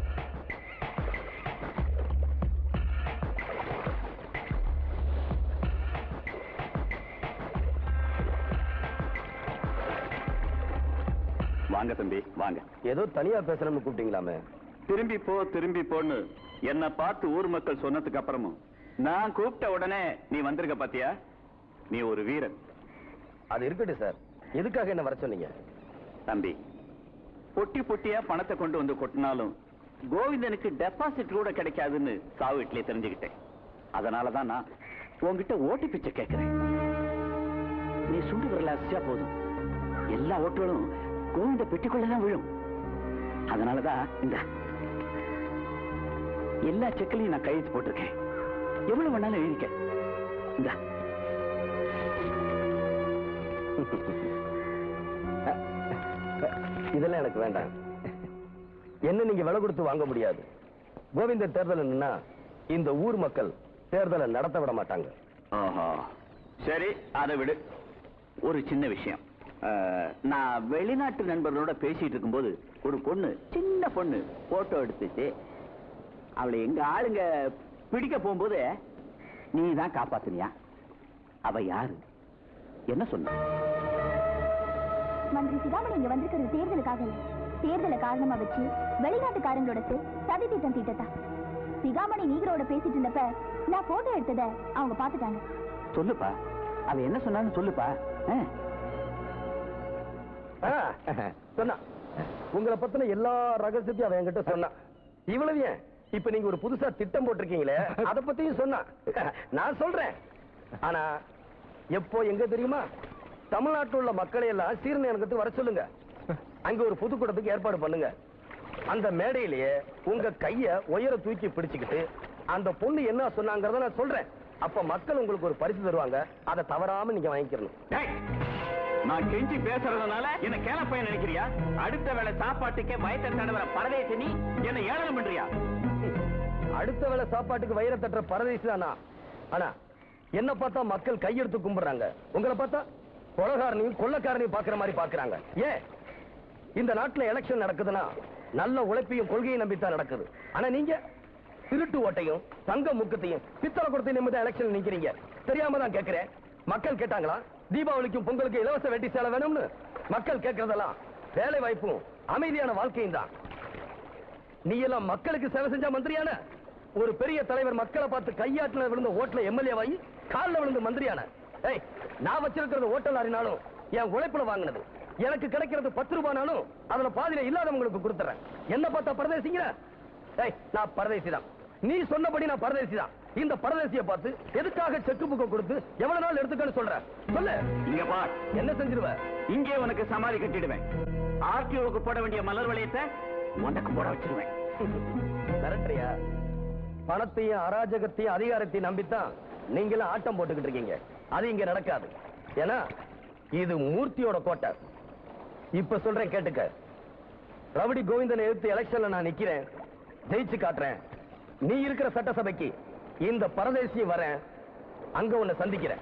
வாங்க தம்பி வாங்க ஏதோ தனியா பேசணும்னு கூப்பிட்டீங்களாமே திரும்பி போ திரும்பி போன்னு என்ன பார்த்து ஊர் மக்கள் சொன்னதுக்கு அப்புறமும் நான் கூப்பிட்ட உடனே நீ வந்திருக்க பாத்தியா நீ ஒரு வீரன் அது இருக்கட்டும் சார் எதுக்காக என்ன வர சொன்னீங்க தம்பி பொட்டி பொட்டியா பணத்தை கொண்டு வந்து கொட்டினாலும் கோவிந்தனுக்கு டெபாசிட் கூட கிடைக்காதுன்னு சாவு வீட்டிலே தெரிஞ்சுக்கிட்டேன் அதனாலதான் நான் உன்கிட்ட ஓட்டு பிச்சை கேட்கிறேன் நீ சுண்டு விரல அசிச்சா போதும் எல்லா ஓட்டுகளும் கோவிந்த பெட்டிக்குள்ளதான் விழும் அதனாலதான் இந்த எல்லா செக்கிலையும் நான் கையெழுத்து போட்டிருக்கேன் எவ்வளவு வேணாலும் எழுதிக்க இந்த இதெல்லாம் எனக்கு வேண்டாம் என்ன நீங்க விலை கொடுத்து வாங்க முடியாது கோவிந்த தேர்தல் நின்னா இந்த ஊர் மக்கள் தேர்தலை நடத்த விட மாட்டாங்க ஆஹா சரி அதை விடு ஒரு சின்ன விஷயம் அஹ், நான் வெளிநாட்டு நண்பர்களோட பேசிட்டு இருக்கும்போது ஒரு பொண்ணு சின்ன பொண்ணு போட்டோ எடுத்துச்சு அவளை எங்க ஆளுங்க பிடிக்க போகும்போது நீ தான் காப்பாத்துனியா அவ யாரு என்ன சொன்ன மந்திரி சிகாமணி இங்க வந்திருக்கிறது தேர்தலுக்காக இல்ல தேர்தலை காரணமா வச்சு வெளிநாட்டுக்காரங்களோட சே- சதி திட்டம் தீட்டத்தா சிகாமணி நீகரோட பேசிட்டு இருந்தப்ப நான் போட்டோ எடுத்தத அவங்க பாத்துட்டாங்க சொல்லுப்பா அவ என்ன சொன்னான்னு சொல்லுப்பா ஆ. ஆ, சொன்னா உங்களை பத்தின எல்லா ரகசியத்தையும் அவன் என்கிட்ட சொன்னான் இவ்வளவு ஏன் இப்ப நீங்க ஒரு புதுசா திட்டம் போட்டிருக்கீங்களே அத பத்தியும் சொன்னான் நான் சொல்றேன் ஆனா எப்போ எங்க தெரியுமா தமிழ்நாட்டில் உள்ள மக்களை எல்லாம் சீர்நிலையத்துக்கு வர சொல்லுங்க அங்க ஒரு பொதுக்கூட்டத்துக்கு ஏற்பாடு பண்ணுங்க அந்த மேடையிலேயே உங்க கைய உயர தூக்கி பிடிச்சுக்கிட்டு அந்த பொண்ணு என்ன சொன்னாங்கறத நான் சொல்றேன் அப்ப மக்கள் உங்களுக்கு ஒரு பரிசு தருவாங்க அதை தவறாம நீங்க வாங்கிக்கணும் டேய், நான் கெஞ்சி பேசுறதுனால என்ன கேள பையன் நினைக்கிறியா அடுத்த வேளை சாப்பாட்டுக்கே வயத்தை தடவர பரதேசி நீ என்ன ஏளனம் பண்றியா அடுத்த வேளை சாப்பாட்டுக்கு வயிறை தட்டுற பரதேசி தானா ஆனா என்ன பார்த்தா மக்கள் கையெடுத்து கும்பிடுறாங்க உங்களை பார்த்தா கொலகாரனையும் கொள்ளக்காரனையும் பாக்குற மாதிரி பாக்குறாங்க ஏன் இந்த நாட்டுல எலெக்ஷன் நடக்குதுன்னா நல்ல உழைப்பையும் கொள்கையை நம்பித்தான் நடக்குது ஆனா நீங்க திருட்டு ஓட்டையும் தங்க முக்கத்தையும் பித்தளை கொடுத்து நிமிடம் எலெக்ஷன் நிக்கிறீங்க தெரியாம தான் கேட்கிறேன் மக்கள் கேட்டாங்களா தீபாவளிக்கும் பொங்கலுக்கு இலவச வெட்டி சேலை வேணும்னு மக்கள் கேட்கறதெல்லாம் வேலை வாய்ப்பும் அமைதியான வாழ்க்கையும் தான் நீ எல்லாம் மக்களுக்கு சேவை செஞ்ச மந்திரியான ஒரு பெரிய தலைவர் மக்களை பார்த்து கையாட்டுல விழுந்த ஓட்டுல எம்எல்ஏ வாங்கி கால்ல விழுந்த மந்திரியான ஏய் நான் வச்சிருக்கிறது ஓட்டல் அறினாலும் என் உழைப்புல வாங்கினது எனக்கு கிடைக்கிறது பத்து ரூபானாலும் அதுல பாதியில இல்லாதவங்களுக்கு கொடுத்துறேன் என்ன பார்த்தா பரதேசிங்க ஏய் நான் பரதேசி தான் நீ சொன்னபடி நான் பரதேசி தான் இந்த பரதேசியை பார்த்து எதுக்காக செக்கு புக்கை கொடுத்து எவ்வளவு நாள் எடுத்துக்கன்னு சொல்ற சொல்லு இங்க பார் என்ன செஞ்சிருவ இங்கே உனக்கு சமாதி கட்டிடுவேன் ஆர்டிஓக்கு போட வேண்டிய மலர் வளையத்தை உனக்கு போட வச்சிருவேன் மிரட்டுறியா பணத்தையும் அராஜகத்தையும் அதிகாரத்தையும் நம்பித்தான் நீங்களும் ஆட்டம் போட்டுக்கிட்டு இருக்கீங்க அது இங்க நடக்காது ஏன்னா இது மூர்த்தியோட கோட்டை இப்ப சொல்றேன் கேட்டுக்க ரவுடி கோவிந்தனை எதிர்த்து எலெக்ஷன்ல நான் நிக்கிறேன் ஜெயிச்சு காட்டுறேன் நீ இருக்கிற சட்டசபைக்கு இந்த பரதேசி வரேன் அங்க உன்னை சந்திக்கிறேன்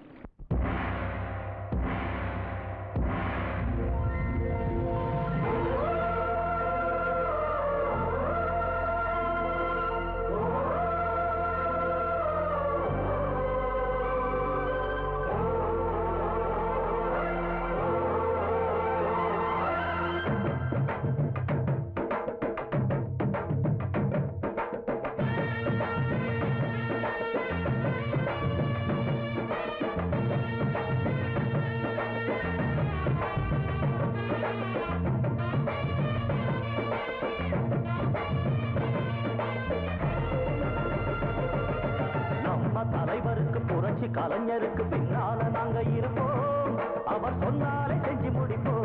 நம்ம தலைவருக்கு புரட்சி கலைஞருக்கு பின்னால நாங்க இருப்போம் அவர் சொன்னாலே செஞ்சு முடிப்போம்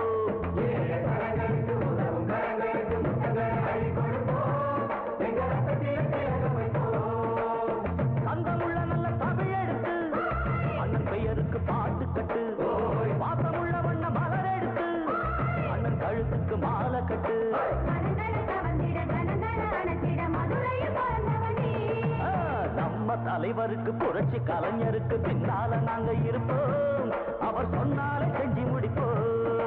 சந்தமுள்ள நல்ல தமிழெடுத்து அண்ணன் பெயருக்கு பாட்டு கட்டு வாசமுள்ள வண்ண மலர் எடுத்து அண்ணன் கழுத்துக்கு மாலை கட்டு ஆ, நம்ம தலைவருக்கு புரட்சி கலைஞருக்கு பின்னால நாங்க இருப்போம் அவர் சொன்னாலே செஞ்சு முடிப்போம்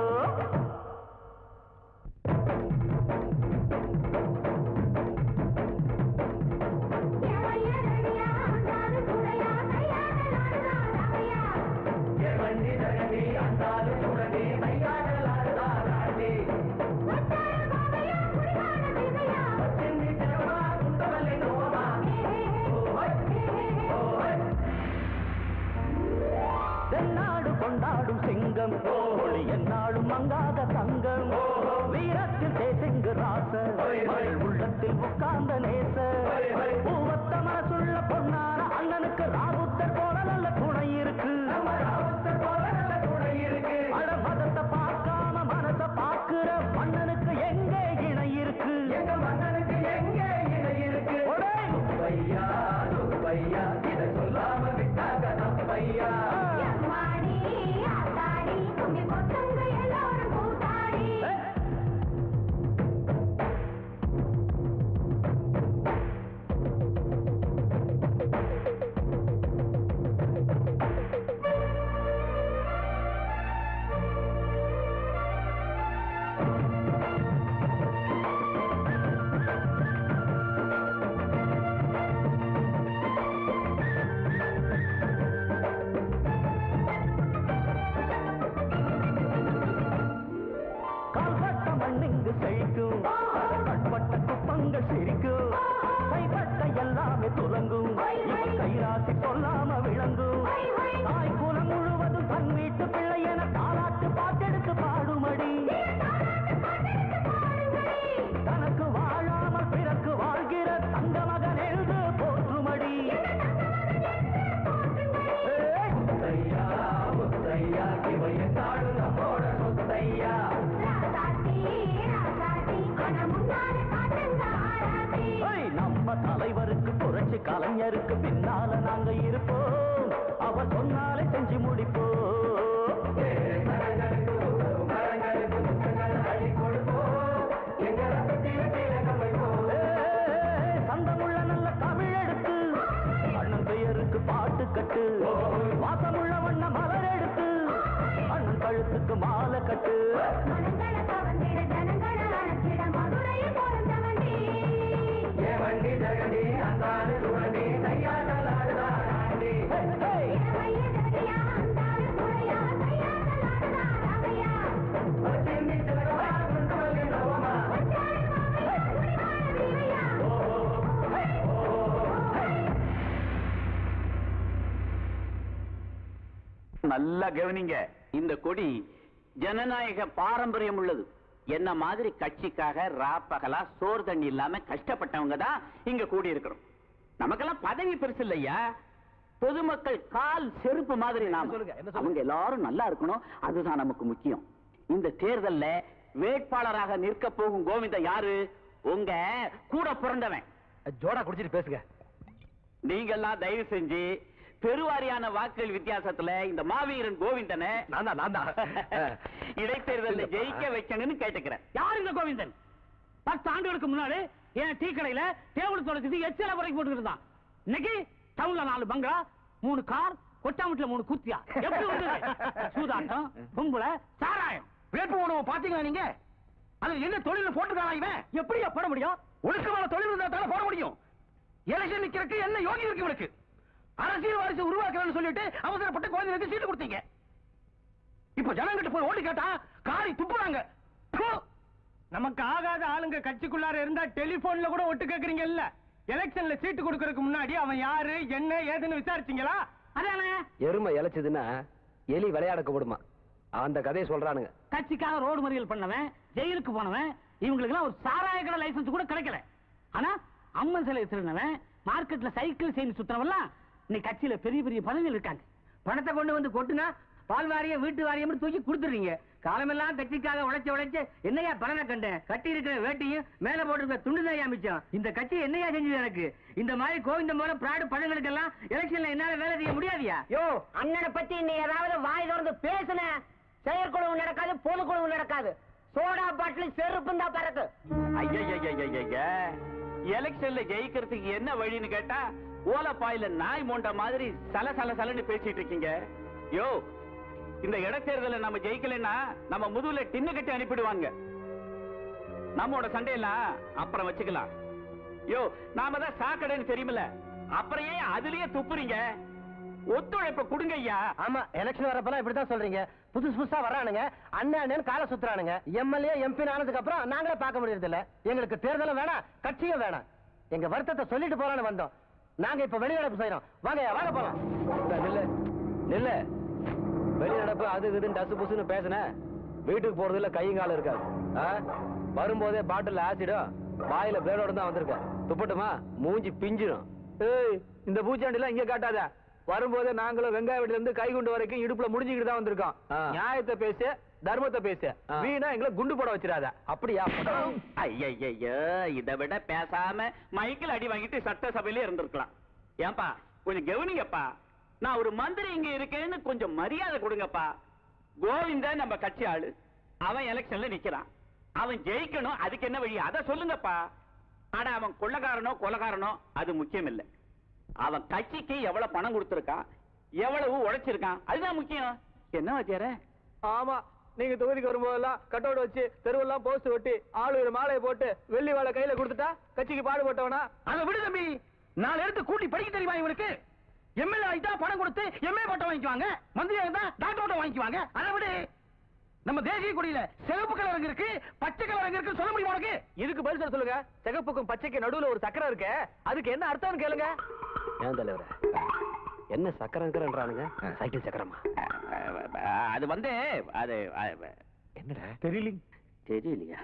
தென்னாடு கொண்டாடும் சிங்கம் ஒளி என்னாடும் மங்காத தங்கம் வீரத்தில் தேசெங்கு ராச மகள் உள்ளத்தில் உட்கார்ந்த நேச பூவத்த மனசுள்ள பொன்னான அண்ணனுக்கு ராவுத்தர் போல நல்ல துணை இருக்கு அட மதத்தை பார்க்காம மனச பார்க்கிற மன்னனுக்கு எங்கே இணை இருக்கு எங்க மன்னனுக்கு எங்கே இணை இருக்கு பையா பையா இதை சொல்லாம விட்டாங்க நம்ம பையா கால்பட்ட மண்ணிங்கு செழிக்கும் கண்பட்ட குப்பங்கள் சிரிக்கும் கைப்பட்ட எல்லாமே துலங்கும் இவன் கைராசி சொல்லாம விளங்கும் தாய் குலம் முழுவதும் தன் வீட்டு பிள்ளை என தாலாட்டு பாட்டெடுத்து பாடுமடி தனக்கு வாழாமல் பிறக்கு வாழ்கிற தங்க மகன் எழுது போற்றுமடி ஏய், முத்தையா, முத்தையா, இவன் என்னாலும் நம்மோட சொத்தையா ஏய், நம்ம தலைவருக்கு கலைஞருக்கு பின்னால நாங்க இருப்போம் அவர் சொன்னாலே செஞ்சு முடிப்போம் ஏய், சந்தமுள்ள நல்ல தமிழ் எடுத்து அண்ணன் பெயருக்கு பாட்டு கட்டு வாசமுள்ள வண்ண மலர் எடுத்து அண்ணன் கழுத்துக்கு மாலை கட்டு நல்லா கவனிங்க இந்த கொடி ஜனநாயக பாரம்பரியம் உள்ளது என்ன மாதிரி கட்சிக்காக ராப்பகலா சோறு தண்ணி இல்லாம கஷ்டப்பட்டவங்க தான் இங்க கூடி இருக்கிறோம் நமக்கெல்லாம் பதவி பெருசு இல்லையா பொதுமக்கள் கால் செருப்பு மாதிரி நாம சொல்லுங்க, என்ன சொல்லுங்க? அவங்க எல்லாரும் நல்லா இருக்கணும் அதுதான் நமக்கு முக்கியம் இந்த தேர்தல்ல வேட்பாளராக நிற்க போகும் கோவிந்தன் யாரு உங்க கூட பிறந்தவன் ஜோடா குடிச்சிட்டு பேசுங்க நீங்கெல்லாம் தயவு செஞ்சு பெருவாரியான வாக்குகள் வித்தியாசத்துல இந்த மாவீரன் கோவிந்தனை நான் தான் நான் தான் இடைத்தேர்தல்ல ஜெயிக்க வைக்கணும்னு கேட்டுக்கிறேன் யார் இந்த கோவிந்தன் பத்து ஆண்டுகளுக்கு முன்னாடி என் டீ கடையில டேபிள் தொடச்சிட்டு எச்சில குறைக்கு போட்டு இருந்தான் இன்னைக்கு டவுன்ல நாலு பங்களா மூணு கார் கொட்டாமட்டில மூணு குத்தியா எப்படி வந்தது சூதாட்டம் பொம்புல சாராயம் வேட்பு உணவு பாத்தீங்களா நீங்க அது என்ன தொழில போட்டுக்கானா இவன் எப்படியா போட முடியும் ஒழுக்கமான தொழில் இருந்தா தானே போட முடியும் எலெக்ஷன் நிக்கிறதுக்கு என்ன யோகி இருக்கு இவனுக்கு அரசியல் வாரிசு உருவாக்குறேன்னு சொல்லிட்டு அவசரப்பட்டு குழந்தைகளுக்கு சீட்டு கொடுத்தீங்க இப்ப ஜனங்கிட்ட போய் ஓட்டு கேட்டா காரி துப்புறாங்க ப்பு! நமக்கு ஆகாத ஆளுங்க கட்சிக்குள்ளார இருந்தா டெலிபோன்ல கூட ஒட்டு கேக்குறீங்க இல்ல எலெக்ஷன்ல சீட்டு கொடுக்கறதுக்கு முன்னாடி அவன் யாரு என்ன ஏதுன்னு விசாரிச்சீங்களா அதானே எருமை இழைச்சதுன்னா எலி விளையாடக்க விடுமா அந்த கதையை சொல்றானுங்க கட்சிக்காக ரோடு மறியல் பண்ணவன் ஜெயிலுக்கு போனவன் இவங்களுக்கு எல்லாம் ஒரு சாராய கடை லைசன்ஸ் கூட கிடைக்கல ஆனா அம்மன் சிலை திருநவன் மார்க்கெட்ல சைக்கிள் செயின் சுத்துறவெல்லாம் இன்னைக்கு கட்சியில பெரிய பெரிய பதவியில் இருக்காங்க பணத்தை கொண்டு வந்து கொட்டுனா பால் வாரியம் வீட்டு வாரியம் தூக்கி கொடுத்துறீங்க காலமெல்லாம் கட்சிக்காக உழைச்சு உழைச்சு என்னையா பலனை கண்டேன் கட்டி இருக்கிற வேட்டியும் மேல போட்டிருக்க துண்டு தான் மிச்சம் இந்த கட்சி என்னையா செஞ்சது எனக்கு இந்த மாதிரி கோவிந்த போல பிராடு பழங்களுக்கு எல்லாம் எலெக்ஷன்ல என்னால வேலை செய்ய முடியாதியா யோ அண்ணனை பத்தி நீ ஏதாவது வாய் திறந்து பேசுன செயற்குழு நடக்காது பொதுக்குழு நடக்காது சோடா பாட்டில் செருப்பு தான் பறக்கு ஐயா எலெக்ஷன்ல ஜெயிக்கிறதுக்கு என்ன வழின்னு கேட்டா ஓலப்பாயில நாய் மோண்ட மாதிரி சல சல சலன்னு பேசிட்டு இருக்கீங்க யோ இந்த இடைத்தேர்தல நம்ம ஜெயிக்கலைன்னா நம்ம முதுகுல டின்னு கட்டி அனுப்பிடுவாங்க நம்மோட சண்டையெல்லாம் அப்புறம் வச்சுக்கலாம் யோ நாம தான் சாக்கடைன்னு தெரியுமில்ல அப்புறம் ஏன் அதுலயே துப்புறீங்க ஒத்துழைப்ப கொடுங்க ஐயா ஆமா எலெக்ஷன் வரப்பெல்லாம் இப்படித்தான் சொல்றீங்க புதுசு புதுசா வர்றானுங்க அண்ணன் அண்ணன் காலை சுத்துறானுங்க எம்எல்ஏ எம்பி ஆனதுக்கு அப்புறம் நாங்களே பார்க்க முடியறது இல்ல எங்களுக்கு தேர்தலும் வேணாம் கட்சியும் வேணாம் எங்க வருத்தத்தை சொல்லிட்டு போறான்னு வந்தோம் நாங்க இப்ப வெளிநடப்பு செய்யறோம் வாங்க வாங்க போலாம் நில்லு நில்லு வெளிநடப்பு அது இதுன்னு டசு புசுன்னு பேசுன வீட்டுக்கு போறதுல கையும் காலம் இருக்காது ஆ? வரும்போதே பாட்டில் ஆசிடும் வாயில பிளேடோட தான் வந்திருக்க துப்பட்டுமா மூஞ்சி பிஞ்சிடும் ஏய் இந்த பூச்சாண்டிலாம் இங்க காட்டாத வரும்போதே நாங்களும் வெங்காய வீட்டுல இருந்து கை குண்டு வரைக்கும் இடுப்புல முடிஞ்சுக்கிட்டு தான் வந்திருக்கோம் நியாயத்தை பேசு தர்மத்தை பேசு வீணா எங்களை குண்டு போட வச்சிடாத அப்படியா ஐயய்யோ இதை விட பேசாம மைக்கில் அடி வாங்கிட்டு சட்டசபையிலே இருந்திருக்கலாம் ஏன்பா கொஞ்சம் கவனிங்கப்பா நான் ஒரு மந்திரி இங்க இருக்கேன்னு கொஞ்சம் மரியாதை கொடுங்கப்பா கோவிந்தன் நம்ம கட்சி ஆளு அவன் எலெக்ஷன்ல நிக்கிறான் அவன் ஜெயிக்கணும் அதுக்கு என்ன வழி அதை சொல்லுங்கப்பா ஆனா அவன் கொள்ளக்காரனோ கொலகாரனோ அது முக்கியம் இல்ல அவன் கட்சிக்கு எவ்வளவு பணம் கொடுத்திருக்கான் எவ்வளவு உழைச்சிருக்கான் அதுதான் முக்கியம் என்ன வச்சார ஆமா நீங்க தொகுதிக்கு வரும்போதெல்லாம் கட்டோடு வச்சு தெருவெல்லாம் போஸ்ட் ஒட்டி ஆளு ஒரு மாலையை போட்டு வெள்ளி வாழை கையில கொடுத்துட்டா கட்சிக்கு பாடுபட்டவனா அதை விடு தம்பி நாலு எடுத்து கூட்டி படிக்க தெரியுமா இவனுக்கு எம்எல்ஏ ஆயிட்டா பணம் கொடுத்து எம்ஏ பட்டம் வாங்கிக்குவாங்க மந்திரி ஆயிட்டா டாக்டர் பட்டம் வாங்கிக்குவாங்க அதை விடு நம்ம தேசிய கொடியில சிவப்பு கலர் இருக்கு பச்சை கலர் இருக்கு சொல்ல முடியுமா உனக்கு இதுக்கு பதில் சொல்ல சொல்லுங்க சிகப்புக்கும் பச்சைக்கு நடுவுல ஒரு சக்கரம் இருக்கு அதுக்கு என்ன அர்த்தம்னு கேளுங்க ஏன் தலைவர என்ன சக்கரங்கிறன்றானுங்க சைக்கிள் சக்கரமா அது வந்து அது என்னடா தெரியல தெரியலையா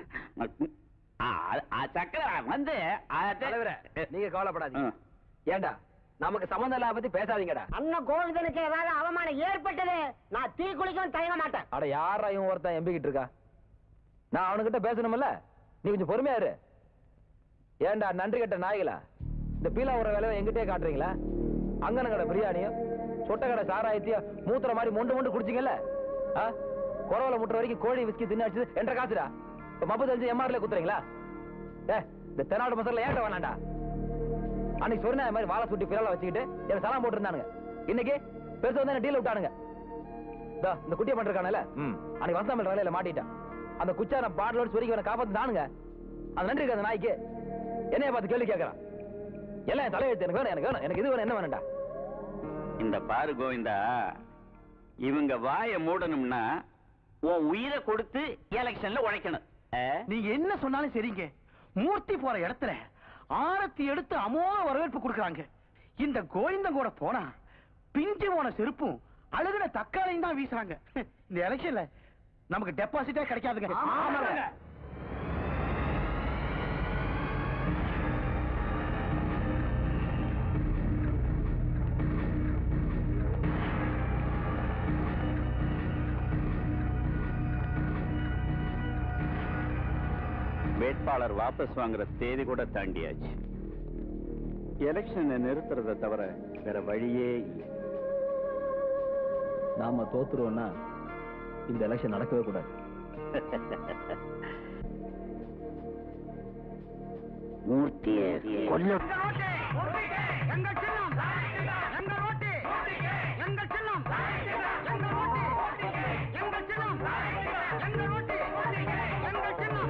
ஆ, அது- அது சக்கரை வந்து அது- தலைவர நீங்க கவலைப்படாதீங்க ஆ. ஏண்டா நமக்கு சம்பந்தம் இல்லாம பத்தி பேசாதீங்கடா அண்ணன் கோவிந்தனுக்கு ஏதாவது அவமானம் ஏற்பட்டது நான் தீ குளிக்கவும் தயங்க மாட்டேன் அட யாரா இவன் ஒருத்தன் எம்பிக்கிட்டு இருக்கா நான் அவனுகிட்ட பேசணும்ல நீ கொஞ்சம் பொறுமையா இரு ஏண்டா நன்றி கட்ட நாய்களா இந்த பீலா உர வேலையை எங்கிட்டே காட்டுறீங்களா அங்கன கடை பிரியாணியும் சொட்ட கடை சாராயத்தையும் மூத்துற மாதிரி மொண்டு மொண்டு குடிச்சிங்கல்ல ஆ குறவல முட்டுற வரைக்கும் கோழி விஸ்கி தின்னு அடிச்சது என்ற காசுடா இப்ப மப்பு தெரிஞ்சு எம்ஆர்ல குத்துறீங்களா ஏ இந்த தெனாடு மசாலா ஏன்ட்ட வேணாண்டா அன்னைக்கு சொன்ன மாதிரி வாழை சுட்டி பிறல வச்சுக்கிட்டு எனக்கு சலாம் போட்டுருந்தானுங்க இன்னைக்கு பெருசு வந்து டீல் விட்டானுங்க இதோ, இந்த குட்டியை பண்ணிருக்கானல அன்னைக்கு வந்தாமல் வேலையில மாட்டிட்டேன் அந்த குச்சான பாட்டிலோட சொரிக்கி அவனை காப்பாத்து தானுங்க அது நன்றி அந்த நாய்க்கு என்னைய பார்த்து கேள்வி கேட்கறான் எல்லாம் என் தலையெழுத்து எனக்கு வேணும் எனக்கு வேணும் எனக்கு இது வேணும் என்ன வேணும்டா இந்த பாரு கோவிந்தா இவங்க வாயை மூடணும்னா உன் உயிரை கொடுத்து எலெக்ஷன்ல உழைக்கணும் ஆ? நீங்க என்ன சொன்னாலும் சரிங்க மூர்த்தி போற இடத்துல ஆரத்தி எடுத்து அமோக வரவேற்பு கொடுக்கறாங்க இந்த கோவிந்தம் கூட போனா பிஞ்சு போன செருப்பும் அழுகுன தக்காளையும் தான் வீசுறாங்க இந்த எலெக்ஷன்ல நமக்கு டெபாசிட்டே கிடைக்காதுங்க ஆமாங்க வேட்பாளர் வாபஸ் வாங்குற தேதி கூட தாண்டியாச்சு எலெக்ஷனை நிறுத்துறத தவிர வேற வழியே இல்லை நாம தோத்துருவோம்னா இந்த எலெக்ஷன் நடக்கவே கூடாது மூர்த்தியை கொல்ல எங்கள் சின்னம் எங்கள் ஓட்டு எங்கள் சின்னம் எங்கள் ஓட்டு எங்கள் சின்னம் எங்கள் ஓட்டு எங்கள் சின்னம்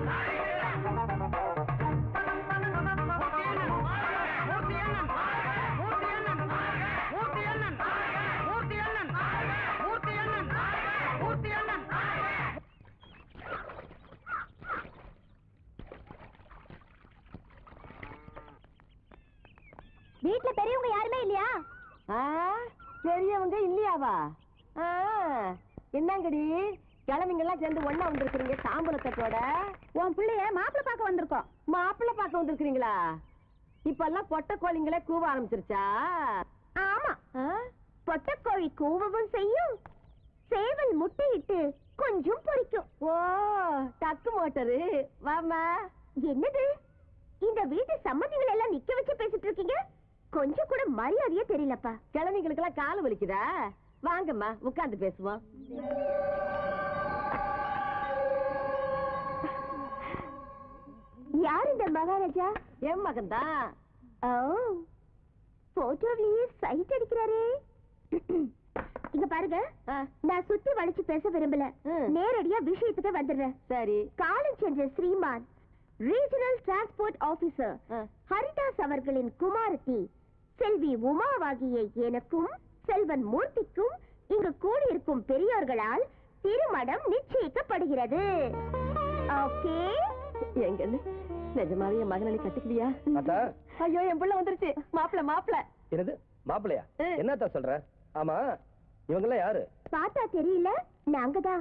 மூர்த்தி அண்ணன் மூர்த்தி அண்ணன் மூர்த்தி அண்ணன் மூர்த்தி அண்ணன் மூர்த்தி அண்ணன் மூர்த்தி அண்ணன் வீட்ல பெரியவங்க யாருமே இல்லையா ஆ, பெரியவங்க இல்லையாவா ஆ, என்னங்கடி கிழமைங்கெல்லாம் சேர்ந்து ஒண்ணா வந்திருக்கிறீங்க தாம்பூலத்தட்டோட உன் பிள்ளைய மாப்பிள்ளை பார்க்க வந்திருக்கோம் மாப்பிள்ளை பார்க்க வந்திருக்கிறீங்களா இப்பெல்லாம் பொட்டை கோழிங்களே கூவ ஆரம்பிச்சிருச்சா ஆமா ஆ? பொட்டக்கோழி கூவவும் செய்யும் சேவல் முட்டையிட்டு கொஞ்சம் பொரிக்கும் ஓ டக்கு மோட்டரு வாமா என்னது இந்த வீட்டு சம்மதிகள் எல்லாம் நிக்க வச்சு பேசிட்டு இருக்கீங்க கொஞ்சம் கூட மரியாதையே தெரியலப்பா கிழமைங்களுக்கெல்லாம் கால் வலிக்குதா வாங்கம்மா உட்கார்ந்து பேசுவோம் யார் இந்த மகாராஜா என் மகன்தான் ஓ போட்டோவிலேயே சைட் அடிக்கிறாரே இங்க பாருங்க ஆ, நான் சுத்தி வளைச்சு பேச விரும்பல ம். நேரடியா விஷயத்துக்கு வந்துடுறேன் சரி காலம் சென்ற ஸ்ரீமான் ரீஜனல் டிரான்ஸ்போர்ட் ஆபீசர் ஆ. ஹரிதாஸ் அவர்களின் குமாரத்தி செல்வி உமாவாகிய எனக்கும் செல்வன் மூர்த்திக்கும் இங்கு கூடியிருக்கும் பெரியோர்களால் திருமணம் நிச்சயிக்கப்படுகிறது ஓகே எங்கன்னு நிஜமாவே என் மகனை நீ கட்டிக்குவியா அத்தா ஐயோ என் பிள்ளை வந்துருச்சு மாப்பிள மாப்பிள என்னது மாப்பிள்ளையா ஆ. என்னத்தா சொல்ற ஆமா இவங்கெல்லாம் யாரு பார்த்தா தெரியல நாங்கதான்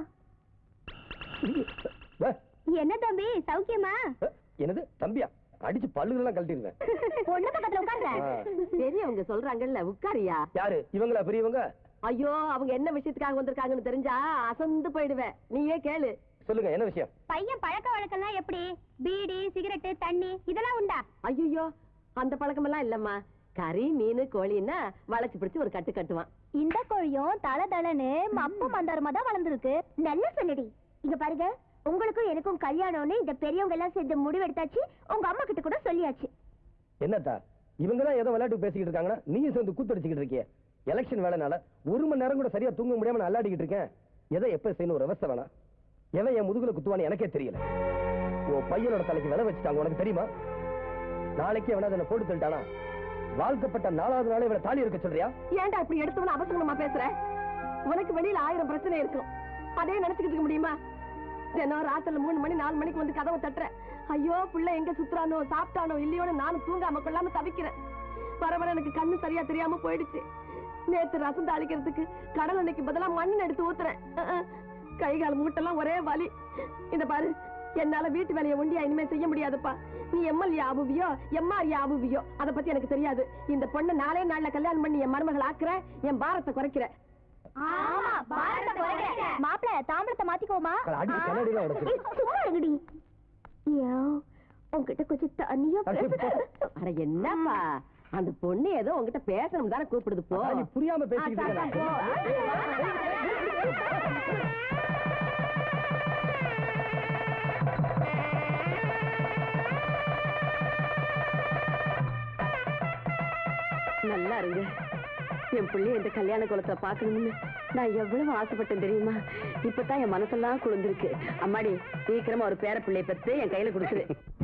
வே, என்ன தம்பி சௌக்கியமா வே, என்னது தம்பியா அடிச்சு பல்லுகளெல்லாம் கழட்டிடுவேன் பொண்ணு பக்கத்துல உட்கார்ந்த ஆ. பெரியவங்க சொல்றாங்கல்ல உட்காரியா யாரு இவங்களா பெரியவங்க ஐயோ அவங்க என்ன விஷயத்துக்காக வந்திருக்காங்கன்னு தெரிஞ்சா அசந்து போயிடுவேன் நீயே கேளு சொல்லுங்க என்ன விஷயம் பையன் பழக்க வழக்கம்லாம் எப்படி பீடி சிகரெட்டு தண்ணி இதெல்லாம் உண்டா ஐயோ அந்த பழக்கமெல்லாம் இல்லம்மா கறி மீன் கோழின்னா வளைச்சு பிடிச்சு ஒரு கட்டு கட்டுவான் இந்த கோழியும் தல தலன்னு மப்பு மந்தாரமா தான் வளர்ந்துருக்கு நல்ல சொல்லுடி இங்க பாருங்க உங்களுக்கும் எனக்கும் கல்யாணம்னு இந்த பெரியவங்க எல்லாம் சேர்ந்து முடிவெடுத்தாச்சு உங்க அம்மா கிட்ட கூட சொல்லியாச்சு என்னத்தா இவங்க தான் ஏதோ விளையாட்டு பேசிக்கிட்டு இருக்காங்கன்னா நீயும் சேர்ந்து கூத்தடிச்சுக்கிட்டு இருக்கிய எலெக்ஷன் வேலைனால ஒரு மணி நேரம் கூட சரியா தூங்க முடியாம நான் அல்லாடிக்கிட்டு இருக்கேன் எதை எப்ப செய்யணும் ஒரு விவசாய வேணாம் எவன் என் முதுகுல குத்துவான்னு எனக்கே தெரியல உன் பையனோட தலைக்கு விலை வச்சுட்டாங்க உனக்கு தெரியுமா நாளைக்கு எவனா அதை போட்டு தள்ளிட்டானா வாழ்க்கப்பட்ட நாலாவது நாளே இவனை தாலி இருக்க சொல்றியா ஏன்டா இப்படி எடுத்தவன அவசரமா பேசுற உனக்கு வெளியில ஆயிரம் பிரச்சனை இருக்கும் அதே நினைச்சுக்கிட்டு இருக்க முடியுமா தினம் ராத்திரில மூணு மணி நாலு மணிக்கு வந்து கதவை தட்டுறேன் ஐயோ புள்ள எங்க சுத்துறானோ சாப்பிட்டானோ இல்லையோன்னு நானும் தூங்காம கொள்ளாம தவிக்கிறேன் வர வர எனக்கு கண்ணு சரியா தெரியாம போயிடுச்சு நேத்து ரசம் தாளிக்கிறதுக்கு கடல் எண்ணெய்க்கு பதிலா மண்ணெண்ணெய் எடுத்து ஊத்துறேன் அஹ், அஹ். கை கால் மூட்டெல்லாம் ஒரே வலி இந்த பாரு என்னால வீட்டு வேலையை ஒண்டியா இனிமே செய்ய முடியாதுப்பா நீ எம்எல்ஏ ஆகுவியோ எம்ஆர்ஏ ஆகுவியோ அத பத்தி எனக்கு தெரியாது இந்த பொண்ணை நாளே நாள்ல கல்யாணம் பண்ணி என் மருமகள் ஆக்குற என் பாரத்தை குறைக்கிற ஆமா பாரத குறைக்க மாப்பிள தாம்பளத்தை மாத்திக்கோமா அவளை அடிச்சு கண்ணாடிலாம் உடைச்சிரு. ஏய், சும்மா இருங்கடி யோ உன்கிட்ட கொஞ்சம் தண்ணியா அடி, போ. அட என்னப்பா அந்த பொண்ணு ஏதோ உங்ககிட்ட பேசணும் தானே கூப்பிடுது போ அதான் நீ புரியாம பேசிக்கிட்டு ஆ, இருக்க. போ. நல்லா இருங்க என் பிள்ளைய இந்த கல்யாண குலத்தை பார்க்கணும்னு நான் எவ்வளவு ஆசைப்பட்டேன் தெரியுமா இப்பதான் என் மனசெல்லாம் குளிர்ந்திருக்கு அம்மாடி சீக்கிரமா ஒரு பேர பிள்ளைய பெத்து என் கையில கொடுத்துரு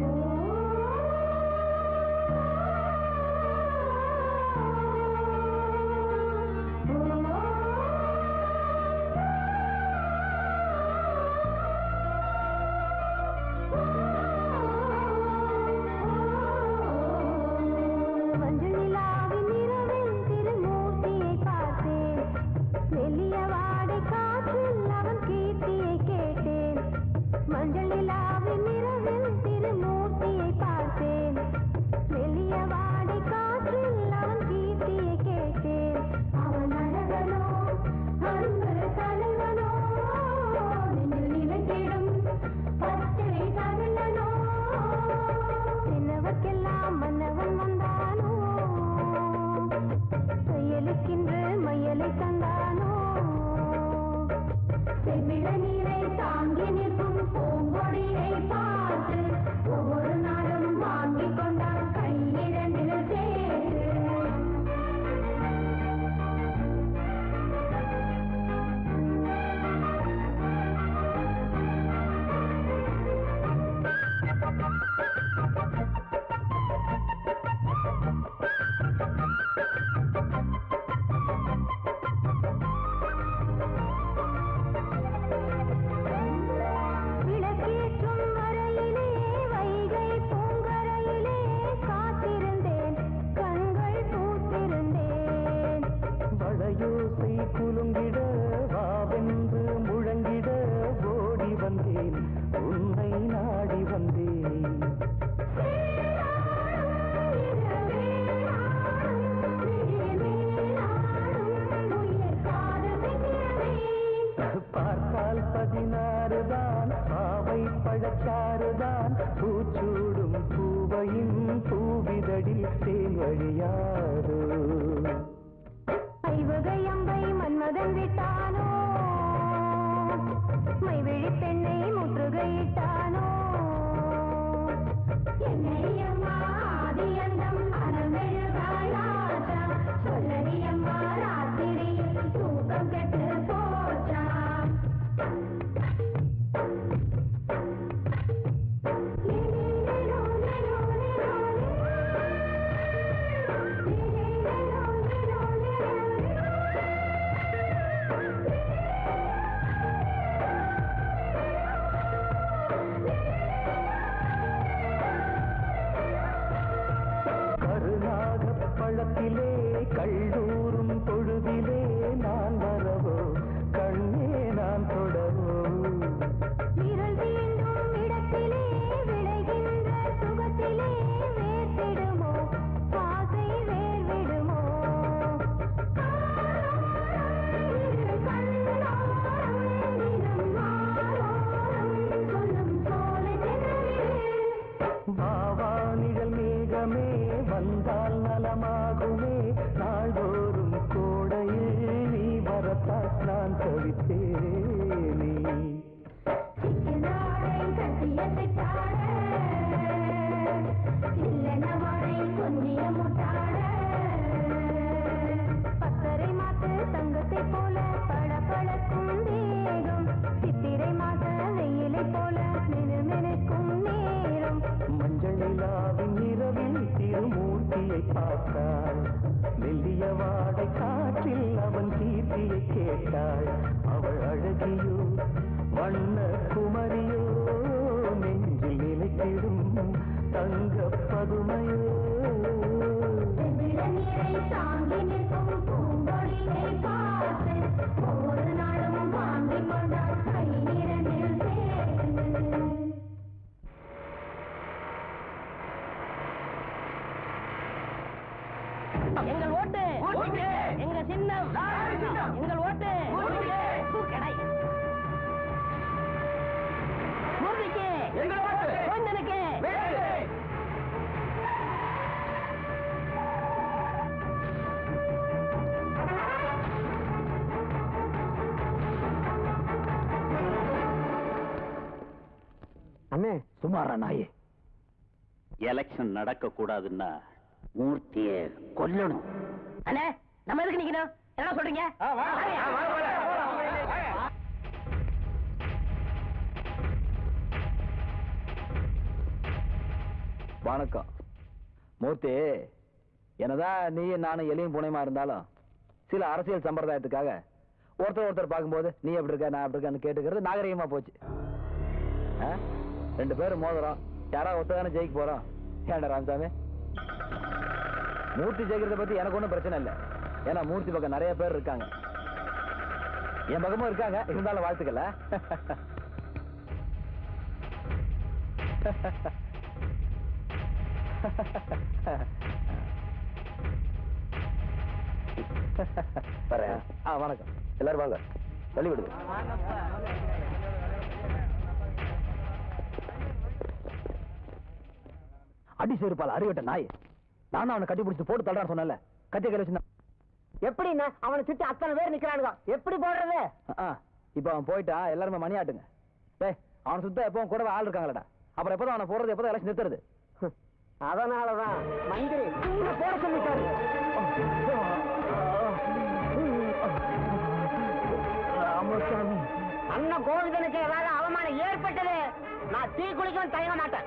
மஞ்சள் நிலாவின் இரவில் திருமூர்த்தியை பார்த்தேன் மெல்லிய வாடை காற்றில் அவன் கீர்த்தியை கேட்டேன் மஞ்சள் நிலாவின் இரவில் திருமூர்த்தியை பார்த்தேன் மெல்லிய வாடை காற்றில் அவன் கீர்த்தியை கேட்டேன் அவன் அழகனோ அன்பு தலைவனோ நெஞ்சில் நிலைத்திடும் பச்சை தமிழனோ சின்னவர்க்கெல்லாம் மன்னவன் வந்தானோ கையலுக்கின்று மையலை தந்தானோ செவ்விட நீரை தாங்கி நிற்கும் பூங்கொடியை பார்த்து ஒவ்வொரு நாளும் வாங்கிக் கொண்டான் கையிரண்டில் சேர்த்து விளக்கேற்றும் வரையிலே வைகை பூங்கரையிலே காத்திருந்தேன் கண்கள் பூத்திருந்தேன் வளையோசை குலுங்கிட வாவென்று முழங்கிட ஓடி வந்தேன் உன்னை நாடி வந்தேன் பார்த்தால் பதினாறு தான் பாவை பழச்சாறுதான் பூச்சூடும் பூவையும் பூவிதழில் தேன் வழியாதோ ஐவகை அம்பை மன்மதன் விட்டானோ மைவிழி பெண்ணை முற்றுகையிட்டானோ என்னை அம்மா ஆதி அந்தம் அறமெழுகாயாச்சா சொல்லடி அம்மா ராத்திரி தூக்கம் கெட்டு போச்சா கருநாகப் பழத்திலே கள்ளூரும் பொழுதிலே நான் வரவோ கண்ணே நான் தொடவோ விரல் தீண்டும் இடத்திலே விளைகின்ற சுகத்திலே வேர்த்திடுமோ ஆசை வேர் விடுமோ வாவானிகள் மேகமே வந்தால் நலமாகுமே நாள்தோறும் கோடையில் நீ வரத்தால் நான் தவித்தேனே நாடை கட்டிய சிட்டாட இல்லென வாடை கொஞ்சிய முட்டாட பத்தரை மாத்து தங்கத்தை போல பளபளக்கும் தேகம் சித்திரை மாத வெயிலை போல மினுமினுக்கும் நேரம் மஞ்சள் நிலாவின் இரவில் திருமூர்த்தியை பார்த்தாள் மெல்லிய வாடை காற்றில் அவன் கீர்த்தியை கேட்டாள் அவள் அழகியோ வண்ண குமரியோ நெஞ்சில் நிலைத்திடும் தங்க பதுமையோ செவ்விட நீரை தாங்கி நிற்கும் பூங்கொடியை பார்த்து ஒவ்வொரு நாளும் வாங்கிக் கொண்டால் கை இரண்டில் சேர்த்து எங்கள் ஓட்டு எங்க சின்னம் எங்கள் ஓட்டு பூக்கடை மூர்த்திக்கு கோவிந்தனுக்கு அண்ணே சுமாரா நாயே எலெக்ஷன் நடக்க கூடாதுன்னா மூர்த்திய கொல்லணும் அண்ணே நம்ம எதுக்கு நிக்கணும் என்ன சொல்றீங்க வணக்கம் மூர்த்தி என்னதான் நீ நானும் எலியும் புனையமா இருந்தாலும் சில அரசியல் சம்பிரதாயத்துக்காக ஒருத்தர் ஒருத்தர் பார்க்கும்போது நீ எப்படி இருக்க நான் எப்படி இருக்கேன்னு கேட்டுக்கிறது நாகரிகமா போச்சு ஆ? ரெண்டு பேரும் மோதுறோம் யாராவது ஒருத்தர் தானே ஜெயிக்க போறோம் ஏன்டா ராமசாமி மூர்த்தி ஜெயிக்கிறத பத்தி எனக்கு ஒன்றும் பிரச்சனை இல்லை ஏன்னா மூர்த்தி பக்கம் நிறைய பேர் இருக்காங்க என் பக்கமும் இருக்காங்க இருந்தாலும் வாழ்த்துக்கல வரேன் ஆ வணக்கம் எல்லாரும் வாங்க தள்ளி விடுங்க அடி சேருப்பால் அறிவிட்ட நாய் நானும் அவனை கட்டி பிடிச்சு போட்டு தள்ளுறான்னு சொன்னல கத்தி கையில வச்சு எப்படின்னா அவனை சுத்தி அத்தனை பேர் நிக்கிறானுங்க எப்படி போடுறது இப்ப அவன் போயிட்டா எல்லாருமே மணி ஆட்டுங்க டேய் அவனை சுத்த எப்பவும் கூடவே ஆள் இருக்காங்களடா அப்புறம் எப்பதான் அவனை போடுறது எப்பதான் எல்லாம் நிறுத்துறது அதனாலதான் மந்திரி உன்னை போட சொல்லிட்டாரு ராமசாமி அண்ணன் கோவிந்தனுக்கு ஏதாவது அவமானம் ஏற்பட்டது நான் தீ குளிக்கவும் தயங்க மாட்டேன்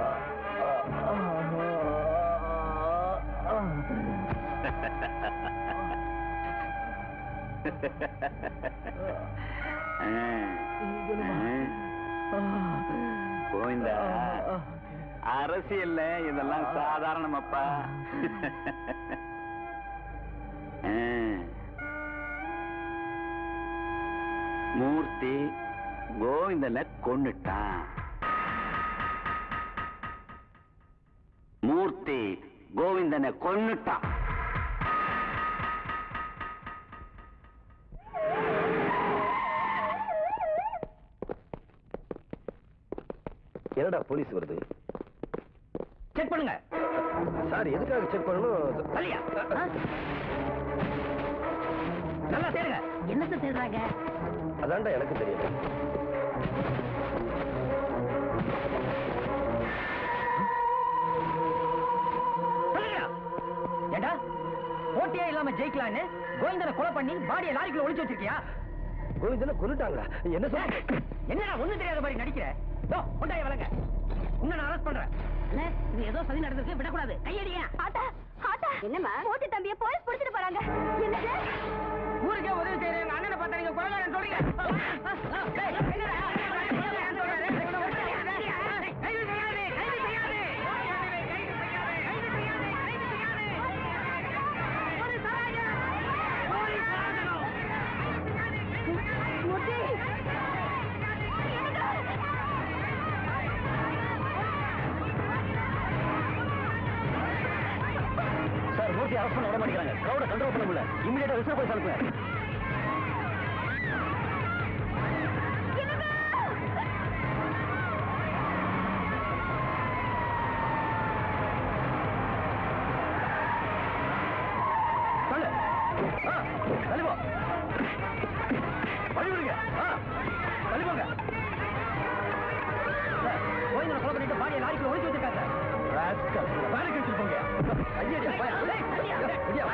கோவிந்தா அரசியல்ல இதெல்லாம் சாதாரணமாப்பா ஆ. மூர்த்தி கோவிந்தனை கொன்னுட்டான் மூர்த்தி கோவிந்தனை கொன்னுட்டான் என்னடா போலீஸ் வருது செக் பண்ணுங்க சார் எதுக்காக செக் பண்ணணும் தள்ளியா நல்லா சேருங்க என்னத்த தேடுறாங்க அதான்டா எனக்கு தெரியல சொல்லுங்க ஏண்டா போட்டியே இல்லாம ஜெயிக்கலான்னு கோவிந்தனை கொலை பண்ணி பாடியை லாரிக்குள்ள ஒளிச்சு வச்சிருக்கியா கோவிந்தனை கொன்னுட்டாங்களா என்ன சொல்ற என்னடா ஒண்ணு தெரியாத மாதிரி நடிக்கிற தோ கொண்டாய வளங்க உன்னை நான் அரெஸ்ட் பண்றேன் அண்ணே, இது ஏதோ சதி நடந்திருக்கு விடக்கூடாது கையடிங்க ஆட்டா ஆட்டா என்னம்மா போட்டு தம்பிய போலீஸ் பிடிச்சிட்டு போறாங்க என்னது ஊருக்கே உதவி செய்யற எங்க அண்ணனை பார்த்தா நீங்க கொலைகாரன் சொல்றீங்க டேய், எங்கடா? கொலைகாரன் சொல்றாரு. கைது செய்யாதே, கைது செய்யாதே. கைது செய்யாதே, கைது செய்யாதே, கைது செய்யாதே. போலீஸ் வராங்க. போலீஸ் வராங்க. மூர்த்தி சார் மூர்த்தி அரெஸ்ட் பண்ண விட மாட்டேங்கிறாங்க கிரௌட கண்ட்ரோல் பண்ண முடியல இமிடியேட்டா விசில் போய் அனுப்புங்க சொல்லு ஆ, தள்ளி போ வழி விடுங்க ஆ, தள்ளி போங்க சார், கோவிந்தனை கொலை பண்ணிட்டு பாடியை லாரிக்குள்ள ஒளிச்சு வச்சிருக்காங்க ராஸ்கல் வேலைக்கு வச்சுட்டு போங்க கையடி போய் விடியா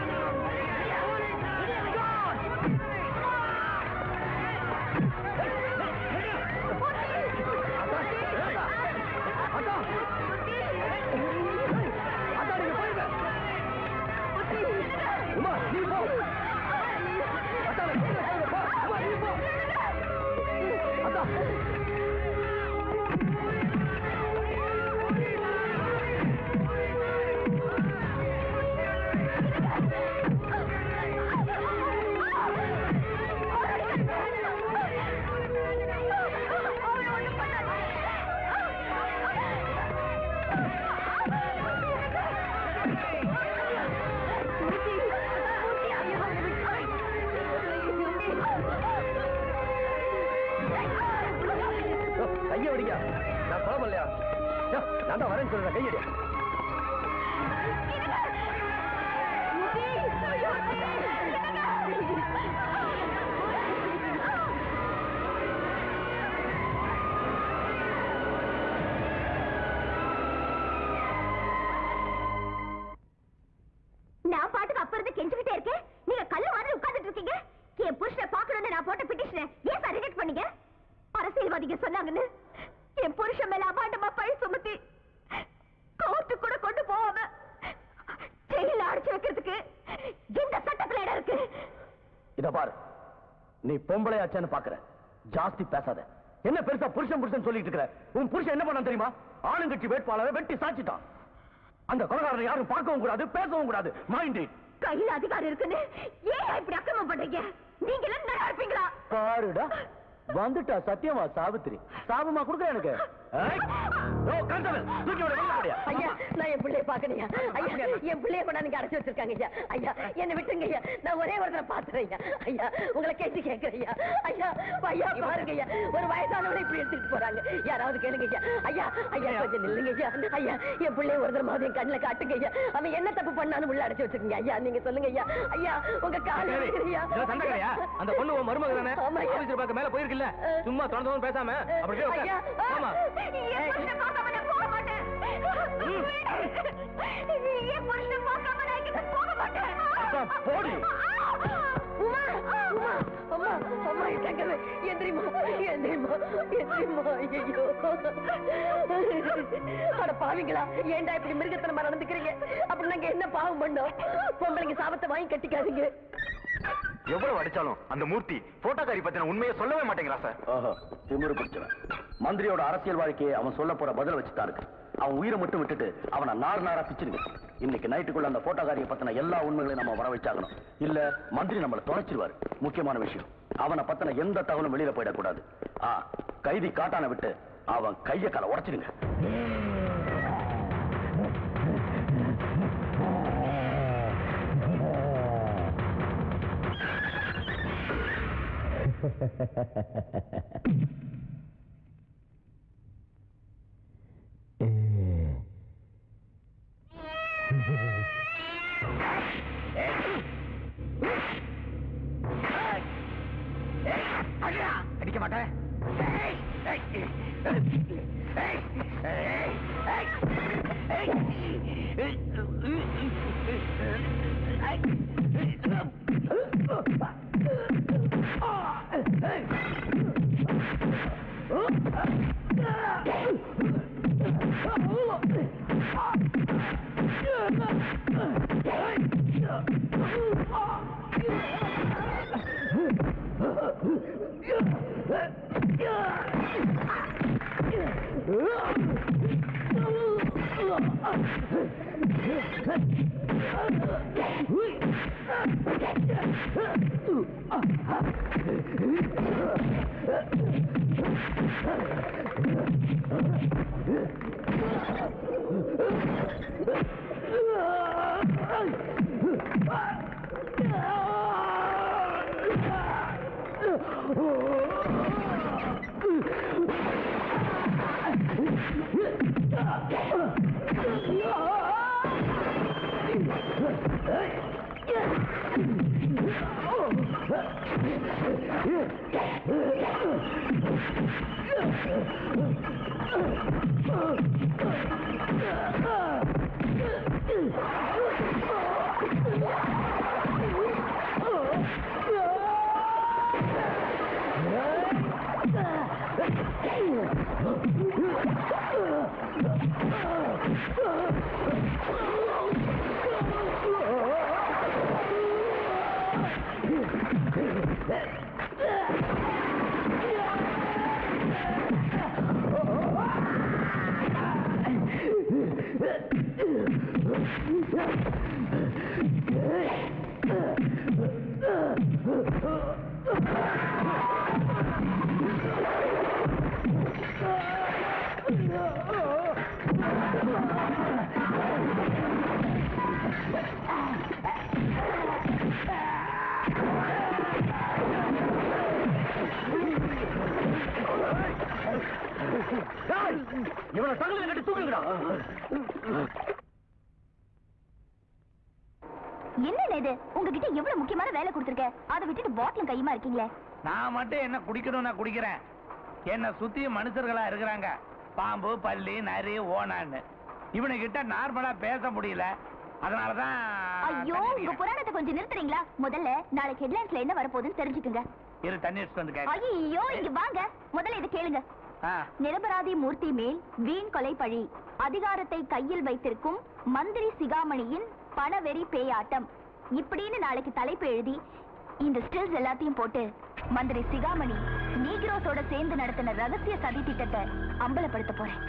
கைய விடிங்க நான் கொலை பண்ணலையா யோ, நான் தான் வரேன்னு சொல்றேன் கையடி புருஷனை பார்க்கணும்னு நான் போட்ட பிட்டிஷனை ஏன் சார் ரிஜெக்ட் பண்ணீங்க அரசியல்வாதிங்க சொன்னாங்கன்னு என் புருஷன் மேல அபாண்டமா பழி சுமத்தி கோர்ட்டு கூட கொண்டு போகாம ஜெயில அடைச்சு வைக்கிறதுக்கு இந்த சட்டத்துல இடம் இருக்கு இத பாரு நீ பொம்பளையாச்சான்னு பாக்குற ஜாஸ்தி பேசாத என்ன பெருசா புருஷன் புருஷன் சொல்லிட்டு இருக்கிற உன் புருஷன் என்ன பண்ணான் தெரியுமா ஆளுங்கட்சி வேட்பாளரை வெட்டி சாச்சிட்டான் அந்த கொலகாரனை யாரும் பார்க்கவும் கூடாது பேசவும் கூடாது மைண்ட் கையில அதிகாரம் இருக்குன்னு ஏன் இப்படி அக்கிரமம் பண்றீங்க நீங்க எல்லாம் நல்லா இருப்பீங்களா பாருடா வந்துட்டா சத்தியமா சாவித்திரி சாபமா கொடுக்குற எனக்கு ஏய். ஓ, கான்ஸ்டபிள், தூக்கி விடு, வெளில போடியா. ஐயா நான் என் பிள்ளைய பாக்கணையா ஐயா என் பிள்ளைய கொண்டாந்து இங்க அடைச்சு வச்சிருக்காங்க ஐயா ஐயா என்ன விட்டுங்க ஐயா நான் ஒரே ஒரு தடவை பாத்துறேன் ஐயா ஐயா உங்களை கேட்டு கேட்கிறேன் ஐயா ஐயா ஐயா பாருங்க ஐயா ஒரு வயசானவரை இப்படி எடுத்துட்டு போறாங்க யாராவது கேளுங்க ஐயா ஐயா ஐயா கொஞ்சம் நில்லுங்க ஐயா ஐயா என் பிள்ளைய ஒரு தடவை என் கண்ணுல காட்டுங்க ஐயா அவன் என்ன தப்பு பண்ணான்னு உள்ள அடைச்சு வச்சிருக்கீங்க ஐயா நீங்க சொல்லுங்க ஐயா ஐயா உங்க கால ஐயா இதெல்லாம் சண்டை கிடையா? அந்த பொண்ணு உன் மருமக தானே ஆமா ஐயா. ஆபீசர் பார்க்க மேல போயிருக்குல்ல சும்மா தொடர்ந்து பேசாம அப்படியே உட்கார். ஐயா ஆமா என் புருஷனை பார்க்காம நான் போக மாட்டேன் என் புருஷனை பார்க்காம நான் இங்கிருந்து போக மாட்டேன் அக்கா, போடி. உமா உமா அம்மா அம்மா எங்க எந்திரிமா எந்திரிமா எந்திரிமா ஐயோ அட பாவிங்களா ஏன்டா இப்படி மிருகத்தனமா நடந்துக்கிறீங்க அப்படி நாங்க என்ன பாவம் பண்ணோம் பொம்பளைங்க சாபத்தை வாங்கி கட்டிக்காதீங்க எவ்வளவு அடிச்சாலும் அந்த மூர்த்தி போட்டோக்காரி பத்தின உண்மையை சொல்லவே மாட்டேங்கிறா சார் ஓஹோ திமிரு பிடிச்சவன் மந்திரியோட அரசியல் வாழ்க்கையை அவன் சொல்ல போற பதில வச்சுதான் இருக்கு அவன் உயிரை மட்டும் விட்டுட்டு அவனை நார் நாரா பிச்சிருங்க இன்னைக்கு நைட்டுக்குள்ள அந்த போட்டோக்காரியை பத்தின எல்லா உண்மைகளையும் நம்ம வர வச்சாகணும் இல்ல மந்திரி நம்மளை தொலைச்சிருவாரு முக்கியமான விஷயம் அவனை பத்தின எந்த தகவலும் வெளியில போயிடக்கூடாது ஆ கைதி காட்டான விட்டு அவன் கைய காலை உடைச்சிடுங்க அடிக்க மாட்டேன் இவனை தகுதி கட்டி தூக்குங்கடா என்ன இது உங்ககிட்ட எவ்வளவு முக்கியமான வேலை கொடுத்துருக்கேன் அதை விட்டுட்டு பாட்டிலும் கையுமா இருக்கீங்களே நான் மட்டும் என்ன குடிக்கணும் நான் குடிக்கிறேன் என்ன சுத்தி மனுஷர்களா இருக்கிறாங்க பாம்பு பல்லி நரி ஓனான்னு இவனுகிட்ட நார்மலா பேச முடியல அதனாலதான் ஐயோ உங்க புராணத்தை கொஞ்சம் நிறுத்துறீங்களா முதல்ல நாளைக்கு ஹெட்லைன்ஸ்ல என்ன வரப்போகுதுன்னு தெரிஞ்சுக்குங்க இரு தண்ணி எடுத்துட்டு வந்து கேட்க ஐயோ இங்க வாங்க முதல்ல இதை கேளுங்க நிரபராதி மூர்த்தி மேல் வீண் கொலை பழி அதிகாரத்தை கையில் வைத்திருக்கும் மந்திரி சிகாமணியின் பணவெறி பேயாட்டம் இப்படின்னு நாளைக்கு தலைப்பு எழுதி இந்த ஸ்டில்ஸ் எல்லாத்தையும் போட்டு மந்திரி சிகாமணி நீக்ரோஸோட சேர்ந்து நடத்தின ரகசிய சதி திட்டத்தை அம்பலப்படுத்த போறேன்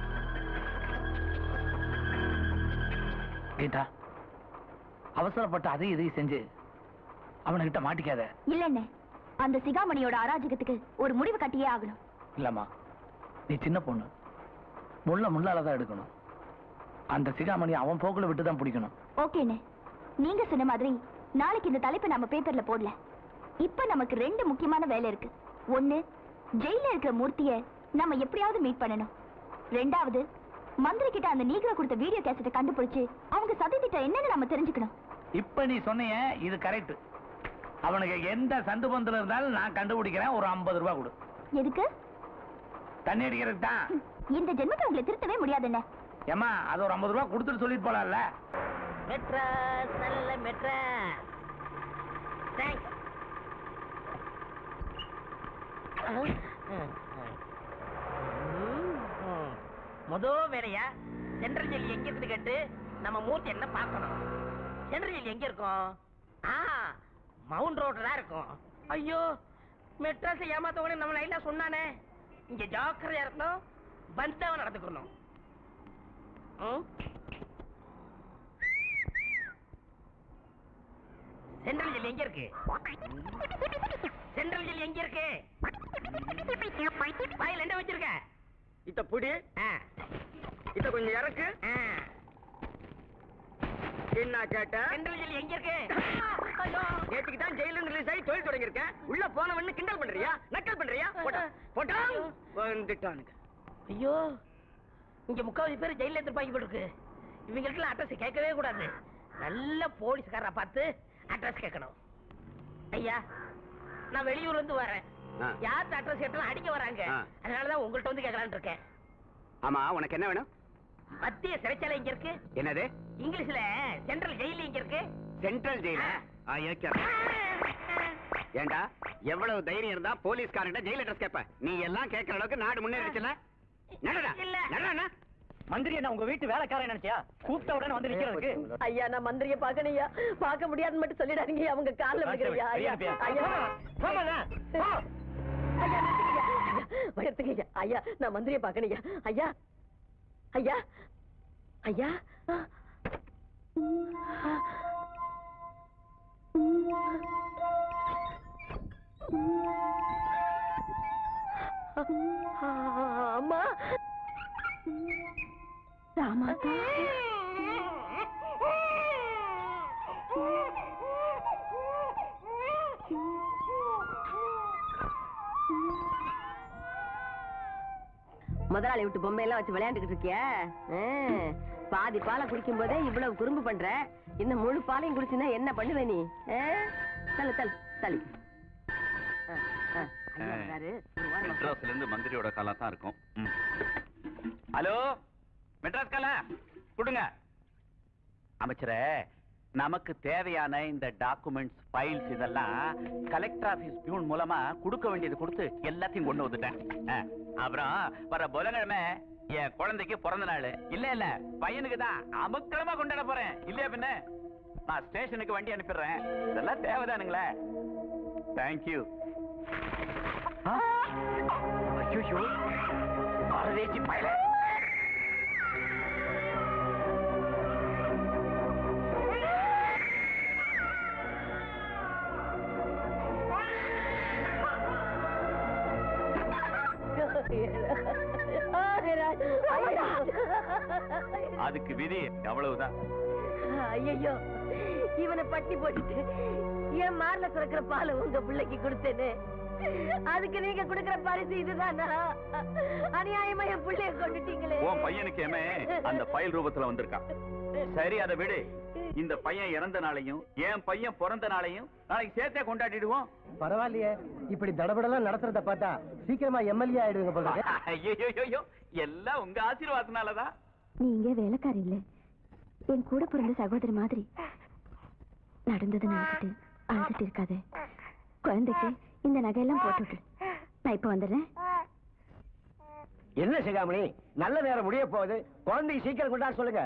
கீதா அவசரப்பட்டு அதையும் இதையும் செஞ்சு அவனுகிட்ட மாட்டிக்காத இல்லண்ணே அந்த சிகாமணியோட அராஜகத்துக்கு ஒரு முடிவு கட்டியே ஆகணும் இல்லம்மா நீ சின்ன பொண்ணு முள்ள முள்ளால தான் எடுக்கணும் அந்த சிகாமணி அவன் போக்குல விட்டு தான் பிடிக்கணும் ஓகேண்ணே நீங்க சொன்ன மாதிரி நாளைக்கு இந்த தலைப்பை நம்ம பேப்பர்ல போடல இப்ப நமக்கு ரெண்டு முக்கியமான வேலை இருக்கு ஒண்ணு ஜெயில இருக்கிற மூர்த்திய நம்ம எப்படியாவது மீட் பண்ணணும் ரெண்டாவது மந்திரி கிட்ட அந்த நீக்ரோ கொடுத்த வீடியோ கேசட்டை கண்டுபிடிச்சு அவங்க சதி திட்டம் என்னன்னு நம்ம தெரிஞ்சுக்கணும் இப்ப நீ சொன்னிய இது கரெக்ட் அவனுக்கு எந்த சந்து பந்துல இருந்தாலும் நான் கண்டுபிடிக்கிறேன் ஒரு ஐம்பது ரூபாய் கொடு எதுக்கு தண்ணி அடிக்கிறதுக்கு தான் இந்த ஜென்மத்தை உங்களை திருத்தவே முடியாதுண்ணே ஏமா அது ஒரு ஐம்பது ரூபாய் கொடுத்துட்டு சொல்லிட்டு போலாம்ல மெட்ராஸ் நல்ல மெட்ராஸ் தேங்க்ஸ் முத வேலையா சென்ட்ரல் ஜெயில் எங்க இருக்குது கேட்டு நம்ம மூர்த்தி என்ன பார்க்கணும் சென்ட்ரல் ஜெயில் எங்க இருக்கும் ஆ மவுண்ட் ரோட்ல தான் இருக்கும் ஐயோ மெட்ராஸ் ஏமாத்தவனே நம்ம லைன்ல சொன்னானே இங்க ஜாக்கிரதையா இருக்கணும் பந்தாவ நடந்துக்கணும் ம் சென்ட்ரல் ஜெயில் எங்க இருக்கு சென்ட்ரல் ஜெயில் எங்க இருக்கு வாயில என்ன வச்சிருக்க இத்த புடி இத கொஞ்சம் இறக்கு என்ன கேட்ட சென்ட்ரல் ஜெயில் எங்க இருக்கு ஐயோ நேற்றுக்கு தான் ஜெயில ரிலீஸ் ஆகி தொழில் தொடங்கியிருக்கேன் உள்ள போனவன்னு கிண்டல் பண்றியா நக்கல் பண்றியா போட்டா போட்டா வந்துட்டானுங்க ஐயோ இங்க முக்காவாசி பேர் ஜெயில எதிர்பார்க்க போட்டுருக்கு இவங்களுக்கெல்லாம் அட்ரஸ் கேட்கவே கூடாது நல்ல போலீஸ்காரரை பார்த்து அட்ரஸ் கேட்கணும் ஐயா நான் வெளியூர்ல இருந்து வரேன் ஆ. யார்கிட்ட அட்ரஸ் கேட்டாலும் அடிக்க வராங்க ஆ. அதனாலதான் உங்கள்ட்ட வந்து கேட்கலான்னு இருக்கேன் ஆமா உனக்கு என்ன வேணும் மத்திய சிறைச்சாலை இங்க இருக்கு என்னது இங்கிலீஷ்ல சென்ட்ரல் ஜெயில் இங்க இருக்கு சென்ட்ரல் ஜெயில ஏண்டா எவ்வளவு தைரியம் இருந்தா போலீஸ்காரன்ட்ட ஜெயில் அட்ரஸ் கேப்ப நீ எல்லாம் கேட்கற அளவுக்கு நாடு முன்னேறிச்சுல நடடா இல்ல. நடடா மந்திரி என்ன உங்க வீட்டு வேலைக்காரன் நினைச்சியா கூப்பிட்ட உடனே வந்து நிக்கிறதுக்கு ஐயா நான் மந்திரிய பாக்கணையா பார்க்க முடியாதுன்னு மட்டும் சொல்லிடாதீங்க அவங்க கால்ல விழுகிறையா ஐயா ஐயா ஐயா நிறுத்துங்கய்யா. ஐயா, பயத்துங்கய்யா. ஐயா நான் மந்திரிய பாக்கணையா ஐயா ஐயா ஐயா அம்மா ராமாக்கா முதலாளி விட்டு பொம்மை எல்லாம் வச்சு விளையாண்டுகிட்டு இருக்கிய பாதி பாலை குடிக்கும் போதே இவ்வளவு குறும்பு பண்ற இந்த முழு பாலையும் குடிச்சுன்னா என்ன பண்ணுவ நீ ஆ? தள்ளு தள்ளு தள்ளி ஆ, ஆ. ஐயா வந்தாரு. ஒரு வாரம் மெட்ராஸ்ல இருந்து மந்திரியோட காலம் தான் இருக்கும் ம். ஹலோ மெட்ராஸ் கால கொடுங்க அமைச்சரே நமக்கு தேவையான இந்த டாக்குமெண்ட்ஸ் ஃபைல்ஸ் இதெல்லாம் கலெக்டர் ஆபீஸ் பியூன் மூலமா கொடுக்க வேண்டியது கொடுத்து எல்லாத்தையும் கொண்டு வந்துட்டேன் ஆ, அப்புறம் வர புதன்கிழமை என் குழந்தைக்கு பிறந்த நாள் இல்ல இல்ல பையனுக்கு தான் அமுக்கிரமா கொண்டாட போறேன் இல்லையா பின்ன நான் ஸ்டேஷனுக்கு வண்டி அனுப்பிடுறேன் இதெல்லாம் தேவைதானுங்களே தேங்க்யூ ஐயோ பரதேசி பயல அதுக்கு விதி அவ்வளவுதான் ஐயோ இவனை பட்டி போட்டுட்டு என் மார்ல சுரக்கிற பாலை உங்க பிள்ளைக்கு கொடுத்தேனே அதுக்கு நீங்க கொடுக்கிற பரிசு இதுதானா அநியாயமா என் பிள்ளைய கொண்டுட்டீங்களே உன் பையனுக்கு ஏமே அந்த ஃபைல் ரூபத்துல வந்திருக்கான் சரி அதை விடு இந்த பையன் இறந்த நாளையும் என் பையன் பிறந்த நாளையும் நாளைக்கு சேர்த்தே கொண்டாடிடுவோம் பரவாயில்லையே இப்படி தடபடலாம் நடத்துறத பார்த்தா சீக்கிரமா எம்எல்ஏ ஆயிடுவீங்க போல இருக்கு. ஐயோ எல்லாம் உங்க ஆசீர்வாதத்தினாலதான் நீங்க வேலைக்காரி இல்ல என் கூட பிறந்த சகோதரி மாதிரி நடந்ததை நினைச்சிட்டு அழுதுட்டு இருக்காதே குழந்தைக்கு இந்த நகையெல்லாம் போட்டு விட்டு நான் இப்ப வந்துடுறேன் என்ன சிகாமணி நல்ல நேரம் முடிய போகுது குழந்தைக்கு சீக்கிரம் கொண்டா சொல்லுங்க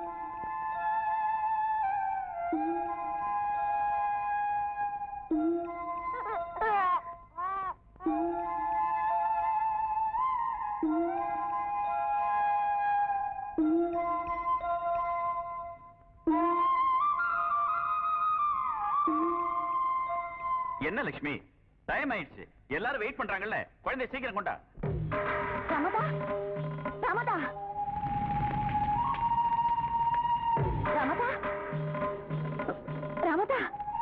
என்ன லட்சுமி டைம் ஆயிடுச்சு எல்லாரும் வெயிட் பண்றாங்கல்ல குழந்தை சீக்கிரம் கொண்டா ரமதா ரமதா ரமதா ரமதா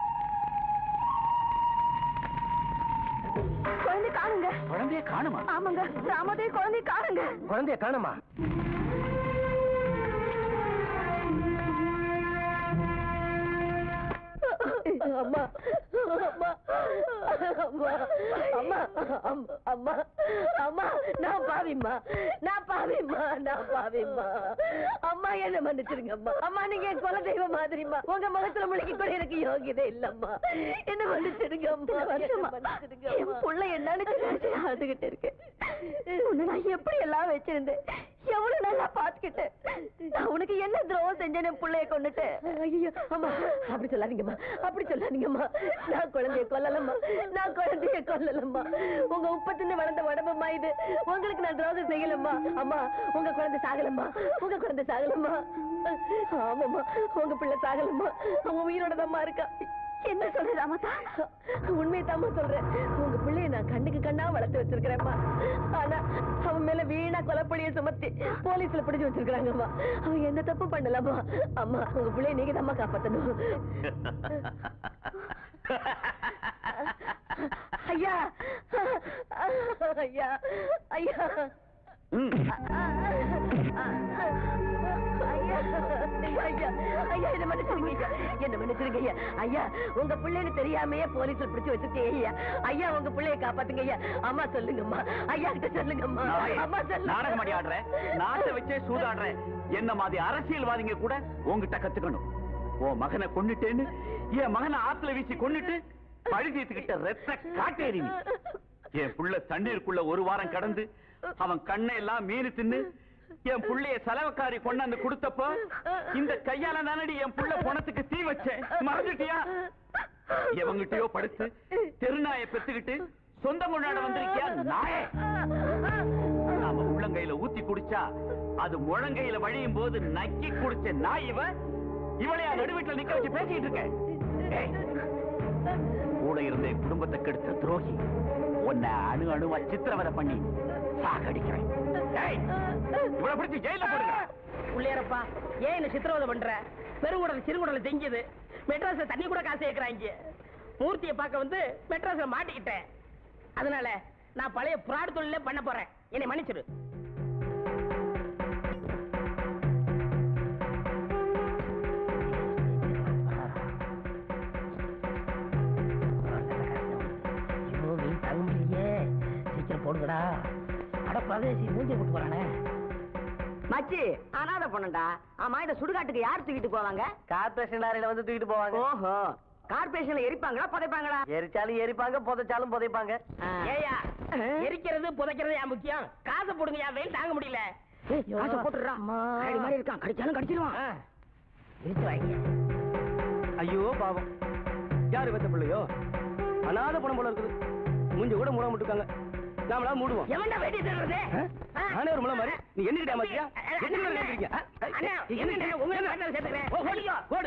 குழந்தை காணுங்க குழந்தைய காணுமா ஆமாங்க ராமதே குழந்தை காணுங்க குழந்தைய காணுமா அம்மா அம்மா அம்மா அம்மா அம்மா அம்மா அம்மா நான் பாவிம்மா நான் பாவிம்மா நான் பாவிம்மா அம்மா என்ன மன்னிச்சிருங்க அம்மா அம்மா நீங்க என் குல தெய்வம் மாதிரிம்மா உங்க முகத்துல முழுக்கி கூட எனக்கு யோகியதை இல்லம்மா என்ன மன்னிச்சிடுங்க அம்மா என்ன மன்னிச்சிடுங்க என் புள்ள என்னன்னு அழுதுகிட்டு இருக்கேன் உன்னை நான் எப்படி எல்லாம் வச்சிருந்தேன் எவ்வளவு நல்லா பாத்துக்கிட்டேன் நான் உனக்கு என்ன துரோகம் செஞ்சேன் என் பிள்ளைய கொண்டுட்டு ஐயோ அம்மா அப்படி சொல்லாதீங்கம்மா அப்படி சொல்லாதீங்கம்மா நான் குழந்தைய கொல்லலம்மா நான் குழந்தைய கொல்லலம்மா உங்க உப்பத்தின்னு வளர்ந்த உடம்புமா இது உங்களுக்கு நான் துரோகம் செய்யலம்மா அம்மா உங்க குழந்தை சாகலம்மா உங்க குழந்தை சாகலம்மா ஆமாம்மா உங்க பிள்ளை சாகலம்மா அவன் உயிரோட தாம்மா இருக்கா என்ன சொல்ற ராமதா உண்மையை தாம்மா சொல்றேன் உங்க பிள்ளைய நான் கண்ணுக்கு கண்ணா வளர்த்து வச்சிருக்கிறேன்மா ஆனா அவன் மேல வீணா கொலைப்படிய சுமத்தி போலீஸ்ல பிடிச்சு வச்சிருக்காங்கம்மா அவன் எந்த தப்பு பண்ணலாமா அம்மா உங்க பிள்ளைய நீங்க தாம்மா காப்பாத்தணும் ஐயா ஐயா ஐயா ஐயா ஐயா ஐயா என்ன மன்னிச்சிருங்க ஐயா என்ன மன்னிச்சிருங்க ஐயா ஐயா உங்க பிள்ளைன்னு தெரியாமையே போலீஸ்ல பிடிச்சு வச்சிருக்கீங்க ஐயா ஐயா உங்க பிள்ளைய காப்பாத்துங்க ஐயா அம்மா சொல்லுங்கம்மா ஐயா கிட்ட சொல்லுங்கம்மா நாயே, அம்மா நாடகம் சொல்லுங்க அடி ஆடுற நாட்டை வச்சே சூதாடுற என்ன மாதிரி அரசியல்வாதிங்க கூட உங்ககிட்ட கத்துக்கணும் உன் மகனை கொன்னுட்டேன்னு என் மகனை ஆத்துல வீசி கொன்னுட்டு பழி தீர்த்துக்கிட்ட ரத்த காட்டேறி நீ. என் புள்ள தண்ணீருக்குள்ள ஒரு வாரம் கடந்து அவன் கண்ணை எல்லாம் மீறி தின்னு என் புள்ளைய செலவக்காரி கொண்டாந்து கொடுத்தப்போ இந்த கையால தானடி என் புள்ள பணத்துக்கு தீ வச்சேன் மறந்துட்டியா எவங்கிட்டயோ படுத்து தெருநாயை பெத்துக்கிட்டு சொந்தம் கொண்டாட வந்திருக்கியா நாயே நாம உள்ளங்கையில ஊத்தி குடிச்சா அது முழங்கையில வழியும் போது நக்கி குடிச்ச நாய் இவ இவளையா நடுவீட்டுல நிக்க வச்சு பேசிட்டு இருக்க ஏய், கூட இருந்த என் குடும்பத்தை கெடுத்த துரோகி உன்னை அணு அணுவா சித்திரவதை பண்ணி சாகடிக்கிறேன் ஏய், இவளை பிடிச்சு ஜெயில போடுங்க உள்ளேரப்பா ஏன் என்ன சித்திரவதை பண்ற பெருங்குடல் சிறுகுடல தெங்கியது மெட்ராஸ்ல தண்ணி கூட காசு ஏக்குறாங்க மூர்த்தியை பார்க்க வந்து மெட்ராஸ்ல மாட்டிக்கிட்டேன் அதனால நான் பழைய புராடு தொழிலே பண்ண போறேன் என்னை மன்னிச்சிடு சீக்கிரம் போடுங்கடா அட பிரதேசி மூஞ்சி போட்டு போறானே மச்சி அனாதை பொண்ணுடா ஆமா இத சுடுகாட்டுக்கு யார் தூக்கிட்டு போவாங்க கார்பரேஷன் லாரியில வந்து தூக்கிட்டு போவாங்க ஓஹோ கார்பரேஷன்ல எரிப்பாங்களா புதைப்பாங்களா எரிச்சாலும் எரிப்பாங்க புதைச்சாலும் புதைப்பாங்க ஏயா எரிக்கிறது புதைக்கிறது ஏன் முக்கியம் காசை போடுங்க என் வெயில் தாங்க முடியல காசை போட்டுடுறா கரடி மாதிரி இருக்கான் கடிச்சாலும் கடிச்சிருவான் இழுத்து வாங்க ஐயோ பாவம் யாரு வெத்த பிள்ளையோ அனாத பணம் போல இருக்குது மூஞ்சி கூட மூட விட்டுருக்காங்க நாமளா மூடுவோம் எவன்டா வெடி தர்றது நானே ஒரு முளை மாதிரி நீ என்னிட்ட மாத்தியா என்ன நினைக்கிறீங்க அண்ணா என்ன உங்க மேல சேர்த்துக்கிறேன் ஓடிக்கோ போடு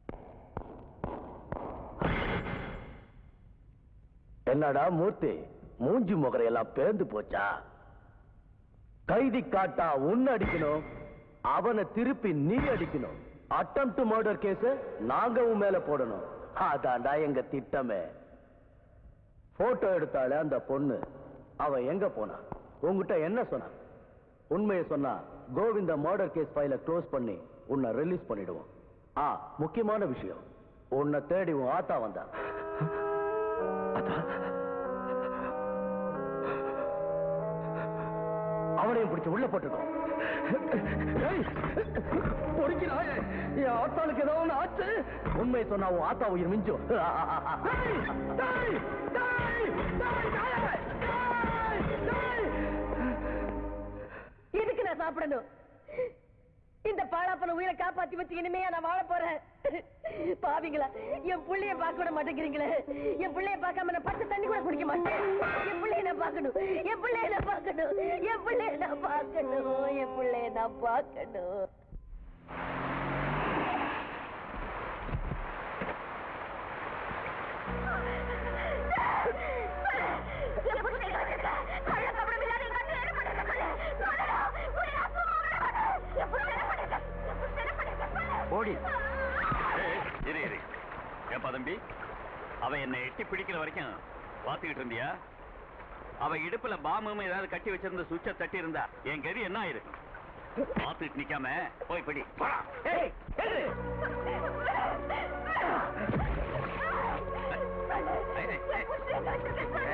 என்னடா மூர்த்தி மூஞ்சி முகரையெல்லாம் பேர்ந்து போச்சா கைதி காட்டா உன்னை அடிக்கணும் அவனை திருப்பி நீ அடிக்கணும் அட்டம் டு மர்டர் கேஸ் நாங்க உன் மேல போடணும் அதான்டா எங்க திட்டமே போட்டோ எடுத்தாலே அந்த பொண்ணு அவ எங்க போனா உன்கிட்ட என்ன சொன்னா உண்மையை சொன்னா கோவிந்த மர்டர் கேஸ் ஃபைல க்ளோஸ் பண்ணி உன்னை ரிலீஸ் பண்ணிடுவோம் ஆ முக்கியமான விஷயம் உன்னை தேடி உன் ஆத்தா வந்தா அவனை ஆளையும் பிடிச்சு உள்ள போட்டுட்டோம் ஏய், பொறுக்கிறாயே, என் ஆத்தாளுக்கு ஏதோ ஒண்ணு ஆச்சு உண்மை சொன்னா உன் ஆத்தா உயிர் மிஞ்சும் டேய், டேய், டேய், டேய், டேய், டேய், டேய். இதுக்கு நான் சாப்பிடணும் இந்த பாழாப்பன உயிரை காப்பாத்தி வச்சு இனிமே நான் வாழ போறேன் பாவிங்களா என் புள்ளைய பார்க்க விட மாட்டேங்கிறீங்களே என் புள்ளைய பார்க்காம நான் பச்சை தண்ணி கூட குடிக்க மாட்டேன் என் புள்ளைய நான் பார்க்கணும் என் புள்ளைய நான் பார்க்கணும் என் புள்ளைய நான் பார்க்கணும் என் புள்ளைய நான் பார்க்கணும் ஓடி இரு இரு ஏப்பா தம்பி அவன் என்னை எட்டி பிடிக்கிற வரைக்கும் பாத்துக்கிட்டு இருந்தியா அவ இடுப்புல பாமும் ஏதாவது கட்டி வச்சிருந்த சுவிட்ச தட்டி இருந்தா என் கறி என்ன ஆயிருக்கும் பாத்துட்டு நிக்காம போய் படி போடா. ஏய், எழுது. ஏய், ஏய், ஏய்.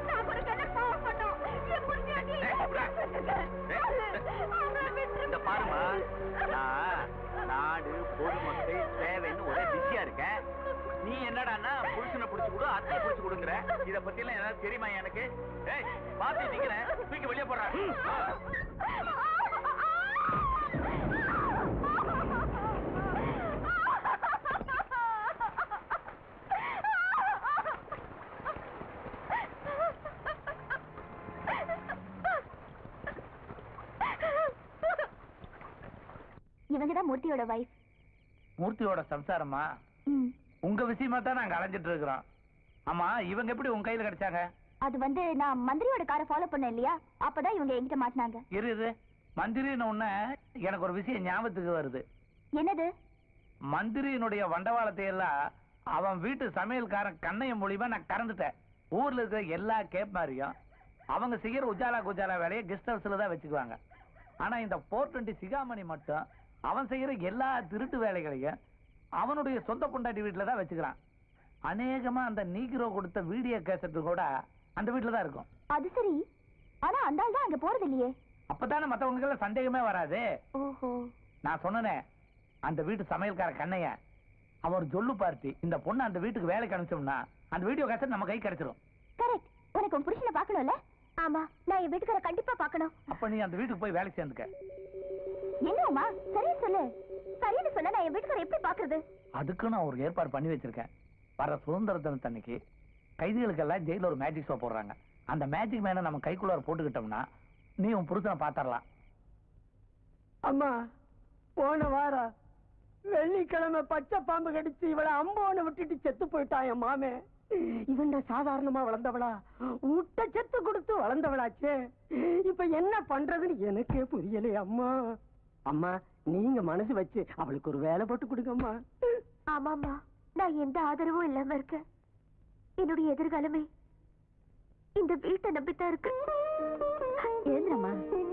இந்த பாருமா நான் நாடு பொதுமக்கள் சேவைன்னு ஒரே பிஸியா இருக்கேன் நீ என்னடான்னா புருஷனை புடிச்சு கொடு அத்தை புடிச்சு கொடுங்கிற இத பத்தி எல்லாம் ஏதாவது தெரியுமா எனக்கு ஏய் பாத்து நிக்கிறேன் தூக்கி வெளியே போடுறேன் இவங்க தான் மூர்த்தியோட வைஃப் மூர்த்தியோட சம்சாரமா ம் உங்க விஷயமா தான் நாங்க அலைஞ்சிட்டு இருக்கிறோம் ஆமா இவங்க எப்படி உங்க கையில கிடைச்சாங்க அது வந்து நான் மந்திரியோட காரை ஃபாலோ பண்ணேன் இல்லையா அப்பதான் இவங்க என்கிட்ட மாட்டினாங்க இரு இரு மந்திரின்னு உடனே எனக்கு ஒரு விஷயம் ஞாபகத்துக்கு வருது என்னது மந்திரியினுடைய வண்டவாளத்தை எல்லாம் அவன் வீட்டு சமையல்காரன் கண்ணைய மூலியமா நான் கறந்துட்டேன் ஊர்ல இருக்கிற எல்லா கேப் மாதிரியும் அவங்க செய்யற உஜாலா குஜாலா வேலையை கெஸ்ட் ஹவுஸ்ல தான் வச்சுக்குவாங்க ஆனா இந்த போர் டுவெண்ட்டி சிகாமணி மட்டும் அவன் செய்யற எல்லா திருட்டு வேலைகளையும் அவனுடைய சொந்த பொண்டாட்டி வீட்டுல தான் வச்சுக்கிறான் அநேகமா அந்த நீக்ரோ கொடுத்த வீடியோ கேசட்டு கூட அந்த வீட்டுல தான் இருக்கும் அது சரி ஆனா அந்த ஆள் தான் அங்க போறது இல்லையே அப்பதானே மத்தவங்களுக்கு சந்தேகமே வராது ஓஹோ நான் சொன்னனே அந்த வீட்டு சமையல்கார கண்ணைய அவன் ஒரு ஜொல்லு பார்ட்டி இந்த பொண்ணு அந்த வீட்டுக்கு வேலைக்கு அனுப்பிச்சோம்னா அந்த வீடியோ கேசட் நம்ம கை கிடைச்சிரும் கரெக்ட் உனக்கு உன் புருஷனை பார்க்கணும்ல ஆமா நான் என் வீட்டுக்கார கண்டிப்பா பார்க்கணும் அப்ப நீ அந்த வீட்டுக்கு போய் வேலைக்கு சேர்ந்துக்க என்னம்மா சரியா சொல்லு சரின்னு சொன்னா நான் என் வீட்டுக்கார எப்படி பாக்குறது அதுக்கு நான் ஒரு ஏற்பாடு பண்ணி வச்சிருக்கேன் வர சுதந்திர தினத்தன்னைக்கு கைதிகளுக்கெல்லாம் ஜெயில ஒரு மேஜிக் ஷோ போடுறாங்க அந்த மேஜிக் மேனை நம்ம கைக்குள்ளார போட்டுக்கிட்டோம்னா நீ உன் புருஷனை பாத்தரலாம் அம்மா போன வாரம் வெள்ளிக்கிழமை பச்சை பாம்பு கடிச்சு இவளை அம்போன்னு விட்டுட்டு செத்து போயிட்டான் என் மாமே இவன் சாதாரணமா வளர்ந்தவளா முட்டை செத்து கொடுத்து வளர்ந்தவளாச்சே இப்ப என்ன பண்றதுன்னு எனக்கே புரியலையே அம்மா அம்மா நீங்க மனசு வச்சு அவளுக்கு ஒரு வேலை போட்டு கொடுங்கம்மா ஆமாம்மா நான் எந்த ஆதரவும் இல்லாம இருக்கேன் என்னுடைய எதிர்காலமே இந்த வீட்டை நம்பித்தான் இருக்கு எழுந்துறமா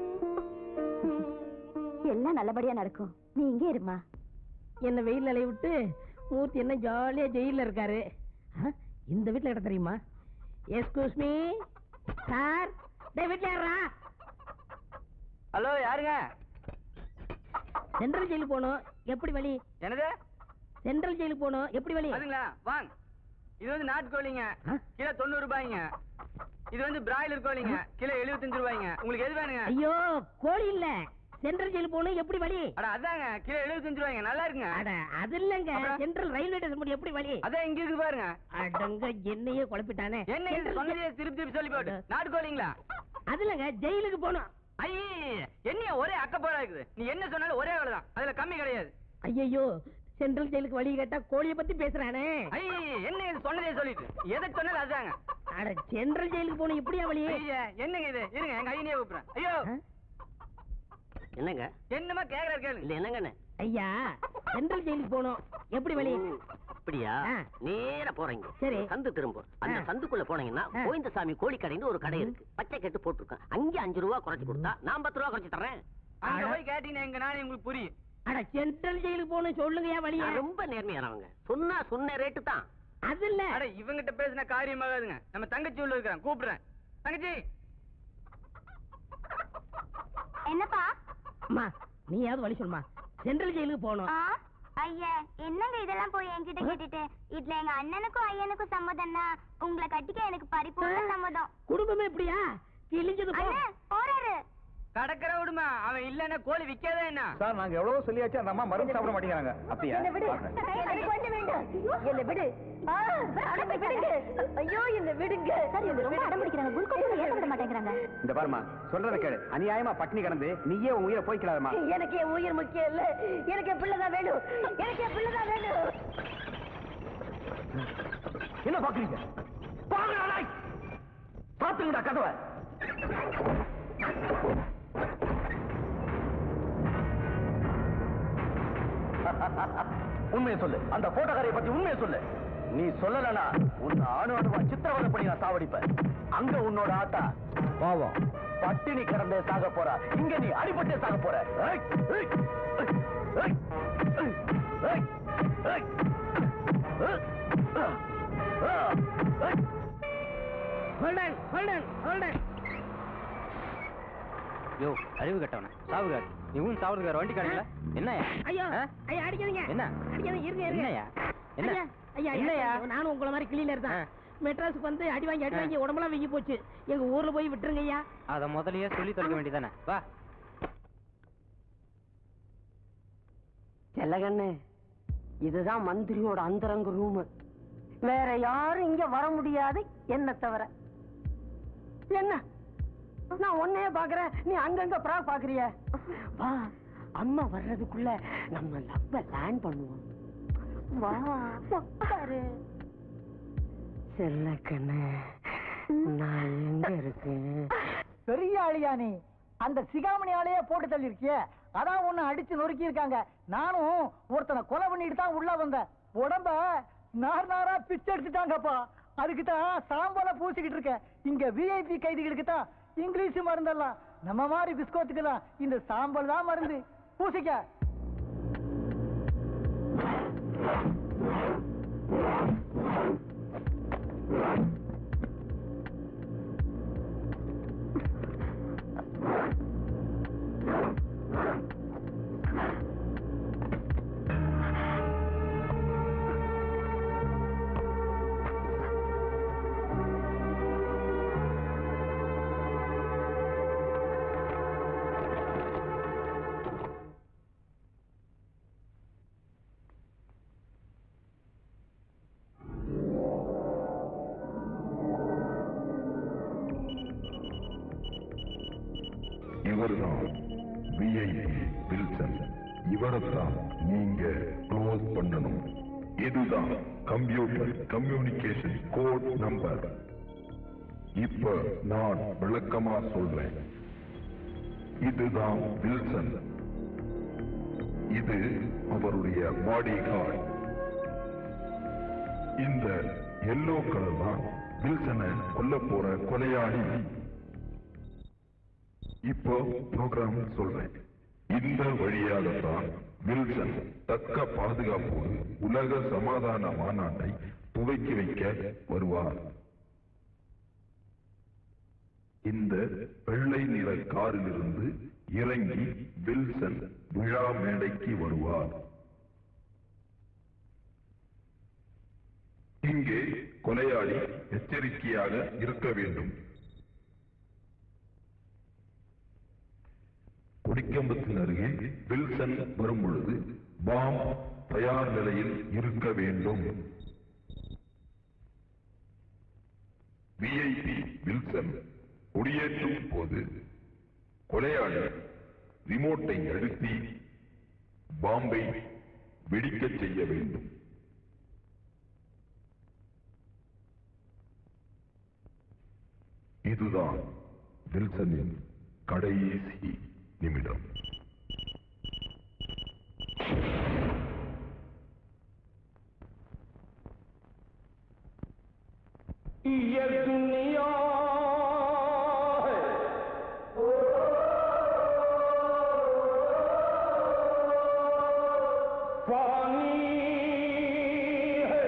எல்லாம் நல்லபடியா நடக்கும் நீ இங்கே இருமா என்ன வெயில் நிலைய விட்டு மூர்த்தி என்ன ஜாலியா ஜெயில இருக்காரு ஆ, இந்த வீட்ல இடம் தெரியுமா எஸ்கூஸ் மீ சார் டேய் வீட்ல யாரா ஹலோ யாருங்க சென்ட்ரல் ஜெயிலுக்கு போகணும் எப்படி வழி என்னது சென்ட்ரல் ஜெயிலுக்கு போகணும் எப்படி வழி அதுங்களா வாங்க இது வந்து நாட்டுக்கோழிங்க ஆ? கிலோ தொண்ணூறு ரூபாய்ங்க இது வந்து பிராய்லர் கோழிங்க கிலோ எழுபத்தஞ்சு ரூபாய்ங்க உங்களுக்கு எது வேணுங்க ஐயோ கோழி இல்ல சென்ட்ரல் ஜெயிலுக்கு போகணும் எப்படி வழி அட அதாங்க கிலோ எழுபத்தஞ்சு ரூபாய்ங்க நல்லா இருக்குங்க அட அது இல்லங்க அப்புறம்? சென்ட்ரல் ரயில்வே ஸ்டேஷன் போய் எப்படி வழி அதான் இங்க இருக்கு பாருங்க அடங்க என்னையே குழப்பிட்டானே என்ன இது Central சொன்னதே திருப்பி திருப்பி சொல்லி போட்டு நாட்டுக்கோழிங்களா அது இல்லங்க ஜெயிலுக்கு போகணும் ஐயே என்ன ஒரே அக்கப்போரா இருக்குது நீ என்ன சொன்னாலும் ஒரே வேலை தான் அதுல கம்மி கிடையாது ஐயோ சென்ட்ரல் ஜெயிலுக்கு வழி கேட்டா கோழிய பத்தி பேசுறானே ஐயே என்ன இது சொன்னதே சொல்லிட்டு எதை சொன்னாலும் அதுதாங்க அட சென்ட்ரல் ஜெயிலுக்கு போகணும் இப்படியா வழி ஐயா என்னங்க இது இருங்க எங்க ஐயனே கூப்பிடுறேன் ஐயோ ஆ? என்னங்க என்னமா கேக்குறாரு கேளு இல்ல என்னங்கண்ணே ஐயா சென்ட்ரல் ஜெயிலுக்கு போகணும் எப்படி வழி ஓ, அப்படியா ஆ. நேரா போறீங்க சரி. சந்து திரும்ப அந்த ஆ. சந்துக்குள்ள போனீங்கன்னா ஆ. கோவிந்தசாமி கோழி கடைன்னு ஒரு கடை இருக்கு பச்சை கட்டு போட்டிருக்கேன் அங்க அஞ்சு ரூபா குறைச்சு கொடுத்தா நான் பத்து ரூபா குறைச்சு தர்றேன் அங்க அட. போய் கேட்டீங்கன்னா எங்க நானே உங்களுக்கு புரியும் அட சென்ட்ரல் ஜெயிலுக்கு போகணும் சொல்லுங்கயா வழியா நான் ரொம்ப நேர்மையானவங்க சொன்னா சொன்ன ரேட்டு தான் அது இல்ல அட இவங்கிட்ட பேசின காரியமாகாதுங்க நம்ம தங்கச்சி உள்ள இருக்கிறேன் கூப்பிடுறேன் தங்கச்சி என்னப்பா அம்மா நீயாவது வழி சொல்லுமா சென்ட்ரல் ஜெயிலுக்கு போகணும் ஆ ஐயா என்னங்க இதெல்லாம் போய் என்கிட்ட கேட்டுட்டு இதுல எங்க அண்ணனுக்கும் ஐயனுக்கும் சம்மதம்னா உங்களை கட்டிக்க எனக்கு பரிபூர்ண சம்மதம் குடும்பமே இப்படியா கிழிஞ்சது போ அண்ணா போறாரு கடற்கரை விடுமா அவன் இல்லன்னா கோழி விக்காதே என்ன சார் நாங்க எவ்வளவு சொல்லியாச்சு அந்த அம்மா மருந்து சாப்பிட மாட்டேங்கிறாங்க அப்படியா என்னை விடு என்னை கொஞ்சம் வேண்டாம் என்னை விடு ஆ, அடம்பி விடுங்க ஐயோ என்னை விடுங்க சார் இவங்க ரொம்ப அடம் பிடிக்கிறாங்க குளுக்கோஸ் ஏற்ற விட மாட்டேங்கிறாங்க இந்த பாருமா சொல்றத கேளு அநியாயமா பட்டினி கிடந்து நீயே உன் உயிரை போய்க்கலாமா எனக்கு என் உயிர் முக்கியம் இல்ல எனக்கு என் பிள்ளைதான் வேணும் எனக்கு என் பிள்ளைதான் வேணும் என்ன பாக்குறீங்க பாக்குறா நாய் பாத்துங்கடா கதவை உண்மையை சொல்லு அந்த போட்டோக்காரைய பத்தி உண்மையை சொல்லு நீ சொல்லலனா உன்னை அணு அணுவா சித்திரவதை பண்ணி நான் சாவடிப்பேன் அங்க உன்னோட ஆத்தா பாவம் பட்டினி கிடந்தே சாக போறா இங்க நீ அடிபட்டே சாக போற ஏய், ஏய், ஏய், ஏய், ஏய், ஏய், ஏய், ஏய், ஏய். ஹோல்டன் ஹோல்டன் ஹோல்டன் யோ அழிவு கட்டவன சாவுகார் நீ உன் சாவுகார் வண்டி காணுங்களா என்னையா ஐயோ ஆ? ஐயா அடிக்காதீங்க என்ன? அடிக்காதீங்க இருங்க இருங்க என்னையா என்ன ஐயா, ஐயா என்னையா ஐயா நானும் உங்களை மாதிரி கிளீனர் தான் ஆ. மெட்ராஸுக்கு வந்து அடி வாங்கி அடி வாங்கி உடம்பெல்லாம் வீங்கி போச்சு எங்க ஊர்ல போய் விட்டுருங்க ஐயா அத முதல்லயே சொல்லி தொலைக்க வேண்டியதானே வா செல்லகண்ணு இதுதான் மந்திரியோட அந்தரங்க ரூம் வேற யாரும் இங்க வர முடியாது என்ன தவிர என்ன நான் உன்னையே பாக்குறேன் நீ அங்கங்க ப்ரா பாக்குறிய வா அம்மா வர்றதுக்குள்ள நம்ம லவ்வ லேண்ட் பண்ணுவோம் வா உட்காரு செல்லக்கண்ணு நான் எங்க இருக்கேன் பெரிய ஆளியா நீ அந்த சிகாமணி ஆளையே போட்டு தள்ளிருக்கிய அதான் உன்னை அடிச்சு நொறுக்கி இருக்காங்க நானும் ஒருத்தனை கொலை பண்ணிட்டு தான் உள்ள வந்தேன் உடம்ப நார் நாரா பிச்சை எடுத்துட்டாங்கப்பா அதுக்கு தான் சாம்பலை பூசிக்கிட்டு இருக்கேன் இங்க விஐபி கைதிகளுக்கு தான் இங்கிலீஷ் மருந்தெல்லாம் நம்ம மாதிரி பிஸ்கோத்துக்கு தான் இந்த சாம்பல் தான் மருந்து பூசிக்க இவர்தான் விஐபி வில்சன் இவரைத்தான் நீங்க க்ளோஸ் பண்ணணும் இதுதான் கம்ப்யூட்டர் கம்யூனிகேஷன் கோட் நம்பர் இப்ப நான் விளக்கமா சொல்றேன் இதுதான் வில்சன் இது அவருடைய பாடி கார்டு இந்த எல்லோ கலர் தான் வில்சனை கொல்ல போற கொலையாளி இப்போ ப்ரோக்ராம் சொல்றேன் இந்த வழியாகத்தான் வில்சன் தக்க பாதுகாப்போடு உலக சமாதான மாநாட்டை துவக்கி வைக்க வருவார் இந்த வெள்ளை நிற காரிலிருந்து இறங்கி வில்சன் விழா மேடைக்கு வருவார் இங்கே கொலையாளி எச்சரிக்கையாக இருக்க வேண்டும் கொடிக்கம்பத்தின் அருகே வில்சன் வரும் பொழுது பாம் தயார் நிலையில் இருக்க வேண்டும் விஐபி வில்சன் கொடியேற்றும் போது கொலையாளி ரிமோட்டை அழுத்தி பாம்பை வெடிக்கச் செய்ய வேண்டும் இதுதான் வில்சனின் கடைசி நிமிடம் ये दुनिया है पानी है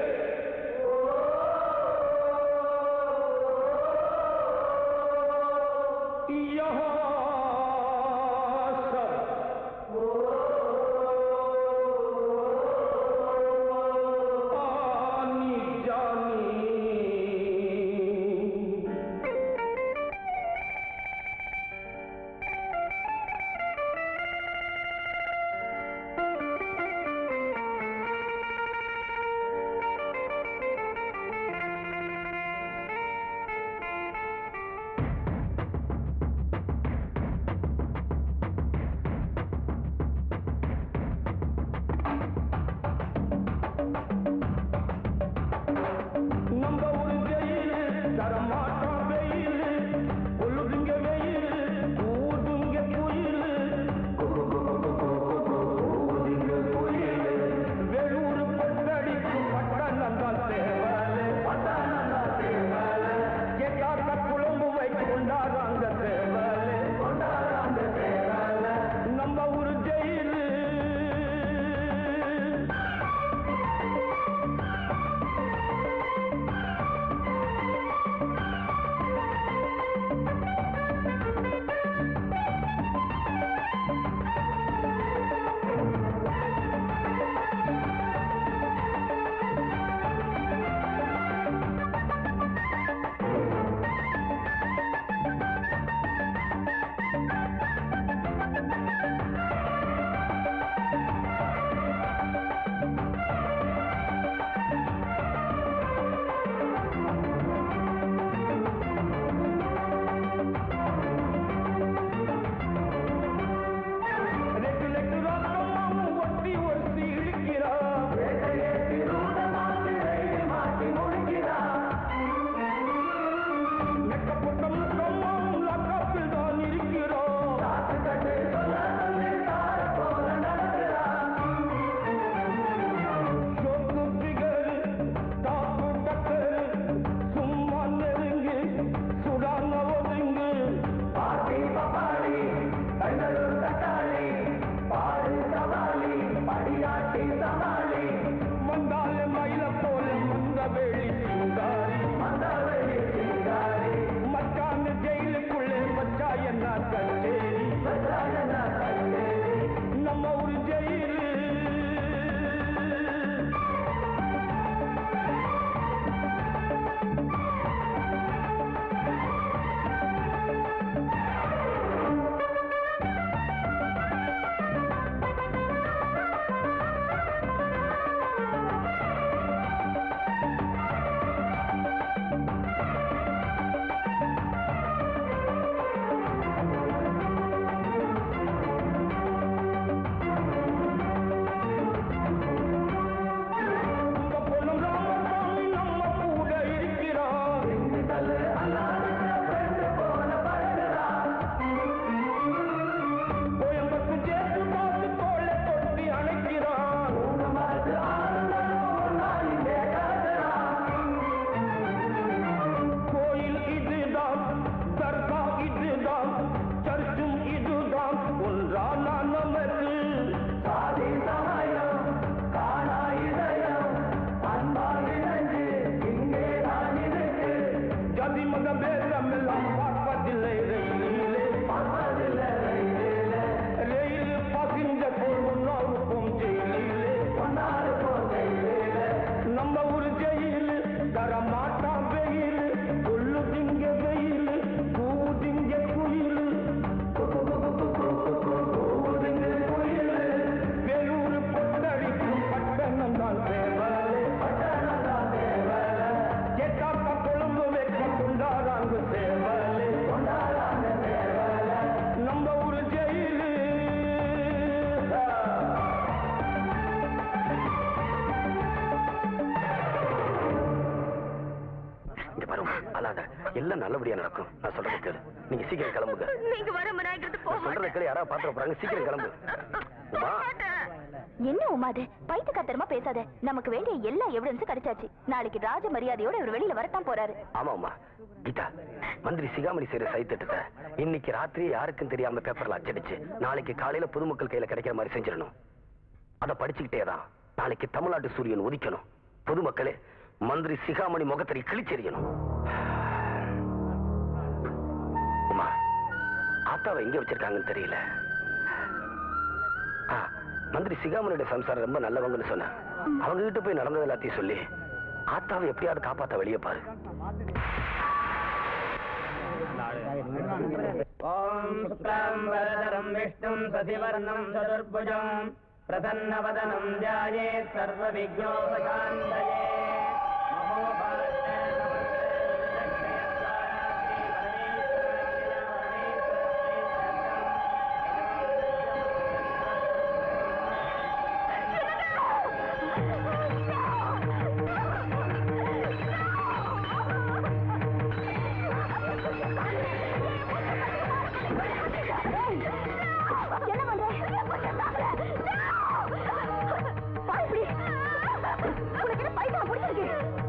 எல்லாம் நல்லபடியா நடக்கும் நான் சொல்றதை கேளு நீங்க சீக்கிரம் கிளம்புங்க நீங்க வர மனாங்கிறது நான் சொல்றதை கேளு யாராவது பாத்துற போறாங்க சீக்கிரம் கிளம்பு உமா என்ன உமா அது பைத்து கத்தரமா பேசாத நமக்கு வேண்டிய எல்லா எவிடன்ஸும் கிடைச்சாச்சு நாளைக்கு ராஜ மரியாதையோட இவர் வெளியில வரத்தான் போறாரு ஆமா உமா கீதா மந்திரி சிகாமணி செய்யற சைத்திட்டத்தை இன்னைக்கு ராத்திரி யாருக்கும் தெரியாம பேப்பர்ல அச்சடிச்சு நாளைக்கு காலையில பொதுமக்கள் கையில கிடைக்கிற மாதிரி செஞ்சிடணும் அதை படிச்சுக்கிட்டே தான் நாளைக்கு தமிழ்நாட்டு சூரியன் உதிக்கணும் பொதுமக்களே மந்திரி சிகாமணி முகத்தை கிழிச்செறியணும் உமா ஆத்தாவை எங்க வச்சிருக்காங்கன்னு தெரியல ஆ, மந்திரி சிகாமணியோட சம்சாரம் ரொம்ப நல்லவங்கன்னு சொன்னேன் அவங்க கிட்ட போய் நடந்தது எல்லாத்தையும் சொல்லி ஆத்தாவை எப்படியாவது காப்பாத்த வெளியே பாரு ஓம் சுக்லாம் வரதரம் விஷ்ணும் சசிவர்ணம் சதுர்புஜம் பிரசன்னவதனம் தியாயேத் சர்வ விக்னோபசாந்தயே நமோ பார்த்த என்ன பண்ற வா இப்படி. உனக்கு என்ன பைசா பிடிச்சிருக்கு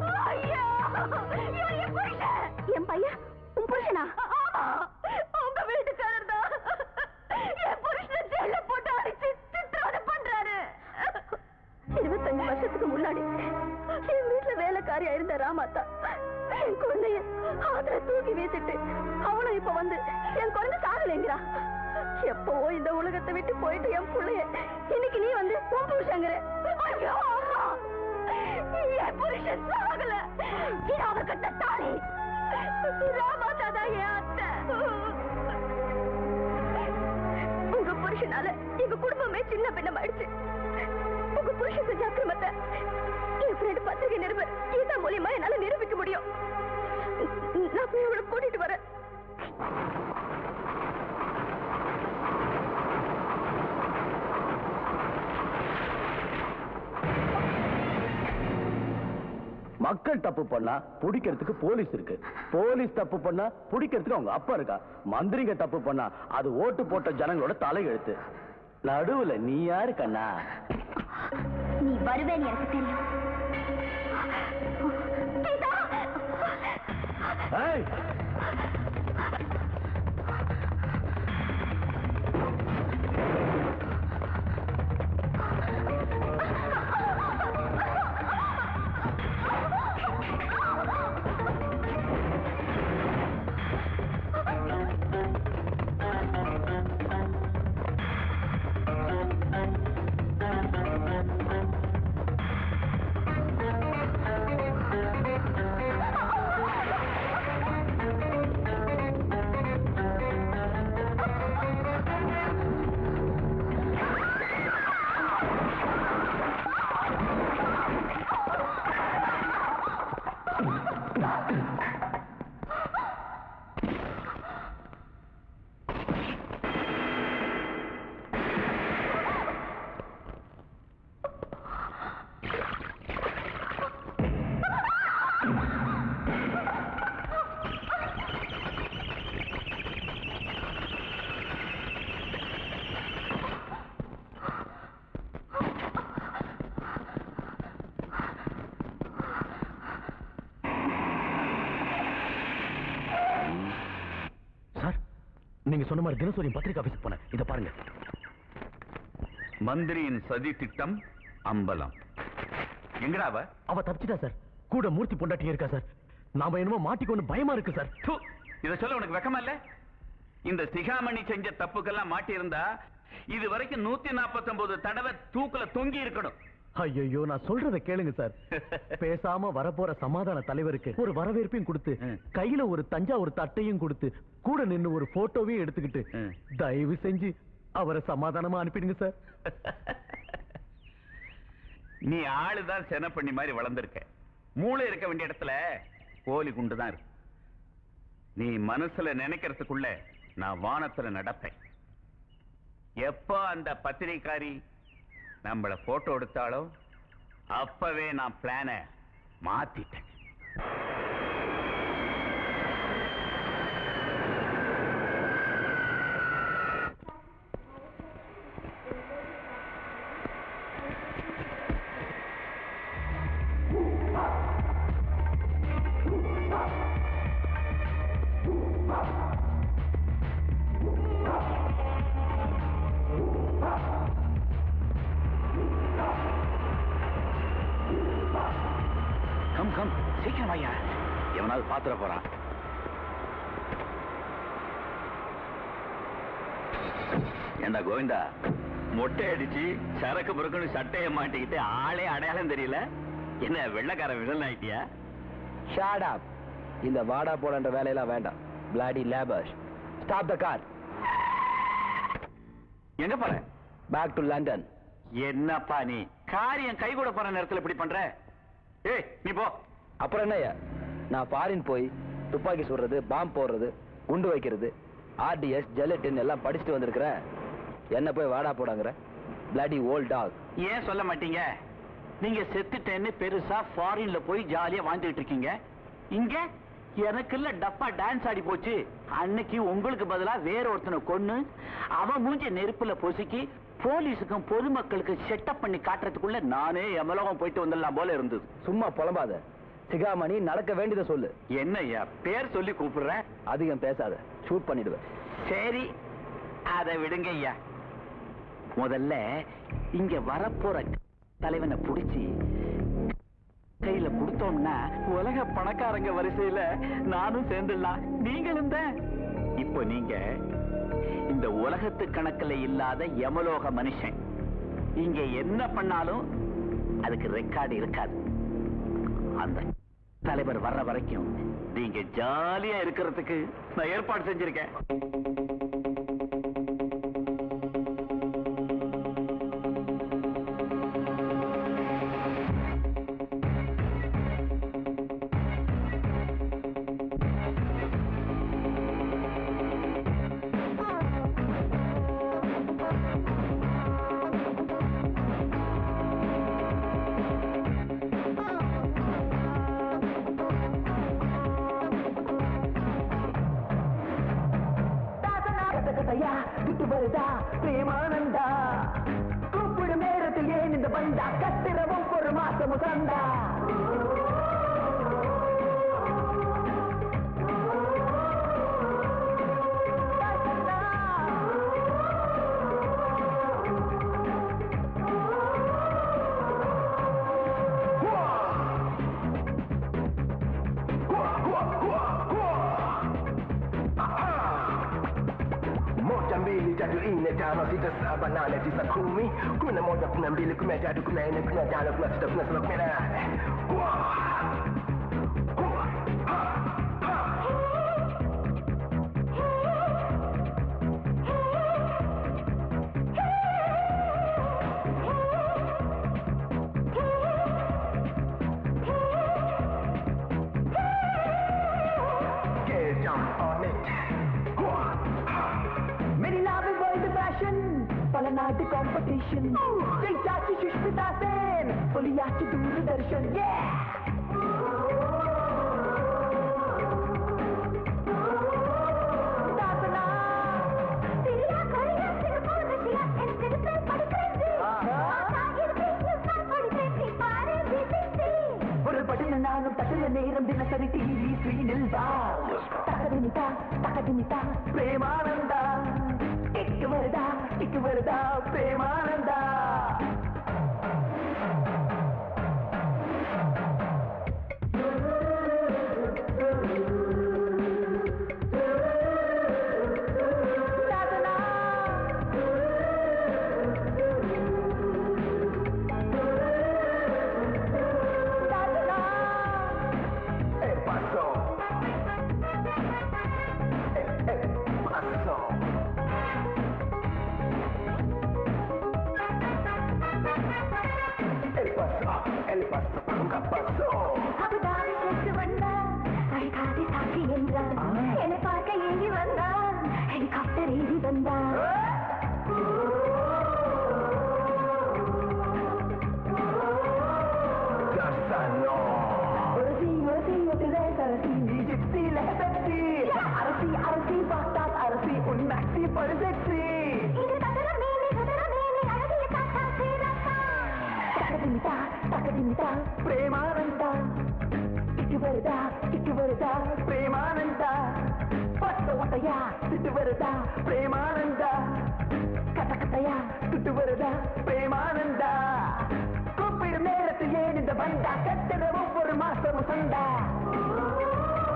என் பையன் உன் புருஷனா உங்க வீட்டுக்காரர் தான் என் புருஷனை ஜெயில போட்டு அடிச்சு சித்திரவதை பண்றாரு இருபத்தஞ்சு வருஷத்துக்கு முன்னாடி என் வீட்டுல வேலைக்காரியா இருந்த ராமாத்தா என் குழந்தைய ஆதர தூக்கி வீசிட்டு அவனும் இப்ப வந்து என் குழந்தை சாகலைங்கிறா எப்பவோ இந்த உலகத்தை விட்டு போயிட்டு என் புள்ளைய இன்னைக்கு நீ வந்து உன் புருஷங்கிற ஐயோ அம்மா என் புருஷன் சாகல இது அவர் கட்ட தாலி ராமாத்தா தான் என் அத்தை உங்க புருஷனால எங்க குடும்பமே சின்ன பின்னமாயிடுச்சு உங்க புருஷன் செஞ்ச அக்கிரமத்தை என் ஃப்ரெண்ட் பத்திரிகை நிருபர் கீதா மூலியமா என்னால நிரூபிக்க முடியும் நான் போய் அவளை கூட்டிட்டு வரேன் மக்கள் தப்பு பண்ணா பிடிக்கிறதுக்கு போலீஸ் இருக்கு போலீஸ் தப்பு பண்ணா பிடிக்கிறதுக்கு அவங்க அப்பா இருக்கா மந்திரிங்க தப்பு பண்ணா அது ஓட்டு போட்ட ஜனங்களோட தலையெழுத்து நடுவுல நீ யாரு கண்ணா நீ வருவேன்னு எனக்கு தெரியும் ஏய்! சார் நீங்க சொன்ன மாதிரி தினசரி பத்திரிகை ஆபீஸ்க்கு போனேன் இத பாருங்க மந்திரியின் சதி திட்டம் அம்பலம் எங்கடா அவ அவ தப்பிச்சிட்டா சார் கூட மூர்த்தி பொண்டாட்டி இருக்கா சார் நாம என்னமோ மாட்டிக்கொண்டு பயமா இருக்கு சார் து, இத சொல்ல உனக்கு வெக்கமா இல்ல இந்த சிகாமணி செஞ்ச தப்புக்கெல்லாம் மாட்டி இருந்தா இது வரைக்கும் நூத்தி நாற்பத்தி தடவை தூக்குல தொங்கி இருக்கணும் ஐயோ நான் சொல்றத கேளுங்க சார் பேசாம வரப்போற சமாதான தலைவருக்கு ஒரு வரவேற்பையும் கொடுத்து கையில ஒரு தஞ்சாவூர் தட்டையும் கொடுத்து கூட நின்னு ஒரு போட்டோவையும் எடுத்துக்கிட்டு தயவு செஞ்சு அவரை சமாதானமா அனுப்பிடுங்க சார் நீ ஆளுதான் சென பண்ணி மாதிரி வளர்ந்திருக்க மூளை இருக்க வேண்டிய இடத்துல கோலி குண்டு தான் இருக்கு நீ மனசுல நினைக்கிறதுக்குள்ள நான் வானத்துல நடப்பேன் எப்போ அந்த பத்திரிக்காரி நம்மள போட்டோ எடுத்தாலோ அப்பவே நான் பிளான மாத்திட்டேன் எவனாவது பாத்துற போறான் ஏண்டா கோவிந்தா மொட்டை அடிச்சு சரக்கு புறக்குன்னு சட்டையை மாட்டிக்கிட்டு ஆளே அடையாளம் தெரியல என்ன வெள்ளக்கார விடல் ஆயிட்டியா ஷாட் அப் இந்த வாடா போடன்ற வேலையெல்லாம் வேண்டாம் bloody labours stop the car எங்க போற பேக் டு லண்டன் என்னப்பா நீ காரியம் கை கூட போற நேரத்துல இப்படி பண்ற ஏய் நீ போ அப்புறம் என்னய்யா நான் ஃபாரின் போய் துப்பாக்கி சுடுறது பாம்பு போடுறது குண்டு வைக்கிறது ஆர்டிஎஸ் ஜெலட்டின் எல்லாம் படிச்சுட்டு வந்திருக்கிறேன் என்ன போய் வாடா போடாங்கிற பிளாடி ஓல்ட் டாக் ஏன் சொல்ல மாட்டீங்க நீங்க செத்துட்டேன்னு பெருசா ஃபாரின்ல போய் ஜாலியா வாழ்ந்துட்டு இருக்கீங்க இங்க எனக்குள்ள டப்பா டான்ஸ் ஆடி போச்சு அன்னைக்கு உங்களுக்கு பதிலா வேற ஒருத்தனை கொன்னு அவன் மூஞ்ச நெருப்புல பொசுக்கி போலீஸுக்கும் பொதுமக்களுக்கு செட்டப் பண்ணி காட்டுறதுக்குள்ள நானே எமலோகம் போயிட்டு வந்துடலாம் போல இருந்தது சும்மா புலம்பாத சிகாமணி நடக்க வேண்டியதை சொல்லு என்னய்யா பேர் சொல்லி கூப்பிடுறேன் அதிகம் பேசாத ஷூட் பண்ணிடுவேன் சரி அதை விடுங்க ஐயா முதல்ல இங்க வரப்போற தலைவனை புடிச்சு கையில கொடுத்தோம்னா உலக பணக்காரங்க வரிசையில நானும் சேர்ந்துடலாம் நீங்களும் தான் இப்போ நீங்க இந்த உலகத்து கணக்குல இல்லாத யமலோக மனுஷன் இங்க என்ன பண்ணாலும் அதுக்கு ரெக்கார்டு இருக்காது அந்த தலைவர் வர்ற வரைக்கும் நீங்க ஜாலியா இருக்கிறதுக்கு நான் ஏற்பாடு செஞ்சிருக்கேன் கதையா விட்டு வருதா பிரேமானந்தா கூப்பிடும் நேரத்தில் ஏன் இந்த பண்டா கத்திர ஒவ்வொரு மாசமும் சண்டா moja mbili tatu nne tano sita saba nane tisa kumi kumi na moja kumi na mbili kumi na tatu kumi na nne kumi na tano kumi na sita kumi na saba kumi na nane Get jump on it. मेरी नाम है world fashion पला नाट्य competition जैसाची सुष्मिता सेन बोलियाची Doordarshan yeah! दादना, திரியா Korea சிறுபோர் ரஷ்யா என் சிறுபில் படிக்கிறது ஆகிருப்பி யூசர் படிக்கிறது பாரு பிசிசி ஒரு படின நானும் தட்டுல நேரம் தினசரி டிவி ஸ்கிரீனில் வா தகதிமிதா தகதிமிதா பிரேமானந்தா இக்கு வருதா இக்கு வருதா Premananda El paso. El, el paso. El paso, el paso, nunca pasó. Abu Dhabi சென்று வந்தான் அழைக்காதே சாட்சி என்றான் என்னை பார்க்க ஏங்கி வந்தான் ஹெலிகாப்டர் ஏறி வந்தான் Garzano. ஒருசி ஒருசி ஒட்டுதே சரசி ஜிப்சியில பெப்சி அரசி அரசி பார்த்தால் அரசி உன் மேக்ஸி பரிசெக்சி தகதிமிதா தகதிமிதா பிரேமானந்தா இட்டு வருதா இட்டு வருதா பிரேமானந்தா பட்ட ஒட்டையா திட்டு வருதா பிரேமானந்தா கட்ட கட்டையா திட்டு வருதா பிரேமானந்தா கூப்பிடும் நேரத்தில் ஏன் இந்த பண்டா கட்டுற ஒவ்வொரு மாசமும் சண்டா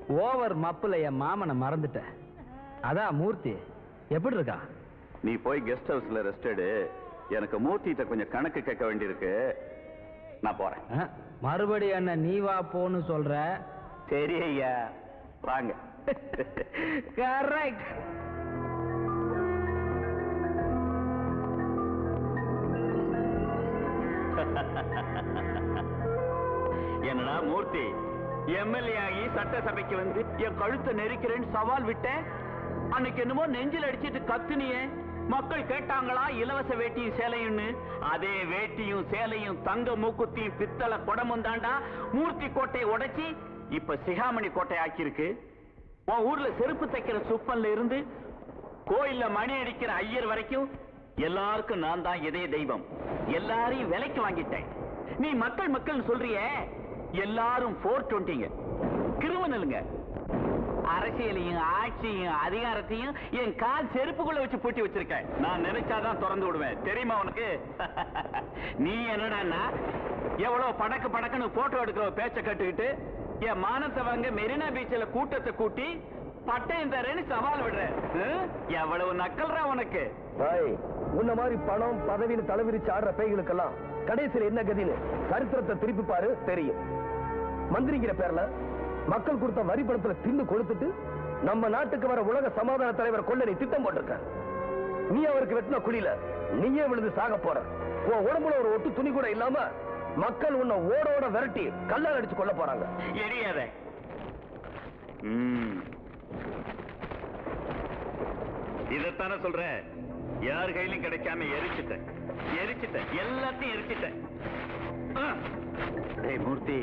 ஓவர் மப்புல என் மாமனை மறந்துட்டேன் அதான் மூர்த்தி எப்படி இருக்கா நீ போய் கெஸ்ட் ஹவுஸ்ல ரெஸ்ட் எடு எனக்கு மூர்த்திகிட்ட கொஞ்சம் கணக்கு கேட்க வேண்டியிருக்கு நான் போறேன் அஹ், மறுபடியும் என்ன நீ வா போன்னு சொல்ற சரி ஐயா வாங்க கரெக்ட் என்னடா மூர்த்தி எம்எல்ஏ ஆகி சட்டசபைக்கு வந்து என் கழுத்தை நெரிக்கிறேன்னு சவால் விட்டேன் அன்னைக்கு என்னமோ நெஞ்சில் அடிச்சிட்டு கத்துனியே மக்கள் கேட்டாங்களா இலவச வேட்டியும் சேலையும்னு அதே வேட்டியும் சேலையும் தங்க மூக்குத்தியும் பித்தளை குடமும் தாண்டா மூர்த்தி கோட்டையை உடைச்சி இப்ப சிகாமணி கோட்டை ஆக்கியிருக்கு உன் ஊர்ல செருப்பு தைக்கிற சுப்பன்ல இருந்து கோயில்ல மணி அடிக்கிற ஐயர் வரைக்கும் எல்லாருக்கும் நான் தான் இதே தெய்வம் எல்லாரையும் விலைக்கு வாங்கிட்டேன் நீ மக்கள் மக்கள் சொல்றியே எல்லாரும் போர் டுவெண்ட்டிங்க கிரிமினலுங்க அரசியலையும் ஆட்சியும் அதிகாரத்தையும் என் கால் செருப்புக்குள்ள வச்சு பூட்டி வச்சிருக்கேன் நான் நினைச்சாதான் திறந்து விடுவேன் தெரியுமா உனக்கு நீ என்னடான்னா எவ்வளவு படக்கு படக்குன்னு போட்டோ எடுக்கிற பேச்ச கட்டுக்கிட்டு என் மானத்தை வாங்க மெரினா பீச்சில் கூட்டத்தை கூட்டி பட்டயம் தரேன்னு சவால் விடுற ஹம்? எவ்வளவு நக்கல்றா உனக்கு பாய் உன்ன மாதிரி பணம் பதவின்னு தலைவிரிச்சு ஆடுற பேய்களுக்கெல்லாம் கடைசியில் என்ன கதின்னு சரித்திரத்தை திருப்பி பாரு தெரியும் மந்திரிங்கிற பேர்ல மக்கள் கொடுத்த வரி பணத்துல தின்னு கொளுத்துட்டு நம்ம நாட்டுக்கு வர உலக சமாதான தலைவர் கொள்ள நீ திட்டம் போட்டிருக்க நீ அவருக்கு வெட்டின குழியில நீயே விழுந்து சாக போற உன் உடம்புல ஒரு ஒட்டு துணி கூட இல்லாம மக்கள் உன்னை ஓட ஓட விரட்டி கல்லால் அடிச்சு கொல்ல போறாங்க எரியாத ம். இதைத்தானே சொல்றேன் யார் கையிலும் கிடைக்காம எரிச்சிட்டேன் எரிச்சிட்டேன் எல்லாத்தையும் எரிச்சிட்டேன் ஆ. டேய் மூர்த்தி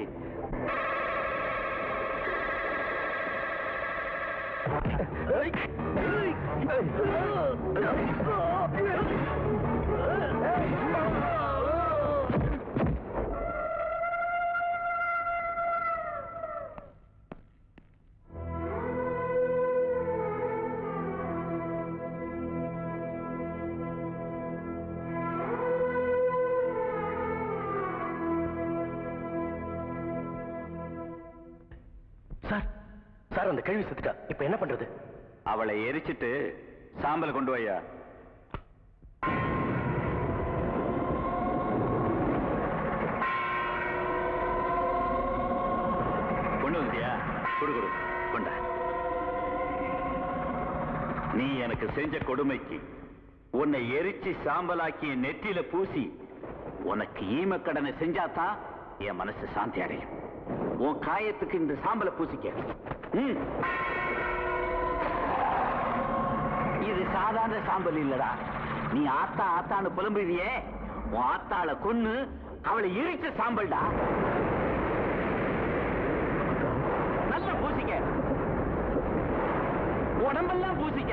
சார் சார் அந்த கேள்வி செத்துட்டா இப்ப என்ன பண்றது அவளை எரிச்சிட்டு சாம்பலை கொண்டு வையா கொண்டு வந்தியா கொடு கொடு கொண்ட நீ எனக்கு செஞ்ச கொடுமைக்கு உன்னை எரிச்சு சாம்பலாக்கி என் நெற்றியில பூசி உனக்கு ஈமக்கடனை செஞ்சாதான் என் மனசு சாந்தி அடையும் உன் காயத்துக்கு இந்த சாம்பலை பூசிக்க ம். இது சாதாரண சாம்பல் இல்லடா நீ ஆத்தா ஆத்தான்னு புலம்புவியே உன் ஆத்தாள கொன்னு அவளை இழிச்ச சாம்பல்டா நல்ல பூசிக்க உடம்பெல்லாம் பூசிக்க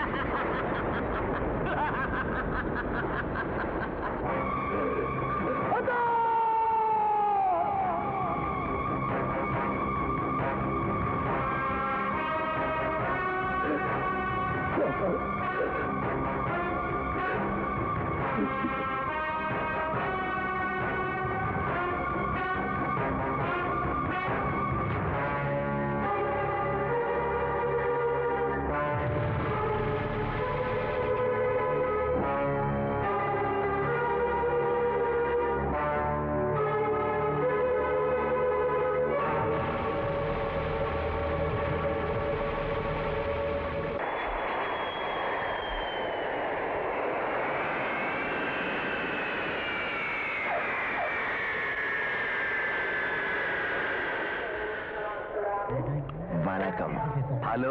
வணக்கம் ஹலோ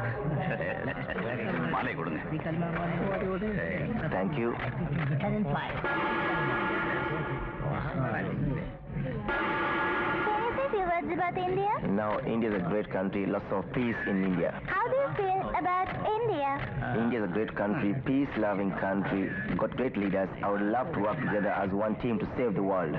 மாலை கொடுங்க thank you Can you say few words about India? Now India is a great country, lots of peace in India. How do you feel about India? India is a great country, peace-loving country, got great leaders. I would love to work together as one team to save the world.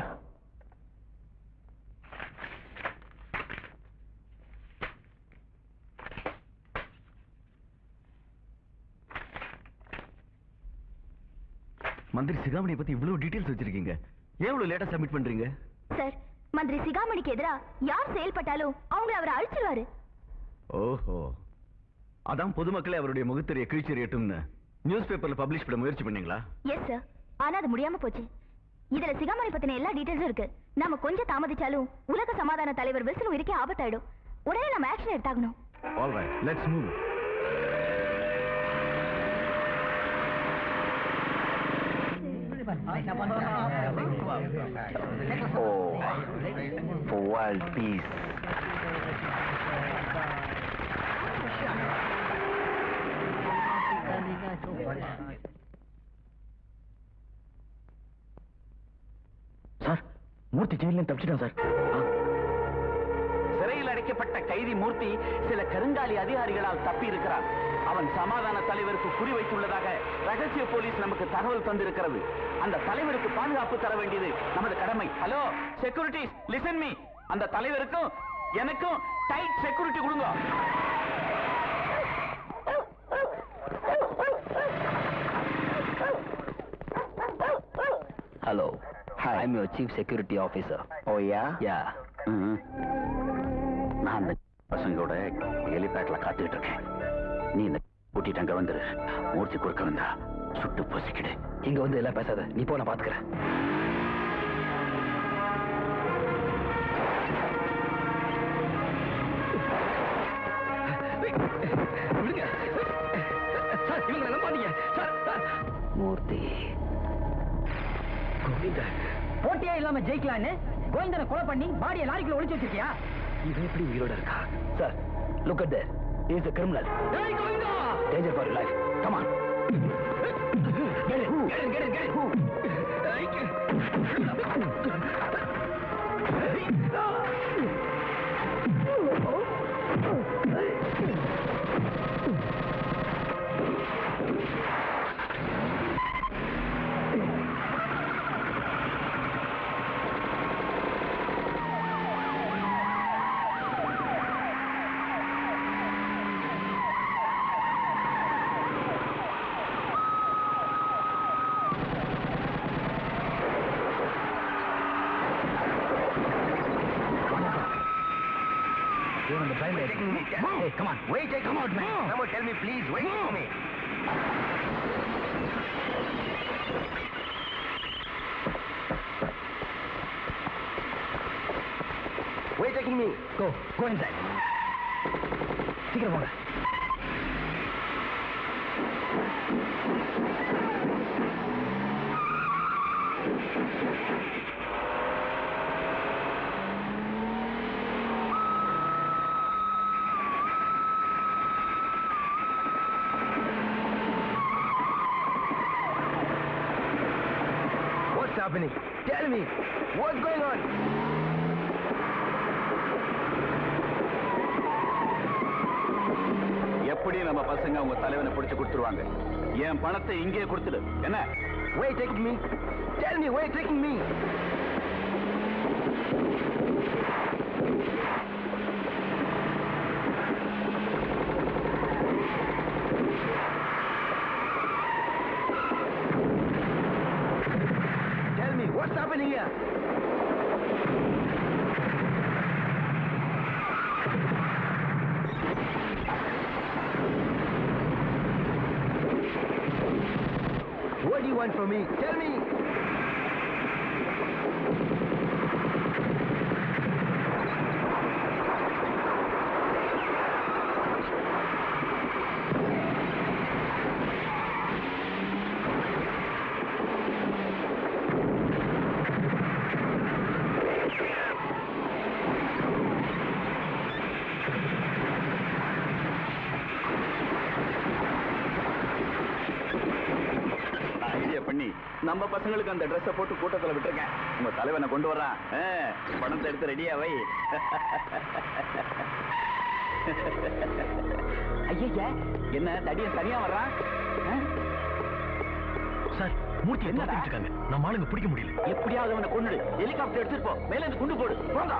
மந்திரி சிகாமணியை பத்தி இவ்வளவு details வச்சிருக்கீங்க ஏன் இவ்வளவு லேட்டா submit பண்றீங்க sir மந்திரி சிகாமணிக்கு எதிரா யார் செயல்பட்டாலும் அவங்க அவரை அழிச்சிருவாரு ஓஹோ அதான் பொதுமக்களே அவருடைய முகத்திரையை கிழிச்செறியட்டும்னு நியூஸ் பேப்பர்ல பப்ளிஷ் பண்ண முயற்சி பண்ணீங்களா எஸ் சார் ஆனா அது முடியாம போச்சு இதுல சிகாமணி பத்தின எல்லா டீடைல்ஸும் இருக்கு நாம கொஞ்சம் தாமதிச்சாலும் உலக சமாதான தலைவர் வில்சன் உயிருக்கே ஆபத்தாயிடும் உடனே நம்ம ஆக்ஷன் எடுத்தாகணும் all right let's move Oh, for world peace. Sir Murthy ஜெயில தப்பிச்சிட்டான் சார் சிறையில் அடைக்கப்பட்ட கைதி மூர்த்தி சில கருங்காலி அதிகாரிகளால் தப்பி இருக்கிறான் அவன் சமாதான தலைவருக்கு குறிவைத்துள்ளதாக ரகசிய போலீஸ் நமக்கு தகவல் தந்திருக்கிறது அந்த தலைவருக்கு பாதுகாப்பு தர வேண்டியது நமது கடமை ஹலோ செக்யூரிட்டிஸ் லிசன் மீ அந்த தலைவருக்கும் எனக்கும் டைட் செக்யூரிட்டி கொடுங்க hello hi I'm your chief security officer Oh, yeah? Yeah நான் அந்த பசங்களோட ஹெலிபேட்ல காத்துக்கிட்டு இருக்கேன் நீ இந்த கூட்டிட்டு அங்க வந்துரு மூர்த்தி குறுக்க வந்தா சுட்டு பொசிக்கிடு இங்க வந்து எல்லாம் பேசாத நீ போ நான் பாத்துக்கிறேன் விடுங்க சார் இவங்களை நம்பாதீங்க சார் மூர்த்தி கோவிந்தா போட்டியே இல்லாம ஜெயிக்கலான்னு கோவிந்தனை கொலை பண்ணி பாடியை லாரிக்குள்ள ஒளிச்சு வச்சிருக்கியா இவன் எப்படி உயிரோட இருக்கா sir look at there is a criminal danger for your life come on get in get in get in get in இவன் அந்த ட்ரெயின்ல ஏய் come on Wait, wait, come on, man. Come on, tell me, please. Wait for me. Wait, taking me. go go inside சீக்கிரம் போங்க What's happening? Tell me. What's going on? எப்படி நம்ம பசங்க உங்க தலைவனை பிடிச்சு கொடுத்துருவாங்க என் பணத்தை இங்கே கொடுத்துடு என்ன Where you taking me? Tell me, where you taking me? Tell me, what's happening here? What do you want from me? Tell me. Idea பண்ணி நம்ம பசங்களுக்கு அந்த ட்ரெஸ்ஸை போட்டு கூட்டத்துல விட்டுருக்கேன் உங்க தலைவனை கொண்டு வர்றான் ஆ, பணத்தை எடுத்து ரெடியா வை ஐயா என்ன தடியன் தனியா வர்றான் ஆ? சார் மூர்த்தி என்னடா? என்ன இருக்காங்க நம்ம ஆளுங்க பிடிக்க முடியல எப்படியாவது அவனை கொண்டுடு ஹெலிகாப்டர் எடுத்துட்டு போ மேல இருந்து குண்டு போடு போங்க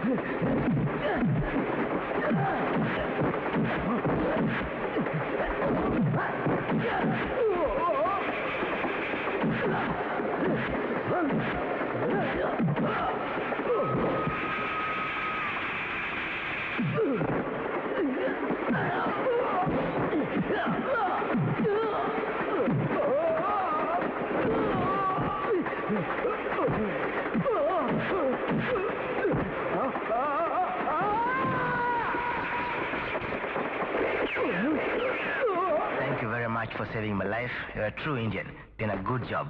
Thank you very much for saving my life. You're a true Indian. Did a good job.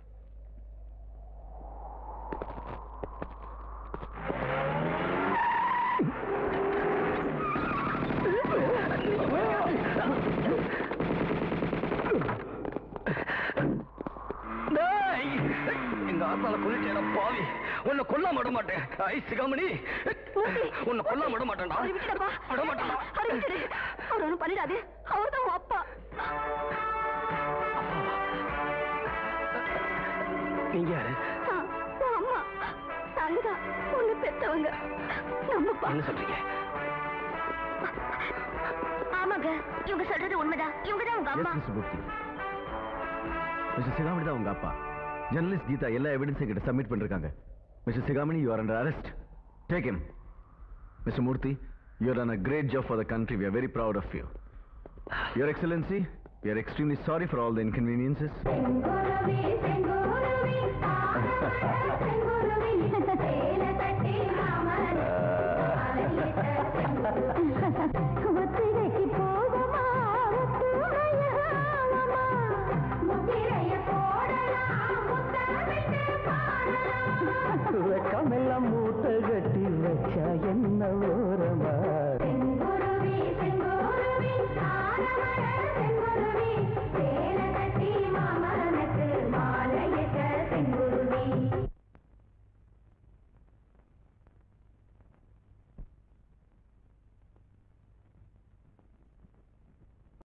டேய்! எங்க ஆத்தால கொல்லிட்டேன பாவி உன்னை கொல்லாம விட மாட்டேன் ஐ சிகாமணி உன்னை கொல்லாம விட மாட்டேன்டா அவரை விட்டுடப்பா விட மாட்டேன் அவரை விட்டுடு அவர் ஒண்ணும் பண்ணிடாது அவர் தான் உன் அப்பா நீங்க யாரு ஆ, உன் அம்மா நாங்கதான் ஒண்ணு பெத்தவங்க நம்பப்பா என்ன சொல்றீங்க ஆமாங்க இவங்க சொல்றது உண்மைதான் இவங்க தான் உங்க அம்மா மிஸ்டர் சிகாமணி தான் உங்க அப்பா ஜெர்னலிஸ்ட் கீதா எல்லா எவிடன்ஸும் கிட்ட சப்மிட் பண்ணிருக்காங்க mister Sigamani you are under arrest take him mister Murthy you are done a great job for the country we are very proud of you your excellency we are extremely sorry for all the inconveniences